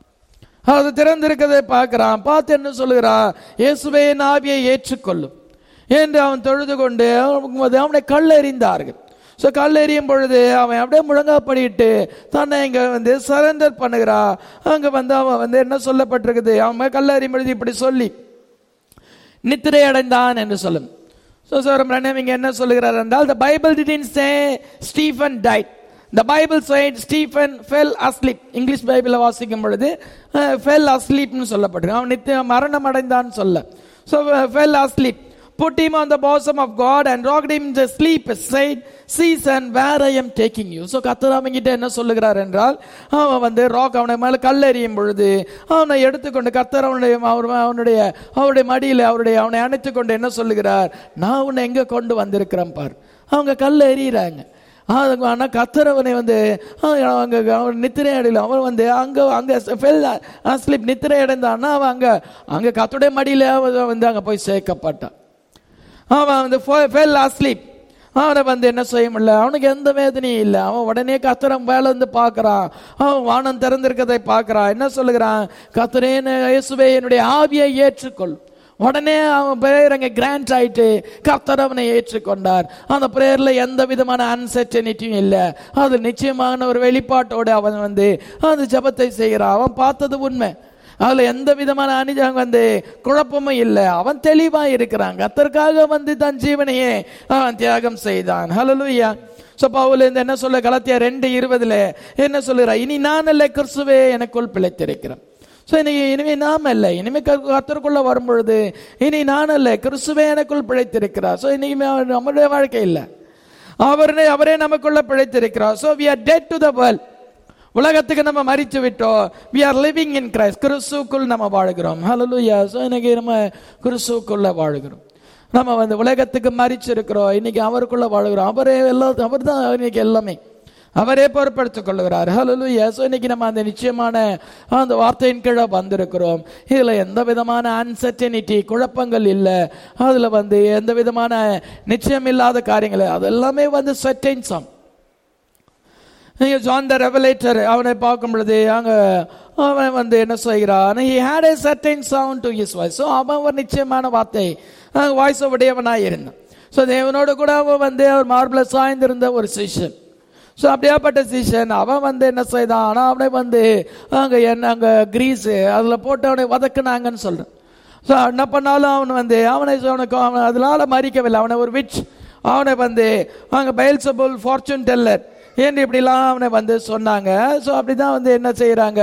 அது திறந்திருக்கதை பார்க்கறான் பார்த்து என்ன சொல்லுகிறான் இயேசுவே என் ஆவியை ஏற்றுக்கொள்ளும் என்று அவன் தொழுது கொண்டு அவனுக்கு அவனை கல்லெறிந்தார்கள் ஸோ கல்லெறியும் பொழுது அவன் அப்படியே முழங்காப்படிட்டு தன்னை இங்க வந்து சரண்டர் பண்ணுகிறான் அங்க வந்து அவன் வந்து என்ன சொல்லப்பட்டிருக்குது அவன் கல்லெறியும் பொழுது இப்படி சொல்லி நித்திரை அடைந்தான் என்று சொல்லும் ஸோ சார் பிரணம் இங்க என்ன சொல்லுகிறார் என்றால் the Bible didn't say Stephen died the Bible said Stephen fell asleep English பைபிளை வாசிக்கும் பொழுது ஃபெல் அஸ்லீப்னு சொல்லப்பட்டிருக்கு அவன் நித்திய மரணம் அடைந்தான்னு சொல்ல so fell asleep put him on the bosom of God and rocked him to sleep said season where I am taking you so கத்தர் அவங்கிட்ட என்ன சொல்லுகிறார் என்றால் அவன் வந்து ராக் அவனை மேல கல்லெறியும் பொழுது அவனை எடுத்துக்கொண்டு கத்தர் அவனுடைய அவர் அவனுடைய அவருடைய மடியில அவருடைய அவனை அணைத்துக்கொண்டு என்ன சொல்லுகிறார் நான் உன்னை எங்க கொண்டு வந்திருக்கிறேன் பார் அவங்க கல்ல எறிகிறாங்க ஆனால் கத்தரவனை வந்து அங்கே அவன் நித்திரை அடையில அவன் வந்து அங்கே அங்கே ஃபெல் ஸ்லிப் நித்திரை அடைந்தான்னா அவன் அங்கே அங்கே கத்துடைய மடியில் அவன் வந்து அங்கே போய் சேர்க்கப்பட்டான் அவன் வந்து ஃபெல் அஸ்லீப் அவனை வந்து என்ன செய்ய முடியல அவனுக்கு எந்த வேதனையும் இல்லை அவன் உடனே கத்திரம் வேலை வந்து பார்க்கறான் அவன் வானம் திறந்திருக்கதை பார்க்கறான் என்ன சொல்லுகிறான் கத்திரேன்னு இயேசுவே என்னுடைய ஆவியை ஏற்றுக்கொள் உடனே அவன் பிரேயர் அங்கே கிராண்ட் ஆயிட்டு கர்த்தர் அவனை ஏற்றுக்கொண்டார் அந்த பிரேயர்ல எந்த விதமான அன்சர்டனிட்டியும் இல்லை அது நிச்சயமான ஒரு வெளிப்பாட்டோடு அவன் வந்து அந்த ஜபத்தை செய்கிறான் அவன் பார்த்தது உண்மை அதுல எந்த விதமான அணிஜம் வந்து குழப்பமும் இல்லை அவன் தெளிவா இருக்கிறான் கத்தற்காக வந்து தன் ஜீவனையே அவன் தியாகம் செய்தான் ஹலலுயா சோ பவுல் இந்த என்ன சொல்ல கலத்தியா ரெண்டு இருபதுல என்ன சொல்லுறா இனி நான் அல்ல கிறிஸ்துவே எனக்குள் பிழைத்திருக்கிறேன் ஸோ இன்னைக்கு இனிமே நாம் அல்ல இனிமே கத்தருக்குள்ள வரும் பொழுது இனி நான் அல்ல கிறிஸ்துவே எனக்குள் பிழைத்திருக்கிறார் ஸோ இன்னைக்கு நம்மளுடைய வாழ்க்கை இல்லை அவரே அவரே நமக்குள்ள பிழைத்திருக்கிறார் so we are dead to the world உலகத்துக்கு நம்ம மறித்து விட்டோம் we are living in Christ கிறிஸ்துக்குள் நம்ம வாழ்கிறோம் ஹalleluya ஸோ இன்னைக்கு நம்ம கிறிஸ்துக்குள்ள வாழ்கிறோம் நம்ம வந்து உலகத்துக்கு மறிச்சிருக்கிறோம் இன்னைக்கு அவருக்குள்ள வாழ்கிறோம் அவரே எல்லாம் அவர் தான் இன்னைக்கு எல்லாமே அவரே பொறுப்படுத்திக் கொள்கிறார் ஹalleluya ஸோ இன்னைக்கு நம்ம அந்த நிச்சயமான அந்த வார்த்தையின் கீழே வந்திருக்கிறோம் இதுல எந்த விதமான அன்சர்டனிட்டி குழப்பங்கள் இல்லை அதுல வந்து எந்த விதமான நிச்சயம் இல்லாத காரியங்கள் அது எல்லாமே வந்து சம் நீங்க ஜான் த ரெவலேட்டர் அவனை பார்க்கும் பொழுது அங்க அவன் வந்து என்ன செய்கிறான் he had a certain sound to his voice so அவன் ஒரு நிச்சயமான வார்த்தை வாய்ஸ் உடையவனாய் இருந்தான் ஸோ தேவனோடு கூட அவன் வந்து அவர் மார்பிள சாய்ந்திருந்த ஒரு சிஷன் ஸோ அப்படியாப்பட்ட சீசன் அவன் வந்து என்ன செய்தான் ஆனால் அவனை வந்து அங்கே என்ன அங்கே கிரீஸு அதில் போட்டு அவனை வதக்குனாங்கன்னு சொல்கிறேன் ஸோ என்ன பண்ணாலும் அவன் வந்து அவனை அவனுக்கு அவன் அதனால மறிக்கவில்லை அவனை ஒரு விச் அவனை வந்து அங்கே பயல்சபுல் ஃபார்ச்சூன் டெல்லர் ஏன் இப்படிலாம் அவனை வந்து சொன்னாங்க ஸோ அப்படி தான் வந்து என்ன செய்கிறாங்க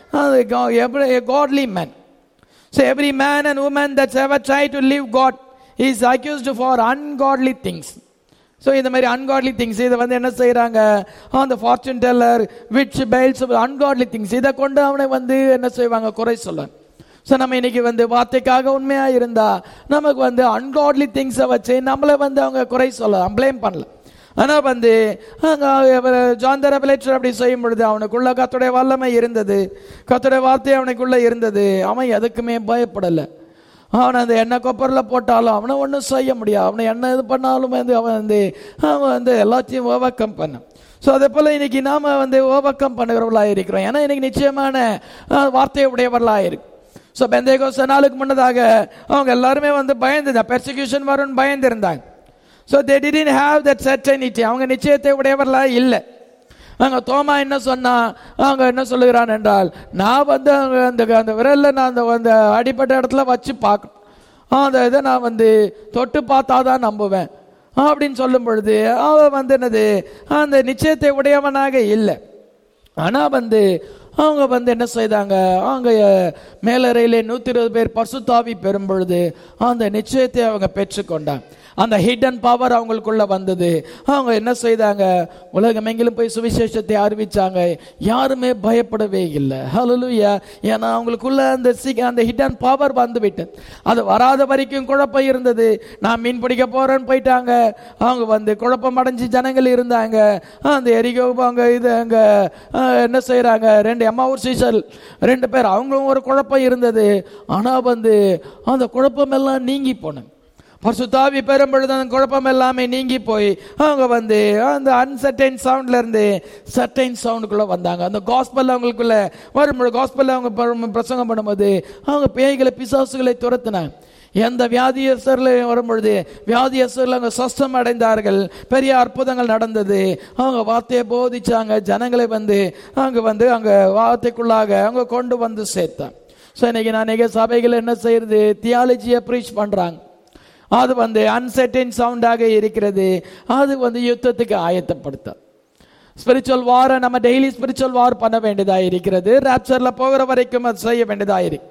அது godly man so every man and woman that's ever try to live God is accused for ungodly things so இந்த மாதிரி அன்காட்லி திங்ஸ் இதை வந்து என்ன செய்கிறாங்க அந்த fortune teller which piles ungodly things இதை கொண்டு அவனை வந்து என்ன செய்வாங்க குறை சொல்ல ஸோ நம்ம இன்னைக்கு வந்து வார்த்தைக்காக உண்மையா இருந்தா நமக்கு வந்து அன்காட்லி திங்ஸை வச்சு நம்மளை வந்து அவங்க குறை சொல்லலாம் ப்ளேம் பண்ணல ஆனால் வந்து ஜான் ரெவலேட்டர் அப்படி செய்யும் பொழுது அவனுக்குள்ள கத்துடைய வல்லமை இருந்தது கத்துடைய வார்த்தை அவனுக்குள்ள இருந்தது அவன் எதுக்குமே பயப்படலை அவனை அந்த எண்ணெய் கொப்பரில் போட்டாலும் அவனை ஒன்றும் செய்ய முடியாது அவனை என்ன இது பண்ணாலும் வந்து அவன் வந்து அவன் வந்து எல்லாத்தையும் ஓவர் கம் பண்ண ஸோ அதே போல் இன்னைக்கு நாம் வந்து ஓவர் கம் பண்ணுகிறவர்களாக இருக்கிறோம் ஏன்னா இன்னைக்கு நிச்சயமான வார்த்தை உடையவர்களாக இருக்கு ஸோ பெந்தேகோச நாளுக்கு முன்னதாக அவங்க எல்லாருமே வந்து பயந்து பெர்சிக்யூஷன் வரும்னு பயந்து இருந்தாங்க so they didn't have that certainty அவங்க நிச்சயத்தை உடையவர்களாக இல்லை அங்க தோமா என்ன சொன்னா அவங்க என்ன சொல்லுகிறான் என்றால் நான் வந்து அந்த அந்த விரல்ல நான் அந்த அந்த அடிப்பட்ட இடத்துல வச்சு பார்க்கணும் அந்த இதை நான் வந்து தொட்டு பார்த்தா தான் நம்புவேன் அப்படின்னு சொல்லும் பொழுது அவன் வந்து என்னது அந்த நிச்சயத்தை உடையவனாக இல்லை ஆனா வந்து அவங்க வந்து என்ன செய்தாங்க அவங்க மேலறையிலே நூத்தி இருபது பேர் பசுத்தாவி பெறும் பொழுது அந்த நிச்சயத்தை அவங்க பெற்றுக்கொண்டாங்க அந்த ஹிடன் பவர் அவங்களுக்குள்ள வந்தது அவங்க என்ன செய்தாங்க உலகம் எங்கிலும் போய் சுவிசேஷத்தை அறிவிச்சாங்க யாருமே பயப்படவே இல்லை ஹலலுயா ஏன்னா அவங்களுக்குள்ள அந்த அந்த ஹிடன் பவர் வந்து விட்டது அது வராத வரைக்கும் குழப்பம் இருந்தது நான் மீன் பிடிக்க போறேன்னு போயிட்டாங்க அவங்க வந்து குழப்பம் அடைஞ்சு ஜனங்கள் இருந்தாங்க அந்த எரிகோ அவங்க இது அங்க என்ன செய்யறாங்க ரெண்டு எம்மாவூர் சீசல் ரெண்டு பேர் அவங்களும் ஒரு குழப்பம் இருந்தது ஆனா வந்து அந்த குழப்பம் எல்லாம் நீங்கி போனாங்க பரிசுத்தாவி பெறும் பொழுது அந்த குழப்பம் எல்லாமே நீங்கி போய் அவங்க வந்து அந்த அன்சர்டைன் சவுண்ட்ல இருந்து சர்டைன் சவுண்டுக்குள்ள வந்தாங்க அந்த காஸ்பல் அவங்களுக்குள்ள வரும்பொழுது காஸ்பல் அவங்க பிரசங்கம் பண்ணும்போது அவங்க பேய்களை பிசாசுகளை துரத்தினாங்க எந்த வியாதியஸ்தர்ல வரும்பொழுது வியாதியஸ்தர்ல அவங்க சொஸ்தம் அடைந்தார்கள் பெரிய அற்புதங்கள் நடந்தது அவங்க வார்த்தையை போதிச்சாங்க ஜனங்களை வந்து அங்க வந்து அங்க வார்த்தைக்குள்ளாக அவங்க கொண்டு வந்து சேர்த்தாங்க ஸோ இன்னைக்கு நான் சபைகள் என்ன செய்யறது தியாலஜியை ப்ரீச் பண்றாங்க அது வந்து அன்சர்டன் சவுண்டாக இருக்கிறது அது வந்து யுத்தத்துக்கு ஆயத்தப்படுத்த ஸ்பிரிச்சுவல் வாரை நம்ம டெய்லி ஸ்பிரிச்சுவல் வார் பண்ண வேண்டியதாக இருக்கிறது ராப்சர்ல போகிற வரைக்கும் அது செய்ய வேண்டியதாக இருக்கு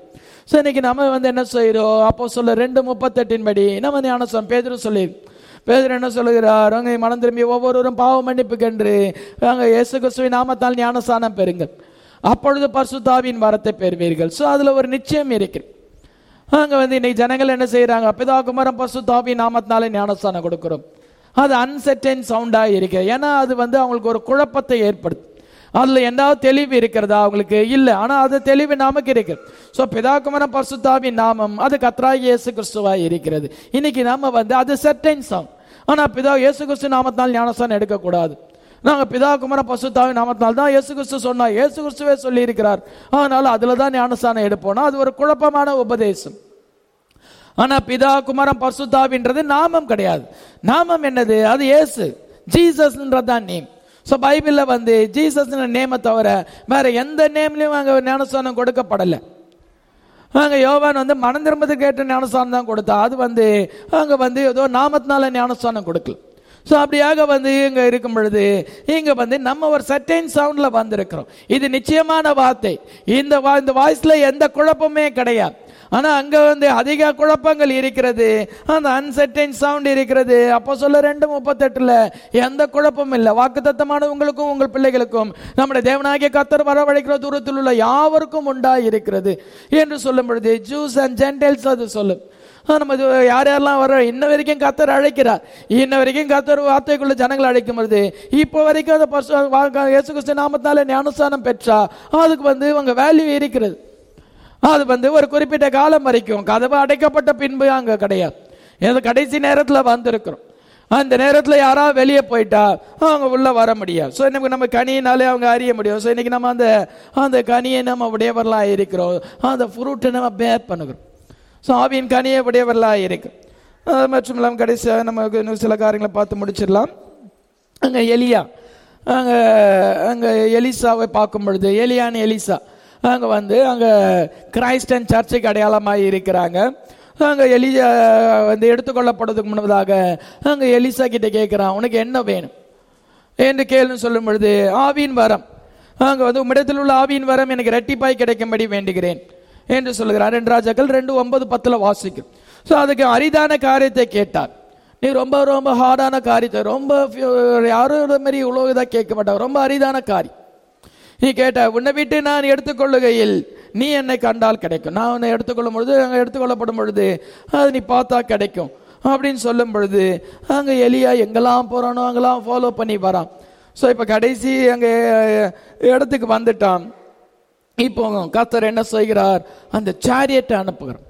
ஸோ இன்னைக்கு நம்ம வந்து என்ன செய்கிறோம் அப்போ சொல்ல ரெண்டு முப்பத்தெட்டின் படி நம்ம ஞானசம் பேதரு சொல்லி பேதர் என்ன சொல்லுகிறார் அங்கே மனம் திரும்பி ஒவ்வொருவரும் பாவ மன்னிப்பு கன்று அங்கே இயேசு கிறிஸ்துவின் நாமத்தால் ஞானசானம் பெறுங்கள் அப்பொழுது பரிசுத்தாவின் வரத்தை பெறுவீர்கள் ஸோ அதில் ஒரு நிச்சயம் இருக்கு அங்க வந்து இன்னைக்கு ஜனங்கள் என்ன செய்யறாங்க பிதா குமரம் பசுத்தாபி நாமத்தினால ஞானஸ்தானம் கொடுக்கிறோம் அது அன்செட்டன் சவுண்டா இருக்கு ஏன்னா அது வந்து அவங்களுக்கு ஒரு குழப்பத்தை ஏற்படுத்து அதுல எந்தாவது தெளிவு இருக்கிறதா அவங்களுக்கு இல்லை ஆனா அது தெளிவு நமக்கு இருக்கு ஸோ பிதா குமரம் பசுத்தாவின் நாமம் அது கத்ராய் இயேசு கிறிஸ்துவா இருக்கிறது இன்னைக்கு நாம வந்து அது செட்டன் சவுண்ட் ஆனா பிதா இயேசு கிறிஸ்து நாமத்தினால் ஞானஸ்தானம் எடுக்கக்கூடாது நாங்க பிதா குமர பசுத்தாவி நாமத்தினால் தான் இயேசு கிறிஸ்து சொன்னா இயேசு கிறிஸ்துவே சொல்லி இருக்கிறார் அதனால அதுல தான் ஞானஸ்தானம் எடுப்போம்னா அது ஒரு குழப்பமான உபதேசம் ஆனா பிதா குமரம் பசுத்தாவின்றது நாமம் கிடையாது நாமம் என்னது அது இயேசு ஜீசஸ்ன்றதான் நேம் ஸோ பைபிளில் வந்து ஜீசஸ் நேமை தவிர வேற எந்த நேம்லையும் அங்கே ஞானஸ்தானம் கொடுக்கப்படலை அங்க யோவான் வந்து மனம் திரும்பது கேட்ட ஞானஸ்தானம் தான் கொடுத்தா அது வந்து அங்க வந்து ஏதோ நாமத்தினால ஞானஸ்தானம் கொடுக்கல ஸோ அப்படியாக வந்து இங்க இருக்கும் பொழுது இங்க வந்து நம்ம ஒரு சர்டைன் சவுண்ட்ல வந்திருக்கிறோம் இது நிச்சயமான வார்த்தை இந்த வா- இந்த வாய்ஸ்ல எந்த குழப்பமே கிடையாது ஆனா அங்க வந்து அதிக குழப்பங்கள் இருக்கிறது அந்த அன்சர்டைன் சவுண்ட் இருக்கிறது அப்போ சொல்ல ரெண்டு முப்பத்தெட்டுல எந்த குழப்பமும் இல்லை வாக்கு உங்களுக்கும் உங்கள் பிள்ளைகளுக்கும் நம்முடைய தேவனாகிய கத்தர் வரவழைக்கிற தூரத்தில் உள்ள யாவருக்கும் உண்டா இருக்கிறது என்று சொல்லும் பொழுது ஜூஸ் அண்ட் ஜென்டல்ஸ் அது சொல்லும் ஆ, நம்ம இது யார் யாரெல்லாம் வர இன்ன வரைக்கும் கத்தர் அழைக்கிறார் இன்ன வரைக்கும் கத்தர் வார்த்தைக்குள்ள ஜனங்களை அழைக்கும் பொழுது இப்போ வரைக்கும் அந்த பசு வா- இயேசு கிறிஸ்து நாமத்தால ஞானஸ்தானம் பெற்றா அதுக்கு வந்து உங்க வேல்யூ இருக்கிறது அது வந்து ஒரு குறிப்பிட்ட காலம் வரைக்கும் கதவு அடைக்கப்பட்ட பின்பு அங்க கிடையாது ஏதோ கடைசி நேரத்துல வந்திருக்கிறோம் அந்த நேரத்துல யாராவது வெளியே போயிட்டா அவங்க உள்ள வர முடியாது ஸோ நமக்கு நம்ம கனியினாலே அவங்க அறிய முடியும் ஸோ இன்னைக்கு நம்ம அந்த அந்த கனியை நம்ம உடையவர்களாக இருக்கிறோம் அந்த ஃப்ரூட்டை நம்ம பேர் பண்ணுகிறோம் ஸோ ஆவியின் கனியை உடையவர்களாக இருக்கு அது மற்றும் இல்லாமல் கடைசியாக நமக்கு இன்னும் சில காரியங்களை பார்த்து முடிச்சிடலாம் அங்கே எலியா அங்கே அங்கே எலிசாவை பார்க்கும் பொழுது எலியான்னு எலிசா அங்கே வந்து அங்கே கிரைஸ்டன் சர்ச்சுக்கு அடையாளமாக இருக்கிறாங்க அங்கே எலியா வந்து எடுத்துக்கொள்ளப்படுறதுக்கு முன்னதாக அங்கே எலிசா கிட்ட கேட்குறான் உனக்கு என்ன வேணும் என்று கேள்வி சொல்லும் பொழுது ஆவியின் வரம் அங்க வந்து உம்மிடத்தில் உள்ள ஆவியின் வரம் எனக்கு ரெட்டிப்பாய் கிடைக்கும்படி வேண்டுகிறேன் என்று சொல்லுகிறார் ரெண்டு ராஜாக்கள் ரெண்டு ஒன்பது பத்துல வாசிக்கும் ஸோ அதுக்கு அரிதான காரியத்தை கேட்டார் நீ ரொம்ப ரொம்ப ஹார்டான காரியத்தை ரொம்ப few- யாரும் இது மாதிரி இவ்வளோ இதாக கேட்க மாட்டாங்க ரொம்ப அரிதான காரியம் நீ கேட்ட உன்னை விட்டு நான் எடுத்துக்கொள்ளுகையில் நீ என்னை கண்டால் கிடைக்கும் நான் உன்னை எடுத்துக்கொள்ளும் பொழுது அங்கே எடுத்துக்கொள்ளப்படும் பொழுது அது நீ பார்த்தா கிடைக்கும் அப்படின்னு சொல்லும் பொழுது அங்கே எலியா எங்கெல்லாம் போறானோ அங்கெல்லாம் ஃபாலோ பண்ணி வரான் ஸோ இப்போ கடைசி அங்கே இடத்துக்கு வந்துட்டான் இப்போ கத்தர் என்ன செய்கிறார் அந்த சேரியட்டை அனுப்புகிறார்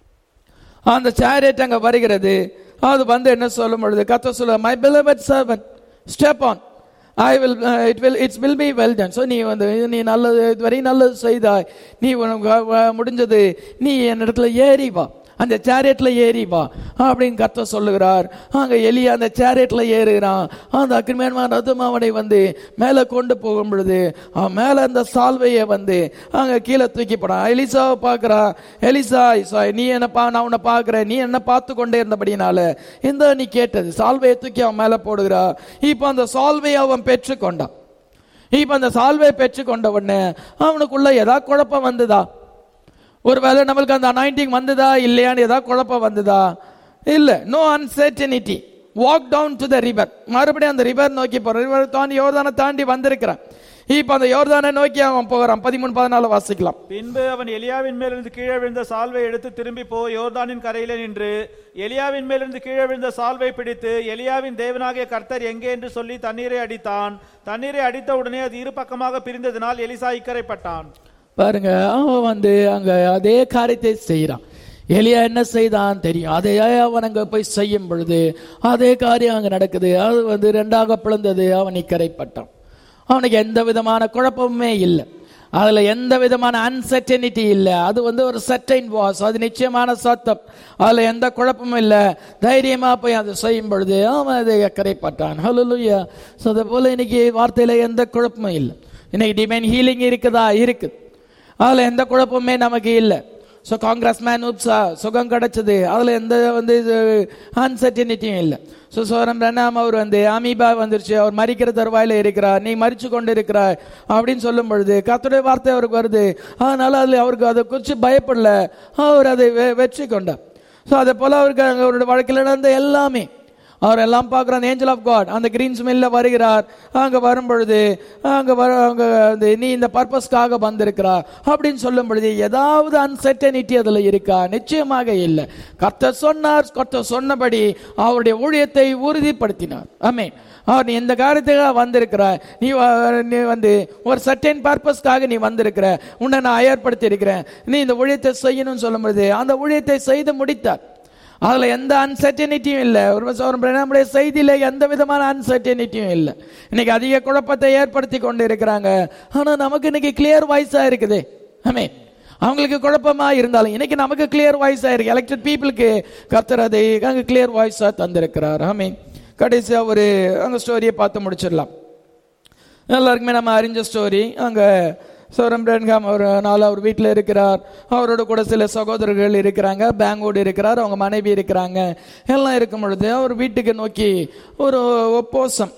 அந்த சேரியட் அங்க வருகிறது அது வந்து என்ன சொல்லும் பொழுது கத்த சொல்ல my beloved servant step on I will it will it's will be well done so நீ வந்து நீ நல்லது இதுவரை நல்லது செய்தாய் நீ உனக்கு வ- வ- முடிஞ்சது நீ என் இடத்துல ஏறி வா அந்த சேரியட்ல ஏறி வா அப்படின்னு கத்த சொல்லுகிறார் அங்க எலியா அந்த சேரியட்ல ஏறுகிறான் அந்த அக்ரிமேன்மான ரதம் அவனை வந்து மேலே கொண்டு போகும் பொழுது அவன் மேல அந்த சால்வையை வந்து அங்க கீழே தூக்கி போறான் எலிசாவை பார்க்கறான் எலிசா இசா, நீ என்ன பா நான் உன்னை பார்க்கிறேன் நீ என்ன பார்த்து கொண்டே இருந்தபடினால இந்த நீ கேட்டது சால்வையை தூக்கி அவன் மேல போடுகிறா இப்போ அந்த சால்வையை அவன் பெற்றுக்கொண்டான் இப்போ அந்த சால்வையை பெற்றுக்கொண்ட உடனே அவனுக்குள்ள ஏதாவது குழப்பம் வந்ததா ஒருவேளை நம்மளுக்கு அந்த அனாயிண்டிங் வந்ததா இல்லையான்னு ஏதாவது குழப்பம் வந்ததா இல்ல no uncertainty walk down to the river மறுபடியும் அந்த ரிவர் நோக்கி போற ரிவர் தாண்டி யோர்தானை தாண்டி வந்திருக்கிறான் இப்போ அந்த யோர்தானை நோக்கி அவன் போகிறான் பதிமூணு பதினாலு வாசிக்கலாம் பின்பு அவன் எலியாவின் மேலிருந்து கீழே விழுந்த சால்வை எடுத்து திரும்பி போய் யோர்தானின் கரையிலே நின்று எலியாவின் மேலிருந்து கீழே விழுந்த சால்வை பிடித்து எலியாவின் தேவனாகிய கர்த்தர் எங்கே என்று சொல்லி தண்ணீரை அடித்தான் தண்ணீரை அடித்த உடனே அது இரு பக்கமாக பிரிந்ததினால் எலிசா இக்கரைப்பட்டான் பாருங்க அவன் வந்து அங்க அதே காரியத்தை செய்யறான் எலியா என்ன செய்தான் தெரியும் அதை அவன் அங்க போய் செய்யும் பொழுது அதே காரியம் அங்க நடக்குது அது வந்து ரெண்டாக பிளந்தது அவன் இக்கரைப்பட்டான் அவனுக்கு எந்த விதமான குழப்பமுமே இல்லை அதுல எந்த விதமான அன்சர்டனிட்டி இல்லை அது வந்து ஒரு சர்டைன் வாஸ் அது நிச்சயமான சத்தம் அதுல எந்த குழப்பமும் இல்லை தைரியமா போய் அதை செய்யும் பொழுது அவன் அதை கரைப்பட்டான் ஹலோலுயா ஸோ அதை போல இன்னைக்கு வார்த்தையில எந்த குழப்பமும் இல்லை இன்னைக்கு டிவைன் ஹீலிங் இருக்குதா இருக்குது அதுல எந்த குழப்பமுமே நமக்கு இல்லை ஸோ காங்கிரஸ் மேன் உப்ஸா சுகம் கிடைச்சது அதில் எந்த வந்து அன்சர்டினிட்டியும் இல்லை ஸோ சோரம் பிரணாம் அவர் வந்து அமீபா வந்துருச்சு அவர் மறிக்கிற தருவாயில இருக்கிறார் நீ மறிச்சு கொண்டு இருக்கிறார் அப்படின்னு சொல்லும் பொழுது கத்துடைய வார்த்தை அவருக்கு வருது அதனால அதில் அவருக்கு அதை குறித்து பயப்படல அவர் அதை வெ- வெற்றி கொண்டார் ஸோ அதே போல் அவருக்கு அங்க அவருடைய வாழ்க்கையில் நடந்த எல்லாமே அவர் எல்லாம் பார்க்குற அந்த ஏஞ்சல் ஆஃப் காட் அந்த கிரீன் ஸ்மெல்ல வருகிறார் அங்கே வரும் பொழுது அங்கே வர அங்கே வந்து நீ இந்த பர்பஸ்க்காக வந்திருக்கிறா அப்படின்னு சொல்லும் பொழுது ஏதாவது அன்சர்டனிட்டி அதில் இருக்கா நிச்சயமாக இல்லை கர்த்தர் சொன்னார் கர்த்தர் சொன்னபடி அவருடைய ஊழியத்தை உறுதிப்படுத்தினார் ஆமென் அவர் நீ இந்த காரியத்துக்காக வந்திருக்கிற நீ வ- நீ வந்து ஒரு சர்டன் பர்பஸ்க்காக நீ வந்திருக்கிற உன்னை நான் அயற்படுத்தி இருக்கிறேன் நீ இந்த ஊழியத்தை செய்யணும்னு சொல்லும் பொழுது அந்த ஊழியத்தை செய்து முடித்தார் அதுல எந்த அன்சர்டனிட்டியும் இல்லை ஒரு சோரம் நம்முடைய செய்தியில எந்த விதமான அன்சர்டனிட்டியும் இல்லை இன்னைக்கு அதிக குழப்பத்தை ஏற்படுத்தி கொண்டு இருக்கிறாங்க ஆனா நமக்கு இன்னைக்கு கிளியர் வாய்ஸா இருக்குது ஆமே அவங்களுக்கு குழப்பமா இருந்தாலும் இன்னைக்கு நமக்கு கிளியர் வாய்ஸா இருக்கு எலெக்டட் பீப்புளுக்கு கர்த்தர் அதை அங்க கிளியர் வாய்ஸா தந்திருக்கிறார் ஆமே கடைசியா ஒரு அங்க ஸ்டோரியை பார்த்து முடிச்சிடலாம் எல்லாருக்குமே நம்ம அறிஞ்ச ஸ்டோரி அங்க சோரம் பிரன்காம் அவர் நாள் அவர் வீட்டில் இருக்கிறார் அவரோட கூட சில சகோதரர்கள் இருக்கிறாங்க பேங்கோடு இருக்கிறார் அவங்க மனைவி இருக்கிறாங்க எல்லாம் இருக்கும் பொழுது அவர் வீட்டுக்கு நோக்கி ஒரு ஒப்போசம்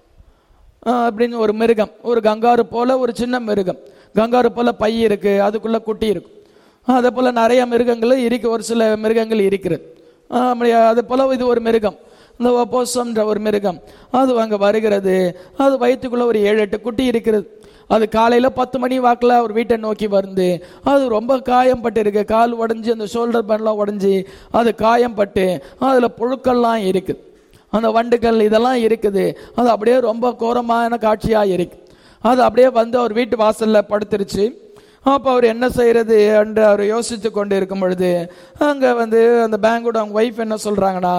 ஆஹ் அப்படின்னு ஒரு மிருகம் ஒரு கங்காரு போல ஒரு சின்ன மிருகம் கங்காரு போல பை இருக்கு அதுக்குள்ள குட்டி இருக்கும் அதே போல நிறைய மிருகங்கள் இருக்கு ஒரு சில மிருகங்கள் இருக்கிறது ஆஹ் அப்படி அது போல இது ஒரு மிருகம் இந்த ஒப்போசம்ன்ற ஒரு மிருகம் அது அங்க வருகிறது அது வயிற்றுக்குள்ள ஒரு ஏழு எட்டு குட்டி இருக்கிறது அது காலையில பத்து மணி வாக்குல அவர் வீட்டை நோக்கி வந்து அது ரொம்ப காயம் பட்டு இருக்கு கால் உடைஞ்சு அந்த ஷோல்டர் பண்ணலாம் உடைஞ்சு அது காயம் பட்டு அதுல புழுக்கள்லாம் இருக்குது அந்த வண்டுகள் இதெல்லாம் இருக்குது அது அப்படியே ரொம்ப கோரமான காட்சியா இருக்கு அது அப்படியே வந்து அவர் வீட்டு வாசல்ல படுத்துருச்சு அப்போ அவர் என்ன செய்யறது என்று அவர் யோசித்து கொண்டு இருக்கும் பொழுது அங்க வந்து அந்த பேங்கோட அவங்க ஒய்ஃப் என்ன சொல்றாங்கன்னா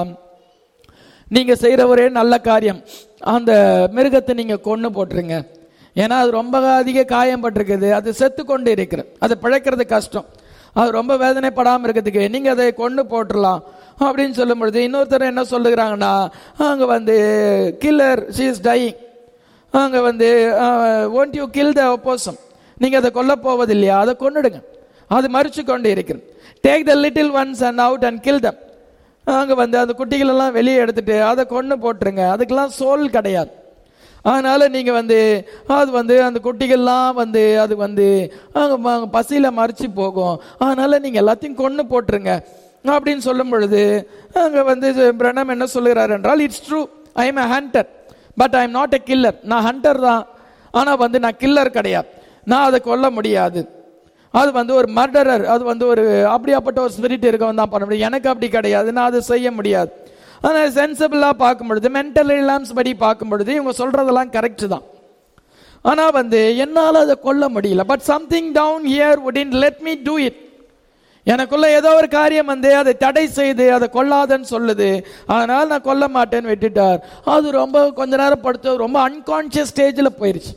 நீங்க செய்யற ஒரே நல்ல காரியம் அந்த மிருகத்தை நீங்க கொன்னு போட்டுருங்க ஏன்னா அது ரொம்ப அதிக காயம் பட்டிருக்குது அது செத்து கொண்டு இருக்கிறது அது பிழைக்கிறது கஷ்டம் அது ரொம்ப வேதனைப்படாம இருக்கிறதுக்கு நீங்க அதை கொண்டு போட்டுடலாம் அப்படின்னு சொல்லும் பொழுது இன்னொருத்தர் என்ன சொல்லுகிறாங்கன்னா அங்க வந்து கில்லர் ஷீ இஸ் டையிங் அங்க வந்து won't you kill the opossum நீங்க அதை கொல்ல போவதில்லையா அதை கொன்னுடுங்க அது மறிச்சு கொண்டு இருக்கிறது take the little ones and out and kill them அங்க வந்து அந்த குட்டிகள் எல்லாம் வெளியே எடுத்துட்டு அதை கொண்டு போட்டுருங்க அதுக்கெல்லாம் சோல் கிடையாது அதனால நீங்க வந்து அது வந்து அந்த குட்டிகள்லாம் வந்து அது வந்து அங்க ம- பசியில மறிச்சு போகும் அதனால நீங்க எல்லாத்தையும் கொண்டு போட்டுருங்க அப்படின்னு சொல்லும் பொழுது அங்க வந்து பிரணம் என்ன சொல்லுகிறார் என்றால் it's true I am a hunter but I am not a killer நான் ஹண்டர் தான் ஆனா வந்து நான் கில்லர் கிடையாது நான் அதை கொல்ல முடியாது அது வந்து ஒரு மர்டரர் அது வந்து ஒரு அப்படியாப்பட்ட ஒரு ஸ்பிரிட் இருக்கவன் தான் பண்ண முடியும் எனக்கு அப்படி கிடையாது நான் அதை செய்ய முடியாது ஆனால் சென்சிபிளாக பார்க்கும் பொழுது மென்டல் இல்லாம்ஸ் படி பார்க்கும் பொழுது இவங்க சொல்றதெல்லாம் கரெக்ட் தான் ஆனா வந்து என்னால அதை கொல்ல முடியல but something down here wouldn't let me do it எனக்குள்ள ஏதோ ஒரு காரியம் வந்து அதை தடை செய்து அதை கொல்லாதன்னு சொல்லுது அதனால நான் கொல்ல மாட்டேன்னு விட்டுட்டார் அது ரொம்ப கொஞ்ச நேரம் படுத்து ரொம்ப அன்கான்சியஸ் ஸ்டேஜில் போயிருச்சு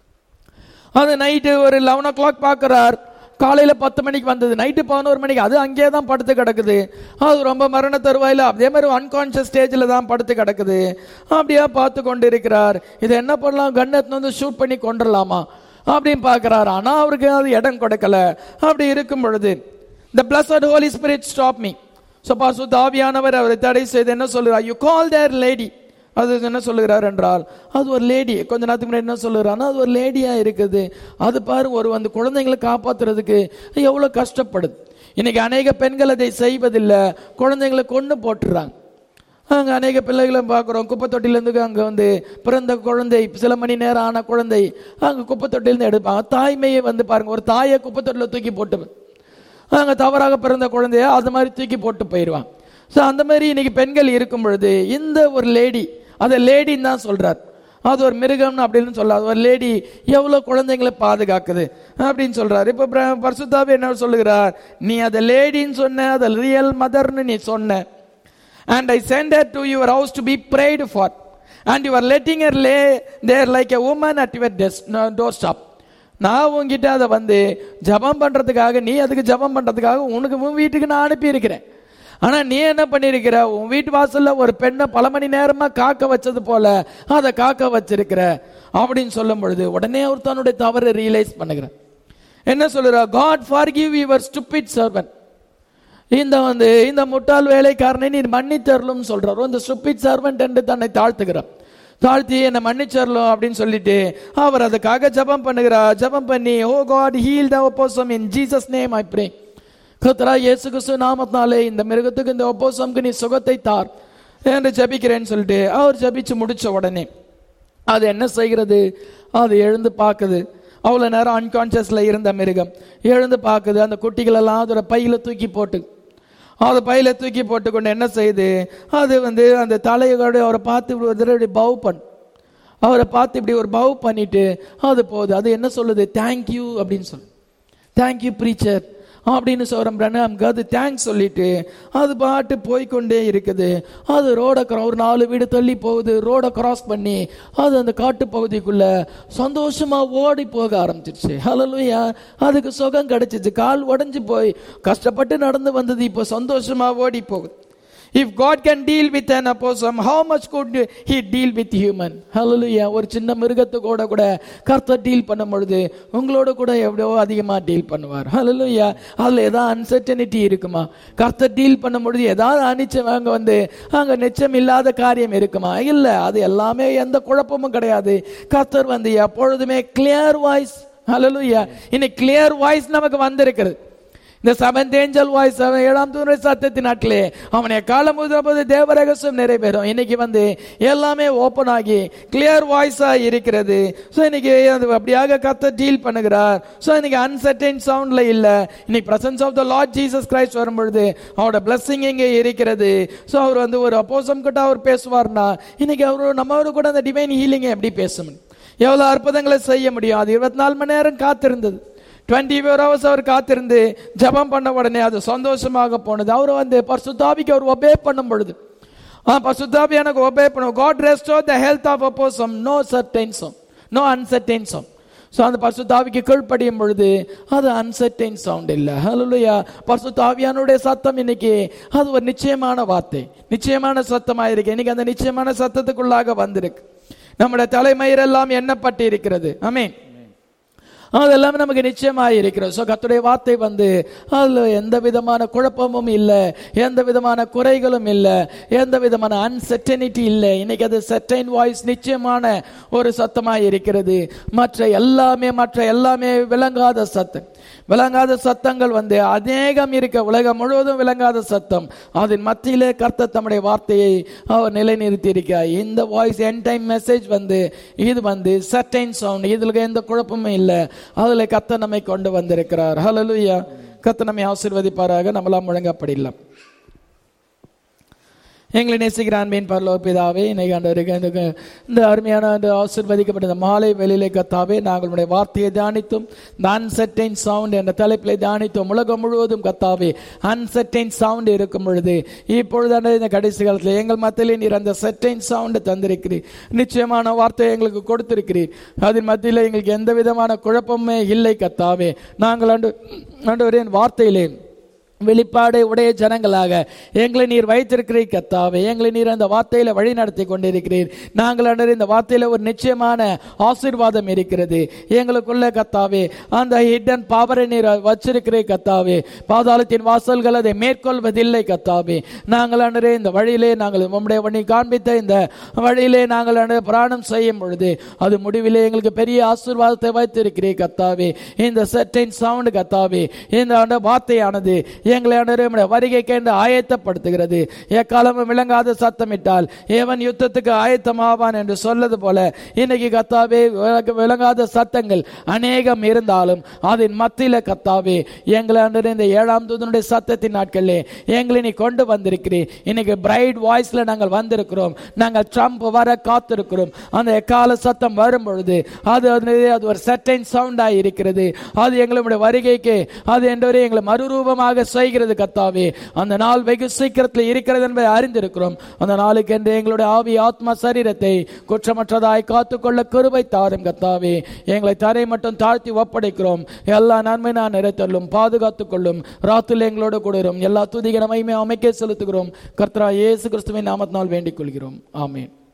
அது நைட்டு ஒரு லெவன் ஓ கிளாக் பார்க்குறார் காலையில பத்து மணிக்கு வந்தது நைட்டு பதினோரு மணிக்கு அது அங்கேயே தான் படுத்து கிடக்குது அது ரொம்ப மரண தருவாயில அதே மாதிரி அன்கான்சியஸ் ஸ்டேஜில் தான் படுத்து கிடக்குது அப்படியே பார்த்து கொண்டு இருக்கிறார் இதை என்ன பண்ணலாம் கண்ணத்தை வந்து ஷூட் பண்ணி கொண்டுடலாமா அப்படின்னு பார்க்குறாரு ஆனால் அவருக்கு அது இடம் கொடுக்கல அப்படி இருக்கும் பொழுது the blessed Holy Spirit stop me so பாசு தாவியானவர் அவரை தடை செய்து என்ன சொல்லுறார் யூ கால் தேர் லேடி அது என்ன சொல்லுகிறார் என்றால் அது ஒரு லேடி கொஞ்ச நேரத்துக்கு முன்னாடி என்ன சொல்லுகிறாருன்னா அது ஒரு லேடியா இருக்குது அது பாரு ஒரு அந்த குழந்தைங்களை காப்பாத்துறதுக்கு எவ்வளவு கஷ்டப்படுது இன்னைக்கு அநேக பெண்கள் அதை செய்வதில்லை குழந்தைங்களை கொண்டு போட்டுறாங்க அங்கே அநேக பிள்ளைகளை பார்க்குறோம் குப்பை தொட்டிலேருந்து அங்கே வந்து பிறந்த குழந்தை சில மணி நேரம் ஆன குழந்தை அங்கே குப்பை தொட்டிலேருந்து எடுப்பாங்க தாய்மையை வந்து பாருங்க ஒரு தாயை குப்பை தொட்டில தூக்கி போட்டு அங்கே தவறாக பிறந்த குழந்தைய அது மாதிரி தூக்கி போட்டு போயிடுவாங்க ஸோ அந்த மாதிரி இன்னைக்கு பெண்கள் இருக்கும் பொழுது இந்த ஒரு லேடி அதை லேடின்னு தான் சொல்றார் அது ஒரு மிருகம்னு அப்படின்னு சொல்லாது ஒரு லேடி எவ்வளவு குழந்தைங்களை பாதுகாக்குது அப்படின்னு சொல்றாரு இப்ப பிர- பரிசுத்தாவே என்ன சொல்லுகிறார் நீ அதை லேடின்னு சொன்ன அதை ரியல் மதர்னு நீ சொன்ன and I send her to your house to be prayed for. And you are letting her lay there like a woman at your desk, no, doorstep. நான் உன்கிட்ட அதை வந்து ஜெபம் பண்றதுக்காக நீ அதுக்கு ஜெபம் பண்றதுக்காக உனக்கு உன் வீட்டுக்கு நான் அனுப்பி இருக்கிறேன் ஆனா நீ என்ன பண்ணிருக்கிற உன் வீட்டு வாசல்ல ஒரு பெண்ணை பல மணி நேரமா காக்க வச்சது போல அதை காக்க வச்சிருக்கிற அப்படின்னு சொல்லும் பொழுது உடனே அவர் தன்னுடைய தவறை ரியலைஸ் பண்ணுகிறார் என்ன சொல்லுறா God forgive your stupid servant இந்த வந்து இந்த முட்டாள் வேலைக்காரனை நீர் மன்னித்தரலும் சொல்றாரு இந்த ஸ்டூபிட் சர்வன்ட் என்று தன்னை தாழ்த்துகிறார் தாழ்த்தி என்னை மன்னிச்சரலும் அப்படின்னு சொல்லிட்டு அவர் அதுக்காக ஜெபம் பண்ணுகிறார் ஜெபம் பண்ணி oh God heal the opossum in Jesus name I pray கர்த்தரா இயேசு கிறிஸ்து நாமத்தினாலே இந்த மிருகத்துக்கு இந்த ஒப்போசம்க்கு நீ சுகத்தை தார் என்று ஜெபிக்கிறேன்னு சொல்லிட்டு அவர் ஜெபிச்சு முடிச்ச உடனே அது என்ன செய்கிறது அது எழுந்து பார்க்குது அவ்வளோ நேரம் அன்கான்சியஸ்ல இருந்த மிருகம் எழுந்து பார்க்குது அந்த குட்டிகளெல்லாம் அதோட பையில தூக்கி போட்டு அதை பையில தூக்கி போட்டுக்கொண்டு என்ன செய்யுது அது வந்து அந்த தலையோட அவரை பார்த்து இப்படி ஒரு தடவை இப்படி பவ் பண்ணு அவரை பார்த்து இப்படி ஒரு பவ் பண்ணிட்டு அது போகுது அது என்ன சொல்லுது தேங்க்யூ அப்படின்னு சொல்லு தேங்க்யூ ப்ரீச்சர் அப்படின்னு சொல்கிறோம் பிரணாம்க்கு அது தேங்க்ஸ் சொல்லிட்டு அது பாட்டு போய்க்கொண்டே இருக்குது அது ரோட ஒரு நாலு வீடு தள்ளி போகுது ரோடை கிராஸ் பண்ணி அது அந்த காட்டு பகுதிக்குள்ள சந்தோஷமா ஓடி போக ஆரம்பிச்சிருச்சு ஹலலுயா அதுக்கு சுகம் கிடைச்சிச்சு கால் உடைஞ்சு போய் கஷ்டப்பட்டு நடந்து வந்தது இப்போ சந்தோஷமா ஓடி போகுது if God can deal with an opossum how much could he deal with human hallelujah ஒரு சின்ன மிருகத்து கூட கூட கர்த்தர் டீல் பண்ணும் பொழுது உங்களோட கூட எவ்வளோ அதிகமாக டீல் பண்ணுவார் hallelujah அதில் ஏதாவது அன்சர்டனிட்டி இருக்குமா கர்த்தர் டீல் பண்ணும் பொழுது ஏதாவது அனிச்சம் அங்கே வந்து அங்கே நிச்சயம் இல்லாத காரியம் இருக்குமா இல்லை அது எல்லாமே எந்த குழப்பமும் கிடையாது கர்த்தர் வந்து எப்பொழுதுமே கிளியர் வாய்ஸ் hallelujah இன்னைக்கு கிளியர் வாய்ஸ் நமக்கு வந்திருக்கிறது இந்த செவன்த் ஏஞ்சல் வாய்ஸ் ஏழாம் தூர சத்தத்தின் நாட்டிலே அவனை காலம் போது தேவ ரகசியம் நிறைவேறும் இன்னைக்கு வந்து எல்லாமே ஓப்பன் ஆகி கிளியர் வாய்ஸா இருக்கிறது ஸோ இன்னைக்கு அது அப்படியாக கத்த டீல் பண்ணுகிறார் ஸோ இன்னைக்கு அன்சர்டைன் சவுண்ட்ல இல்ல இன்னைக்கு presence of the Lord Jesus Christ வரும்பொழுது அவரோட பிளஸ்ஸிங் இங்கே இருக்கிறது ஸோ அவர் வந்து ஒரு அப்போசம் கிட்ட அவர் பேசுவார்னா இன்னைக்கு அவர் நம்மளோட கூட அந்த டிவைன் ஹீலிங்கை எப்படி பேச முடியும் எவ்வளவு அற்புதங்களை செய்ய முடியும் அது இருபத்தி நாலு மணி நேரம் காத்திருந்தது டுவெண்ட்டி ஃபோர் ஹவர்ஸ் அவர் காத்திருந்து ஜெபம் பண்ண உடனே அது சந்தோஷமாக போனது அவர் வந்து பர்சுத்தாபிக்கு அவர் ஒபே பண்ணும் பொழுது ஆ பர்சுத்தாபி எனக்கு ஒபே பண்ணும் God restore the health of opossum no certainism no uncertainism so அந்த பர்சுத்தாவிக்கு கீழ்ப்படியும் பொழுது அது அன்சர்டைன் சவுண்ட் இல்லை ஹலோயா பர்சுத்தாவியானுடைய சத்தம் இன்னைக்கு அது ஒரு நிச்சயமான வார்த்தை நிச்சயமான சத்தமாக இருக்கு இன்னைக்கு அந்த நிச்சயமான சத்தத்துக்குள்ளாக வந்திருக்கு நம்முடைய தலைமயிரெல்லாம் எண்ணப்பட்டு இருக்கிறது ஆமீன் அதெல்லாமே நமக்கு நிச்சயமாக இருக்கிறது ஸோ கத்துடைய வார்த்தை வந்து அதில் எந்த விதமான குழப்பமும் இல்லை எந்த விதமான குறைகளும் இல்லை எந்த விதமான அன்செர்டனிட்டி இல்லை இன்னைக்கு அது செர்டைன் வாய்ஸ் நிச்சயமான ஒரு சத்தமாக இருக்கிறது மற்ற எல்லாமே மற்ற எல்லாமே விளங்காத சத்தம் விளங்காத சத்தங்கள் வந்து அநேகம் இருக்க உலகம் முழுவதும் விளங்காத சத்தம் அதன் மத்தியிலே கர்த்தர் தம்முடைய வார்த்தையை அவர் நிலைநிறுத்தி இருக்கிறார் இந்த வாய்ஸ் என் டைம் மெசேஜ் வந்து இது வந்து சர்டைன் சவுண்ட் இதுல எந்த குழப்பமும் இல்லை அதுல கர்த்தர் நம்மை கொண்டு வந்திருக்கிறார் ஹalleluya கர்த்தர் நம்மை ஆசீர்வதிப்பாராக நம்மளாம் முழங்கப்படலாம் எங்களை நேசிக்கிற அன்பின் பரலோக பிதாவே இன்னைக்கு ஆண்டவருக்கு இந்த இந்த அருமையான அந்த ஆசீர்வதிக்கப்பட்ட இந்த மாலை வெளியிலே கத்தாவே நாங்கள் உடைய வார்த்தையை தியானித்தும் இந்த அன்சர்டைன் சவுண்ட் என்ற தலைப்பிலே தியானித்தோம் உலகம் முழுவதும் கத்தாவே அன்சர்டைன் சவுண்ட் இருக்கும் பொழுது இப்பொழுதான இந்த கடைசி காலத்தில் எங்கள் மத்தியிலே நீர் அந்த செர்டைன் சவுண்டை தந்திருக்கிறீர் நிச்சயமான வார்த்தையை எங்களுக்கு கொடுத்திருக்கிறீர் அதன் மத்தியில் எங்களுக்கு எந்த விதமான குழப்பமே இல்லை கத்தாவே நாங்கள் ஆண்டு ஆண்டவரின் வார்த்தையிலே வெளிப்பாடை உடைய ஜனங்களாக எங்களை நீர் வைத்திருக்கிறீர் கத்தாவே எங்களை நீர் அந்த வார்த்தையில வழி நடத்தி கொண்டிருக்கிறீர் நாங்கள் அண்டர் இந்த வார்த்தையில ஒரு நிச்சயமான ஆசீர்வாதம் இருக்கிறது எங்களுக்குள்ள கத்தாவே அந்த ஹிடன் பவரை நீர் வச்சிருக்கிறீர் கத்தாவே பாதாளத்தின் வாசல்கள் அதை மேற்கொள்வதில்லை கத்தாவே நாங்கள் அண்டரே இந்த வழியிலே நாங்கள் உம்முடைய வழி காண்பித்த இந்த வழியிலே நாங்கள் அண்டர் பிராணம் செய்யும் பொழுது அது முடிவிலே எங்களுக்கு பெரிய ஆசீர்வாதத்தை வைத்திருக்கிறீர் கத்தாவே இந்த செட்டின் சவுண்ட் கத்தாவே இந்த ஆண்ட வார்த்தையானது எங்களை ஆண்டவரே வருகைக்கு என்று ஆயத்தப்படுத்துகிறது எக்காலமும் விளங்காத சத்தமிட்டால் ஏவன் யுத்தத்துக்கு ஆயத்தமாவான் என்று சொல்லது போல இன்னைக்கு கத்தாவே விளங்க- விளங்காத சத்தங்கள் அநேகம் இருந்தாலும் அதன் மத்தியில கத்தாவே எங்களை ஆண்டவரே இந்த ஏழாம் தூதனுடைய சத்தத்தின் நாட்களிலே எங்களை நீ கொண்டு வந்திருக்கிறீர் இன்னைக்கு பிரைட் வாய்ஸ்ல நாங்கள் வந்திருக்கிறோம் நாங்கள் ட்ரம்ப் வர காத்திருக்கிறோம் அந்த எக்கால சத்தம் வரும் பொழுது அது அது அது ஒரு சட்டைன் சவுண்டா இருக்கிறது அது எங்களுடைய வருகைக்கு அது என்றவரை எங்களை மறுரூபமாக செய்கிறது கத்தாவே அந்த நாள் வெகு சீக்கிரத்தில் இருக்கிறது என்பதை அறிந்திருக்கிறோம் அந்த நாளுக்கு என்று எங்களுடைய ஆவி ஆத்மா சரீரத்தை குற்றமற்றதாய் காத்துக்கொள்ள கிருபை தாரும் கத்தாவே எங்களை தரை மட்டும் தாழ்த்தி ஒப்படைக்கிறோம் எல்லா நன்மை நான் நிறைத்தள்ளும் பாதுகாத்துக் கொள்ளும் ராத்தில் எங்களோடு கூடுகிறோம் எல்லா துதிகரமையுமே அமைக்க செலுத்துகிறோம் கர்த்தரா இயேசு கிறிஸ்துவின் நாமத்தினால் வேண்டிக் கொள்கிறோம் ஆமென்